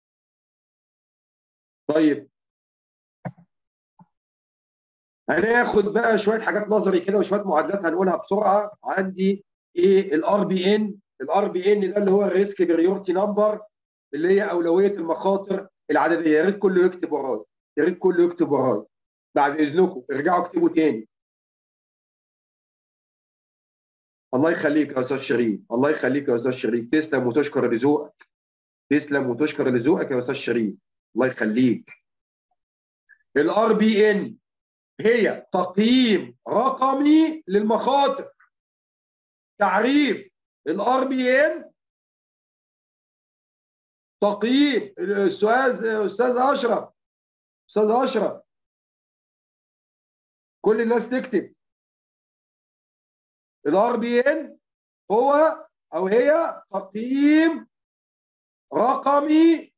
طيب هناخد بقى شويه حاجات نظري كده وشويه معادلات هنقولها بسرعه عندي ايه الار بي ان الار بي ان ده اللي هو الريسك بريورتي نمبر اللي هي اولويه المخاطر العدديه يا ريت كله يكتب ورايا يا ريت كله يكتب ورايا بعد اذنكم ارجعوا اكتبوا تاني الله يخليك يا استاذ شريف الله يخليك يا استاذ شريف تسلم وتشكر لذوقك تسلم وتشكر لذوقك يا استاذ شريف الله يخليك الار بي ان هي تقييم رقمي للمخاطر تعريف الار بي ان تقييم الاستاذ استاذ اشرف استاذ اشرف كل الناس تكتب الار بي ان هو او هي تقييم رقمي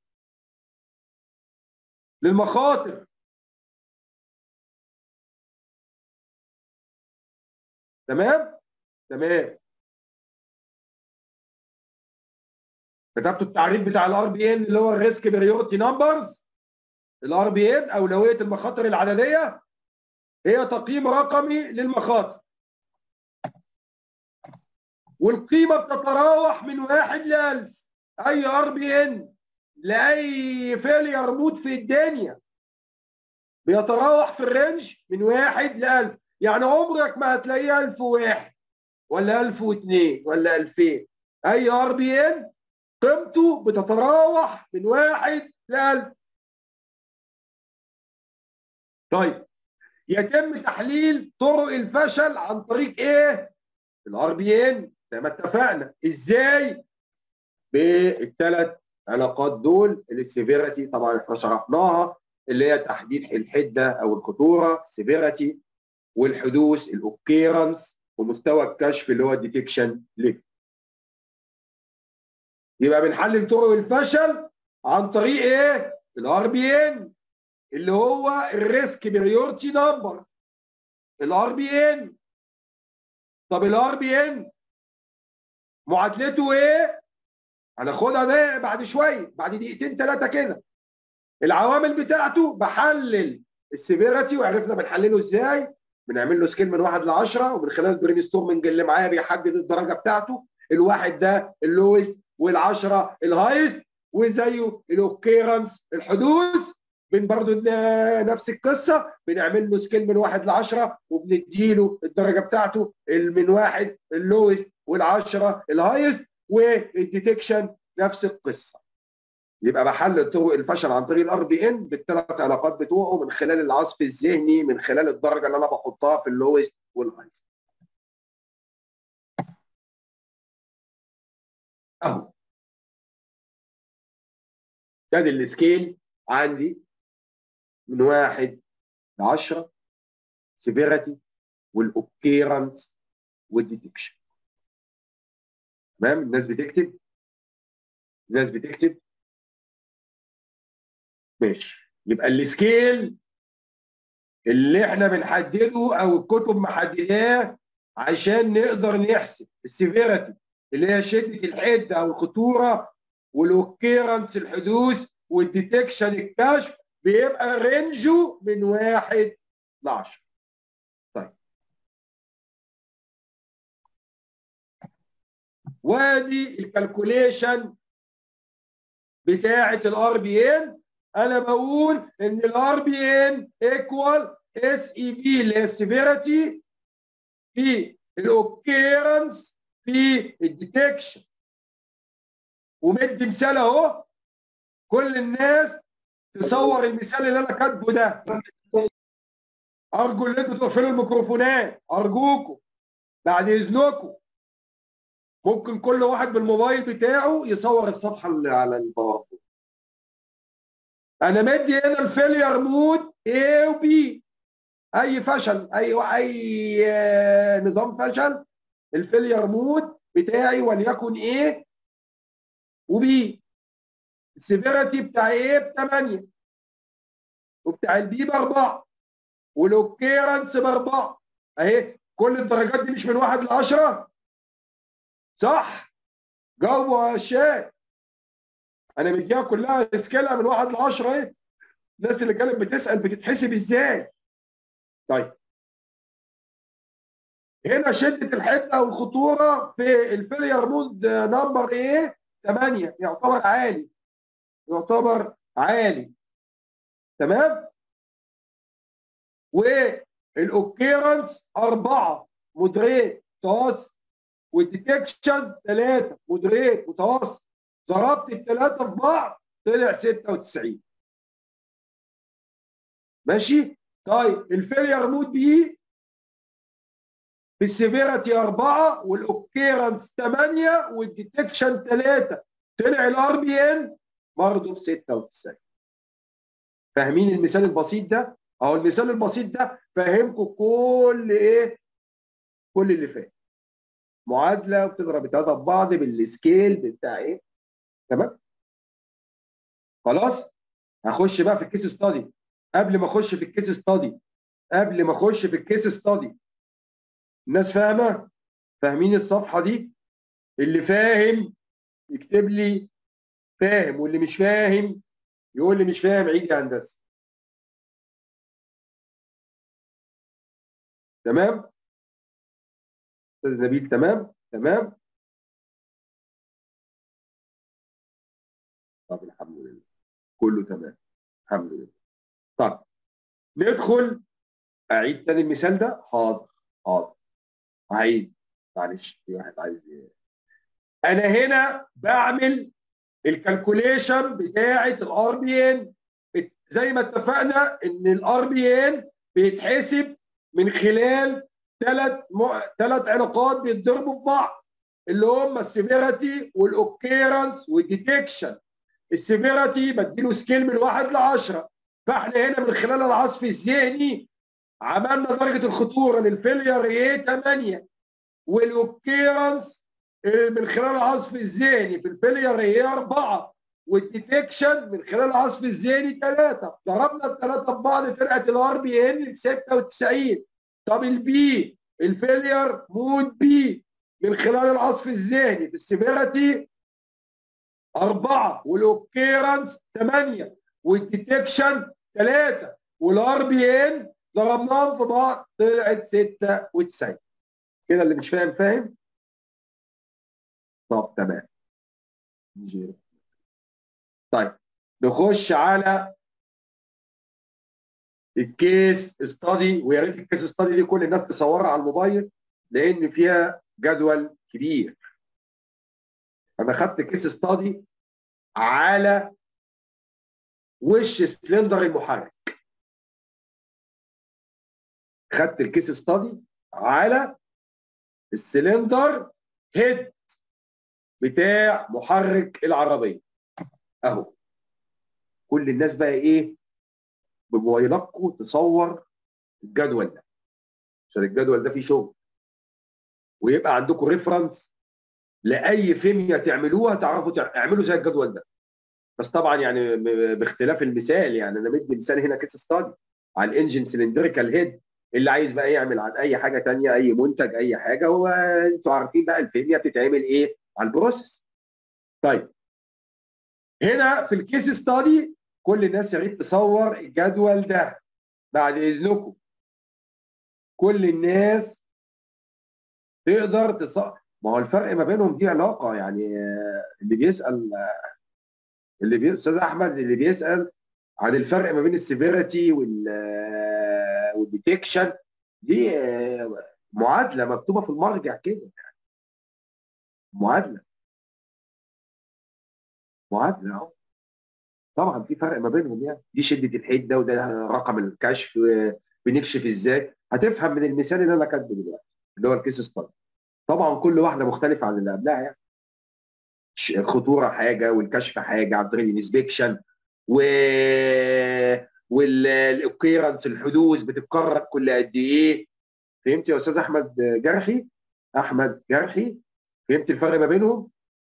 للمخاطر تمام تمام كتبتوا التعريف بتاع الار بي ان اللي هو الريسك بريورتي نمبرز الار بي ان اولويه المخاطر العدديه هي تقييم رقمي للمخاطر والقيمه بتتراوح من واحد ل 1000 اي ار بي ان لاي فيلير مود في الدنيا بيتراوح في الرينج من واحد ل 1000 يعني عمرك ما هتلاقيه 1001 ولا 1002 ولا 2000 اي ار بي ان قيمته بتتراوح من واحد ل 1000 طيب يتم تحليل طرق الفشل عن طريق ايه؟ الار بي ان زي ما اتفقنا ازاي؟ بالثلاث علاقات دول السيفيريتي طبعا احنا شرحناها اللي هي تحديد الحده او الخطوره سيفيريتي والحدوث الاوكيرنس ومستوى الكشف اللي هو الديتكشن ليفل يبقى بنحلل طرق الفشل عن طريق ايه؟ الار بي ان اللي هو الريسك بريورتي نمبر الار بي ان طب الار بي ان معادلته ايه؟ هناخدها ده بعد شويه بعد دقيقتين ثلاثه كده العوامل بتاعته بحلل السيفيريتي وعرفنا بنحلله ازاي بنعمل له سكيل من واحد ل 10 ومن خلال البرين ستورمنج اللي معايا بيحدد الدرجه بتاعته الواحد ده اللويست والعشرة الهايست وزيه الاوكيرنس الحدوث من برضه نفس القصه بنعمل له سكيل من واحد ل 10 وبنديله الدرجه بتاعته من واحد اللويست والعشرة الهايست والديتكشن نفس القصه يبقى بحلل طرق الفشل عن طريق الار بي ان بالثلاث علاقات بتوعه من خلال العصف الذهني من خلال الدرجه اللي انا بحطها في اللويست والهايست اهو ادي السكيل عندي من واحد ل 10 سيفيريتي والاوكيرنس والديتكشن تمام الناس بتكتب الناس بتكتب ماشي يبقى السكيل اللي احنا بنحدده او الكتب محدداه عشان نقدر نحسب السيفيريتي اللي هي شده الحده او الخطوره والاوكيرنس الحدوث والديتكشن الكشف بيبقى رينجه من واحد ل 10 طيب وادي الكالكوليشن بتاعه الار بي ان انا بقول ان الار بي ان ايكوال اس اي في اللي هي السيفيريتي في الاوكيرنس في الديتكشن ومدي مثال اهو كل الناس تصور المثال اللي انا كاتبه ده ارجو ان انتوا تقفلوا الميكروفونات ارجوكم بعد اذنكم ممكن كل واحد بالموبايل بتاعه يصور الصفحه اللي على الباوربوينت انا مدي هنا الفيلير مود A و B اي فشل اي اي نظام فشل الفيلير مود بتاعي وليكن A و B السيفيريتي بتاع A ب 8 وبتاع البي ب 4 والاوكيرنس ب 4 اهي كل الدرجات دي مش من 1 ل 10 صح جاوبوا يا شات انا مديها كلها سكيلها من 1 ل 10 ايه الناس اللي كانت بتسال بتتحسب ازاي طيب هنا شده الحده والخطوره في الفيلير مود نمبر ايه 8 يعتبر عالي يعتبر عالي تمام والاوكيرنس 4 مودريت متوسط والديتكشن 3 مودريت متوسط ضربت الثلاثه في بعض طلع 96 ماشي طيب الفيلير مود بي بالسيفيريتي 4 والاوكيرنس 8 والديتكشن 3 طلع الار بي ان برضه ب 96 فاهمين المثال البسيط ده؟ اهو المثال البسيط ده فاهمكم كل ايه؟ كل اللي فات معادله وبتضرب الثلاثه في بعض بالسكيل بتاع ايه؟ تمام؟ خلاص؟ هخش بقى في الكيس ستادي قبل ما اخش في الكيس ستادي قبل ما اخش في الكيس ستادي الناس فاهمه؟ فاهمين الصفحه دي؟ اللي فاهم يكتب لي فاهم واللي مش فاهم يقول لي مش فاهم عيد يا هندسه تمام استاذ نبيل تمام تمام طب الحمد لله كله تمام الحمد لله طب ندخل اعيد تاني المثال ده حاضر حاضر هعيد معلش في واحد عايز انا هنا بعمل الكالكوليشن بتاعه الار بي ان زي ما اتفقنا ان الار بي ان بيتحسب من خلال ثلاث ثلاث علاقات بيتضربوا في بعض اللي هم السيفيريتي والاوكيرنس والديتكشن السيفيريتي بديله سكيل من 1 ل 10 فاحنا هنا من خلال العصف الذهني عملنا درجه الخطوره للفيلير ايه 8 والاوكيرنس من خلال العصف الذهني في الفيلير هي أربعة والديتكشن من خلال العصف الذهني ثلاثة ضربنا الثلاثة في بعض طلعت الار بي ان ب 96 طب البي الفيلير مود بي من خلال العصف الذهني في السيفيريتي أربعة والأوكيرنس ثمانية والديتكشن ثلاثة والار بي ان ضربناهم في بعض طلعت 96 كده اللي مش فاهم فاهم طب تمام طيب نخش على الكيس ستادي ويا ريت الكيس ستادي دي كل الناس تصورها على الموبايل لان فيها جدول كبير انا خدت كيس ستادي على وش سلندر المحرك خدت الكيس ستادي على السلندر هيد بتاع محرك العربيه اهو كل الناس بقى ايه بموبايلاتكم تصور الجدول ده عشان الجدول ده فيه شغل ويبقى عندكم ريفرنس لاي فيميا تعملوها تعرفوا تعملوا زي الجدول ده بس طبعا يعني باختلاف المثال يعني انا مدي مثال هنا كيس ستادي على الانجن سلندريكال هيد اللي عايز بقى يعمل عن اي حاجه ثانيه اي منتج اي حاجه هو انتوا عارفين بقى الفيميا بتتعمل ايه على البروسيس طيب هنا في الكيس ستادي كل الناس يا ريت تصور الجدول ده بعد اذنكم كل الناس تقدر تصور ما هو الفرق ما بينهم دي علاقه يعني اللي بيسال اللي بي... استاذ احمد اللي بيسال عن الفرق ما بين السيفيريتي وال والديتكشن دي معادله مكتوبه في المرجع كده يعني معادله معادله اهو طبعا في فرق ما بينهم يعني دي شده الحده وده رقم الكشف بنكشف ازاي هتفهم من المثال اللي انا كاتبه دلوقتي اللي هو الكيس ستادي طبعا كل واحده مختلفه عن اللي قبلها يعني الخطوره حاجه والكشف حاجه عن طريق الانسبكشن و والاوكيرنس الحدوث بتتكرر كل قد ايه فهمت يا استاذ احمد جرحي احمد جرحي فهمت الفرق ما بينهم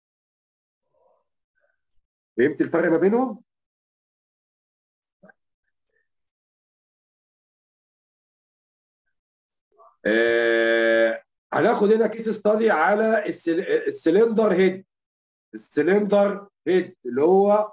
فهمت الفرق ما بينهم آه هناخد هنا كيس ستادي على السلندر هيد السلندر هيد اللي هو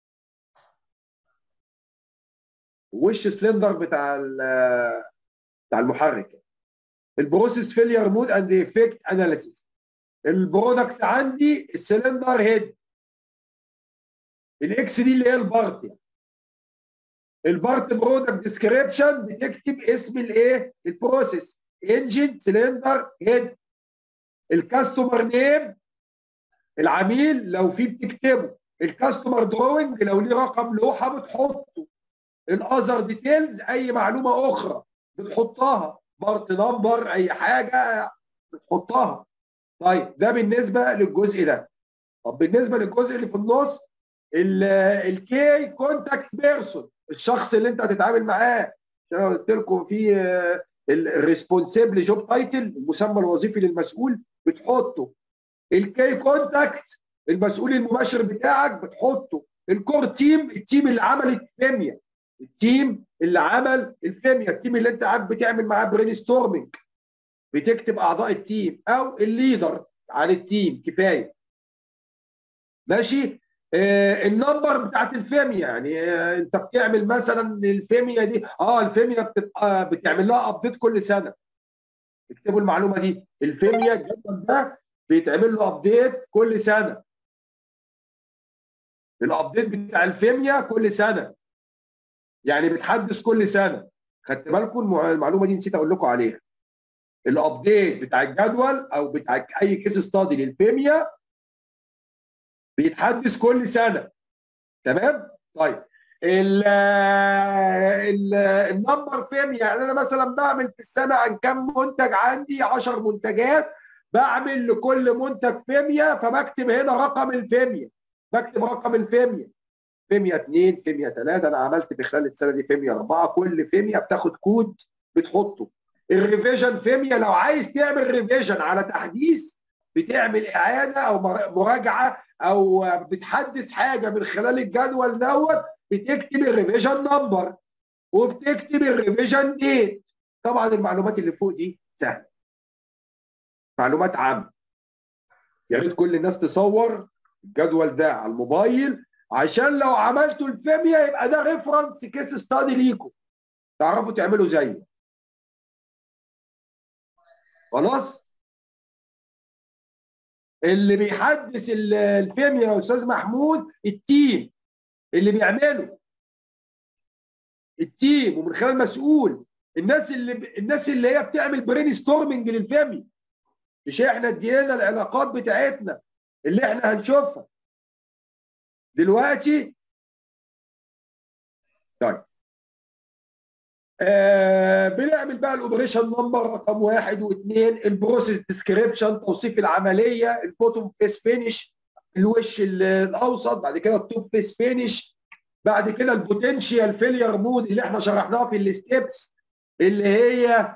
وش سلندر بتاع بتاع المحرك البروسيس فيلير مود اند افكت اناليسيس البرودكت عندي السلندر هيد الاكس دي اللي هي البارت يعني البارت برودكت ديسكريبشن بتكتب اسم الايه البروسيس انجن سلندر هيد الكاستمر نيم العميل لو في بتكتبه الكاستمر دروينج لو ليه رقم لوحه بتحطه الاذر ديتيلز اي معلومه اخرى بتحطها بارت نمبر اي حاجه بتحطها طيب ده بالنسبه للجزء ده طب بالنسبه للجزء اللي في النص الكي كونتاكت بيرسون الشخص اللي انت هتتعامل معاه انا قلت لكم في الريسبونسبل جوب تايتل المسمى الوظيفي للمسؤول بتحطه الكي كونتاكت المسؤول المباشر بتاعك بتحطه الكور تيم التيم اللي عمل الكيمياء التيم اللي عمل الفيميا التيم اللي انت قاعد بتعمل معاه برين ستورمنج بتكتب اعضاء التيم او الليدر عن التيم كفايه ماشي آه النمبر بتاعت الفيميا يعني آه انت بتعمل مثلا الفيميا دي اه الفيميا بتت... آه بتعمل لها ابديت كل سنه اكتبوا المعلومه دي الفيميا الجدول ده بيتعمل له ابديت كل سنه الابديت بتاع الفيميا كل سنه يعني بتحدث كل سنه خدت بالكم المعلومه دي نسيت اقول لكم عليها الابديت بتاع الجدول او بتاع اي كيس ستادي للفيميا بيتحدث كل سنه تمام طيب ال ال النمبر فيم يعني انا مثلا بعمل في السنه عن كم منتج عندي 10 منتجات بعمل لكل منتج فيميا فبكتب هنا رقم الفيميا بكتب رقم الفيميا فيميا 2 فيميا 3 انا عملت في خلال السنه دي فيميا 4 كل فيميا بتاخد كود بتحطه الريفيجن فيميا لو عايز تعمل ريفيجن على تحديث بتعمل اعاده او مراجعه او بتحدث حاجه من خلال الجدول دوت بتكتب الريفيجن نمبر وبتكتب الريفيجن ديت طبعا المعلومات اللي فوق دي سهله معلومات عامه يا ريت كل الناس تصور الجدول ده على الموبايل عشان لو عملتوا الفيميا يبقى ده ريفرنس كيس ستادي ليكم تعرفوا تعملوا زيه خلاص اللي بيحدث الفيميا يا استاذ محمود التيم اللي بيعمله التيم ومن خلال مسؤول الناس اللي ب... الناس اللي هي بتعمل برين ستورمنج للفيميا مش احنا ادينا العلاقات بتاعتنا اللي احنا هنشوفها دلوقتي طيب آه بنعمل بقى الاوبريشن نمبر رقم واحد واثنين البروسيس ديسكريبشن توصيف العمليه البوتوم فيس فينش الوش الاوسط بعد كده التوب فيس فينش بعد كده البوتنشال فيلير مود اللي احنا شرحناها في الستبس اللي هي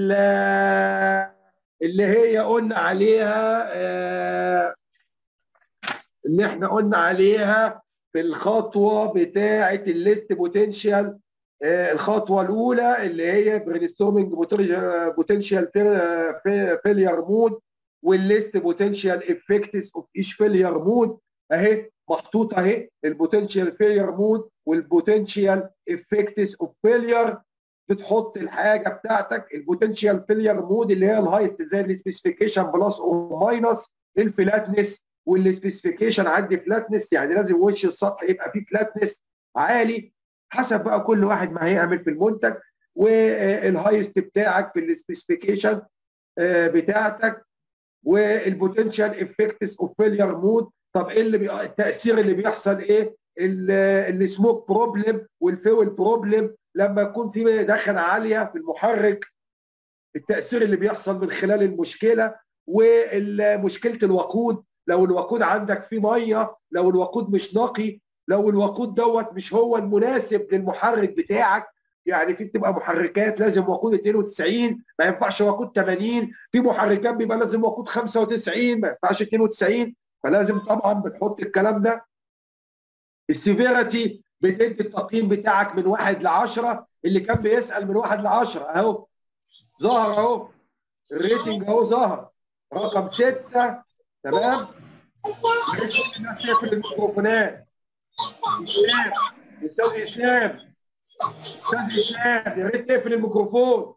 اللي هي قلنا عليها آه اللي احنا قلنا عليها في الخطوه بتاعه الليست بوتنشال الخطوه الاولى اللي هي برين ستورمنج بوتنشال فيلير مود والليست بوتنشال افكتس اوف ايش فيلير مود اهي محطوطه اهي البوتنشال فيلير مود والبوتنشال افكتس اوف فيلير بتحط الحاجه بتاعتك البوتنشال فيلير مود اللي هي الهايست زي السبيسيفيكيشن بلس او ماينس الفلاتنس والسبيسيفيكيشن عندي فلاتنس يعني لازم وش السطح يبقى فيه فلاتنس عالي حسب بقى كل واحد ما هيعمل في المنتج والهايست بتاعك في السبيسيفيكيشن بتاعتك والبوتنشال افكتس اوف فيلير مود طب ايه اللي بي... التاثير اللي بيحصل ايه السموك بروبلم والفيول بروبلم لما يكون في دخنه عاليه في المحرك التاثير اللي بيحصل من خلال المشكله ومشكله الوقود لو الوقود عندك فيه ميه لو الوقود مش نقي لو الوقود دوت مش هو المناسب للمحرك بتاعك يعني في بتبقى محركات لازم وقود 92 ما ينفعش وقود 80 في محركات بيبقى لازم وقود 95 ما ينفعش 92 فلازم طبعا بتحط الكلام ده السيفيرتي بتدي التقييم بتاعك من واحد ل 10 اللي كان بيسال من واحد ل 10 اهو ظهر اهو الريتنج اهو ظهر رقم 6 تمام الناس تقفل الميكروفونات اسلام استاذ اسلام استاذ اسلام يا ريت تقفل الميكروفون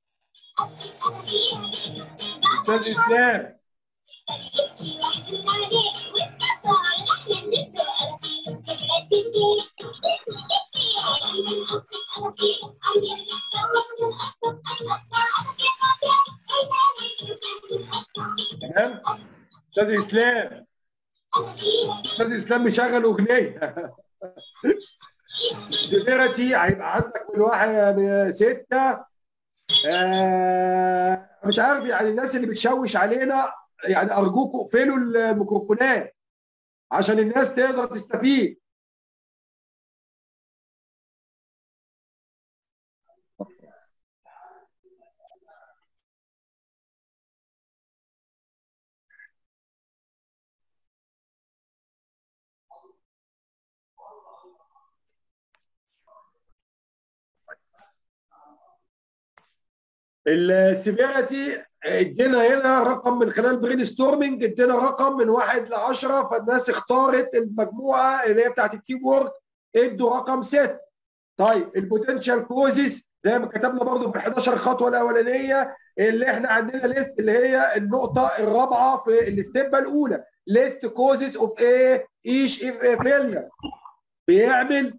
استاذ اسلام تمام استاذ اسلام استاذ اسلام مشغل اغنيه دلوقتي هيبقى عندك من واحد ستة آه مش عارف يعني الناس اللي بتشوش علينا يعني ارجوكم اقفلوا الميكروفونات عشان الناس تقدر تستفيد السيفيريتي ادينا هنا رقم من خلال برين ستورمنج ادينا رقم من واحد ل 10 فالناس اختارت المجموعه اللي هي بتاعت التيم وورك ادوا رقم 6 طيب البوتنشال كوزز زي ما كتبنا برضو في ال 11 خطوه الاولانيه اللي احنا عندنا ليست اللي هي النقطه الرابعه في الاستيبه الاولى ليست كوزز اوف ايه ايش اف فيلير بيعمل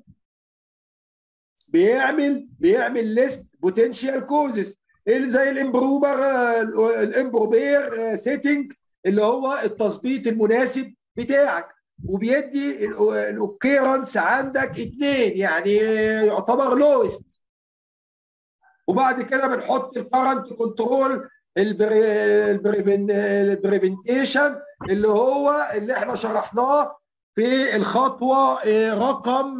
بيعمل بيعمل ليست بوتنشال كوزز اللي زي الامبروبر الامبروبير سيتنج اللي هو التظبيط المناسب بتاعك وبيدي الاوكيرنس عندك اثنين يعني يعتبر لوست وبعد كده بنحط الكرنت كنترول البريفنتيشن اللي هو اللي احنا شرحناه في الخطوه رقم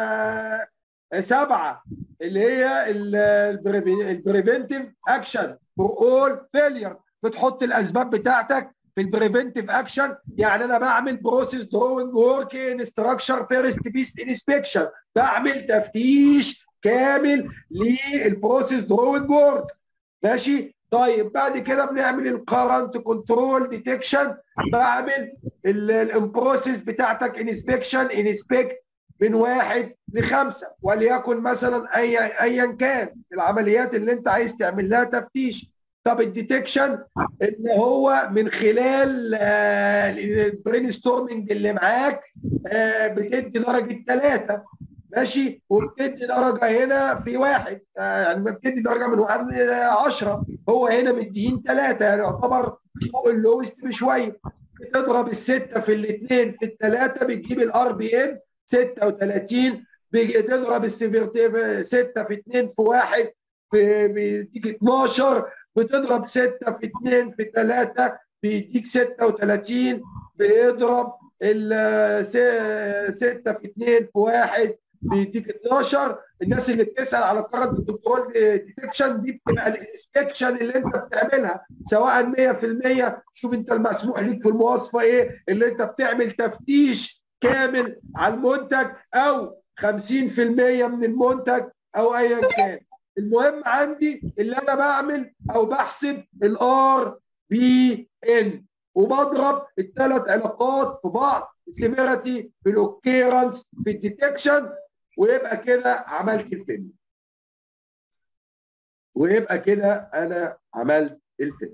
سبعه اللي هي البريفنتيف اكشن فور اول فيلير بتحط الاسباب بتاعتك في البريفنتيف اكشن يعني انا بعمل بروسيس دروينج ورك انستراكشر فيرست بيس انسبكشن بعمل تفتيش كامل للبروسيس دروينج ورك ماشي طيب بعد كده بنعمل الكرنت كنترول ديتكشن بعمل البروسيس بتاعتك انسبكشن انسبكت من واحد لخمسه وليكن مثلا ايا ايا كان العمليات اللي انت عايز تعمل لها تفتيش طب الديتكشن ان هو من خلال البرين ستورمنج اللي معاك بتدي درجه ثلاثه ماشي وبتدي درجه هنا في واحد يعني بتدي درجه من واحد ل 10 هو هنا مديين ثلاثه يعني يعتبر فوق اللوست بشويه بتضرب السته في الاثنين في الثلاثه بتجيب الار بي ام 36 بيجي تضرب السيفيرتيف 6 في 2 في 1 بيديك 12 بتضرب 6 في 2 في 3 بيديك 36 بيضرب ال 6 في 2 في 1 بيديك 12 الناس اللي بتسال على كارنت كنترول ديتكشن دي بتبقى الانسبكشن اللي انت بتعملها سواء 100% شوف انت المسموح ليك في المواصفه ايه اللي انت بتعمل تفتيش كامل على المنتج او 50% من المنتج او ايا كان المهم عندي اللي انا بعمل او بحسب الار بي ان وبضرب الثلاث علاقات في بعض السيفيريتي في الاوكيرنس في الديتكشن ويبقى كده عملت الفيلم ويبقى كده انا عملت الفيلم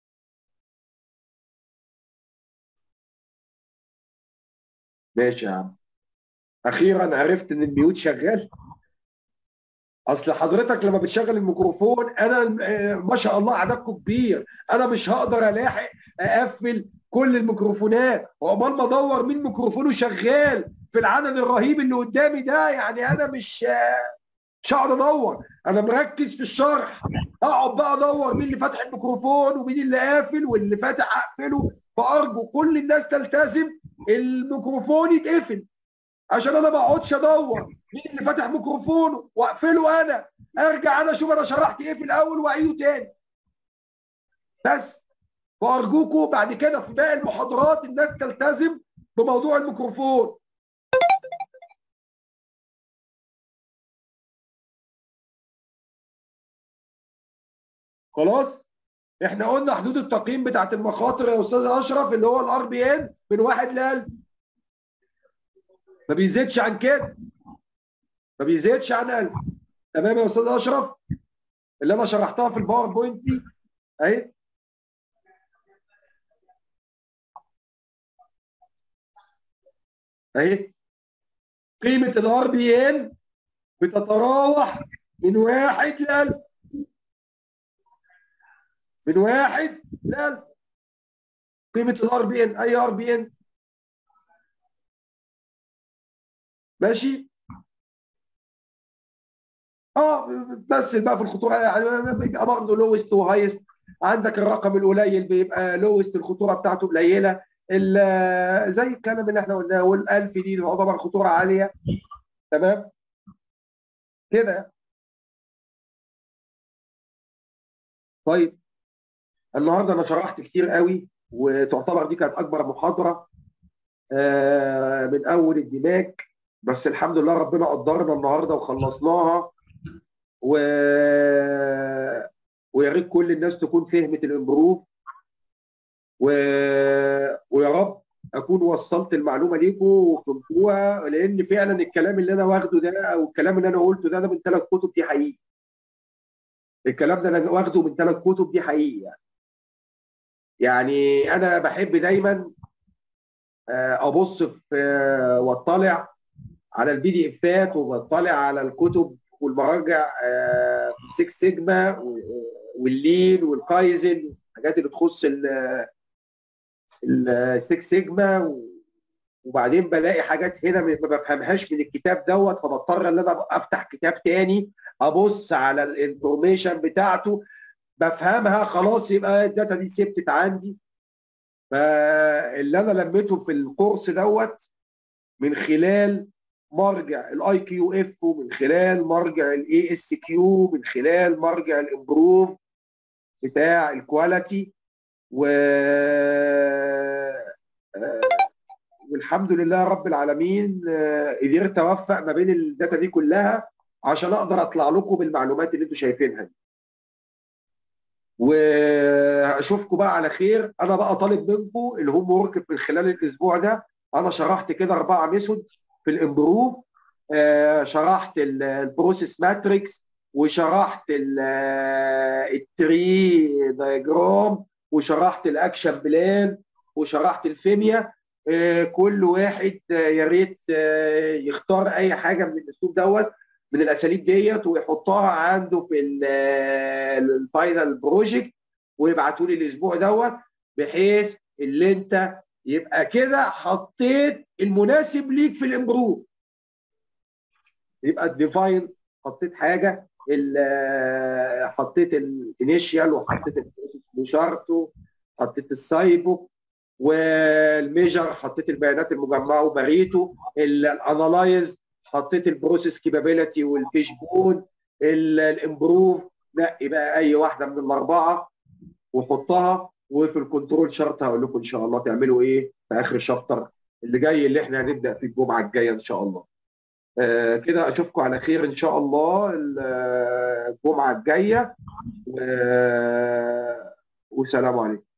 ماشي يا عم اخيرا عرفت ان الميوت شغال اصل حضرتك لما بتشغل الميكروفون انا ما شاء الله عددكم كبير انا مش هقدر الاحق اقفل كل الميكروفونات وعقبال ما ادور مين ميكروفونه شغال في العدد الرهيب اللي قدامي ده يعني انا مش مش هقعد ادور انا مركز في الشرح اقعد بقى ادور مين اللي فاتح الميكروفون ومين اللي قافل واللي فاتح اقفله فارجو كل الناس تلتزم الميكروفون يتقفل عشان انا ما اقعدش ادور مين اللي فاتح ميكروفونه واقفله انا ارجع انا اشوف انا شرحت ايه في الاول واعيده تاني بس فارجوكم بعد كده في باقي المحاضرات الناس تلتزم بموضوع الميكروفون خلاص احنا قلنا حدود التقييم بتاعت المخاطر يا استاذ اشرف اللي هو الار بي ان من واحد ل ما بيزيدش عن كده ما بيزيدش عن 1000 تمام يا استاذ اشرف اللي انا شرحتها في الباوربوينت دي اهي اهي قيمه الار بي ان بتتراوح من واحد ل 1000 من واحد ل 1000 قيمه الار بي ان اي ار بي ان ماشي اه بتمثل بقى في الخطوره يعني بيبقى برضه لوست وهايست عندك الرقم القليل بيبقى لوست الخطوره بتاعته قليله زي الكلام اللي احنا قلناه وال1000 دي تعتبر خطوره عاليه تمام كده طيب النهارده انا شرحت كتير قوي وتعتبر دي كانت اكبر محاضره آه من اول الدماغ بس الحمد لله ربنا قدرنا النهارده وخلصناها و ويا ريت كل الناس تكون فهمت الامبروف و... ويا رب اكون وصلت المعلومه ليكم وفهمتوها لان فعلا الكلام اللي انا واخده ده او الكلام اللي انا قلته ده, ده من ثلاث كتب دي حقيقي الكلام ده انا واخده من ثلاث كتب دي حقيقي يعني. يعني انا بحب دايما ابص في واطلع على البي دي افات وبطلع على الكتب والمراجع في السكس سيجما واللين والكايزن الحاجات اللي تخص السكس سيجما وبعدين بلاقي حاجات هنا ما بفهمهاش من الكتاب دوت فبضطر ان انا افتح كتاب تاني ابص على الانفورميشن بتاعته بفهمها خلاص يبقى الداتا دي ثبتت عندي فاللي انا لميته في الكورس دوت من خلال مرجع الاي كيو اف ومن خلال مرجع الاي اس كيو من خلال مرجع الامبروف بتاع الكواليتي و والحمد لله رب العالمين قدرت اوفق ما بين الداتا دي كلها عشان اقدر اطلع لكم بالمعلومات اللي انتم شايفينها دي واشوفكم بقى على خير انا بقى طالب منكم الهوم ورك من خلال الاسبوع ده انا شرحت كده اربعه ميثود في الامبروف آه شرحت البروسيس ماتريكس وشرحت التري دايجرام وشرحت الاكشن بلان وشرحت الفيميا آه كل واحد آه يا ريت يختار اي حاجه من الاسلوب دوت من الاساليب ديت ويحطها عنده في الفاينل بروجكت ويبعتوا لي الاسبوع دوت بحيث اللي انت يبقى كده حطيت المناسب ليك في الامبروف يبقى الديفاين حطيت حاجه حطيت الانيشيال وحطيت الشارتو حطيت السايبو والميجر حطيت البيانات المجمعه وبريته الانالايز حطيت البروسيس كيبابيلتي والفيش بون الامبروف نقي بقى اي واحده من الاربعه وحطها وفي الكنترول شارت هقول لكم ان شاء الله تعملوا ايه في اخر الشابتر اللي جاي اللي احنا هنبدا فيه الجمعه الجايه ان شاء الله. آه كده اشوفكم على خير ان شاء الله الجمعه الجايه و... والسلام عليكم.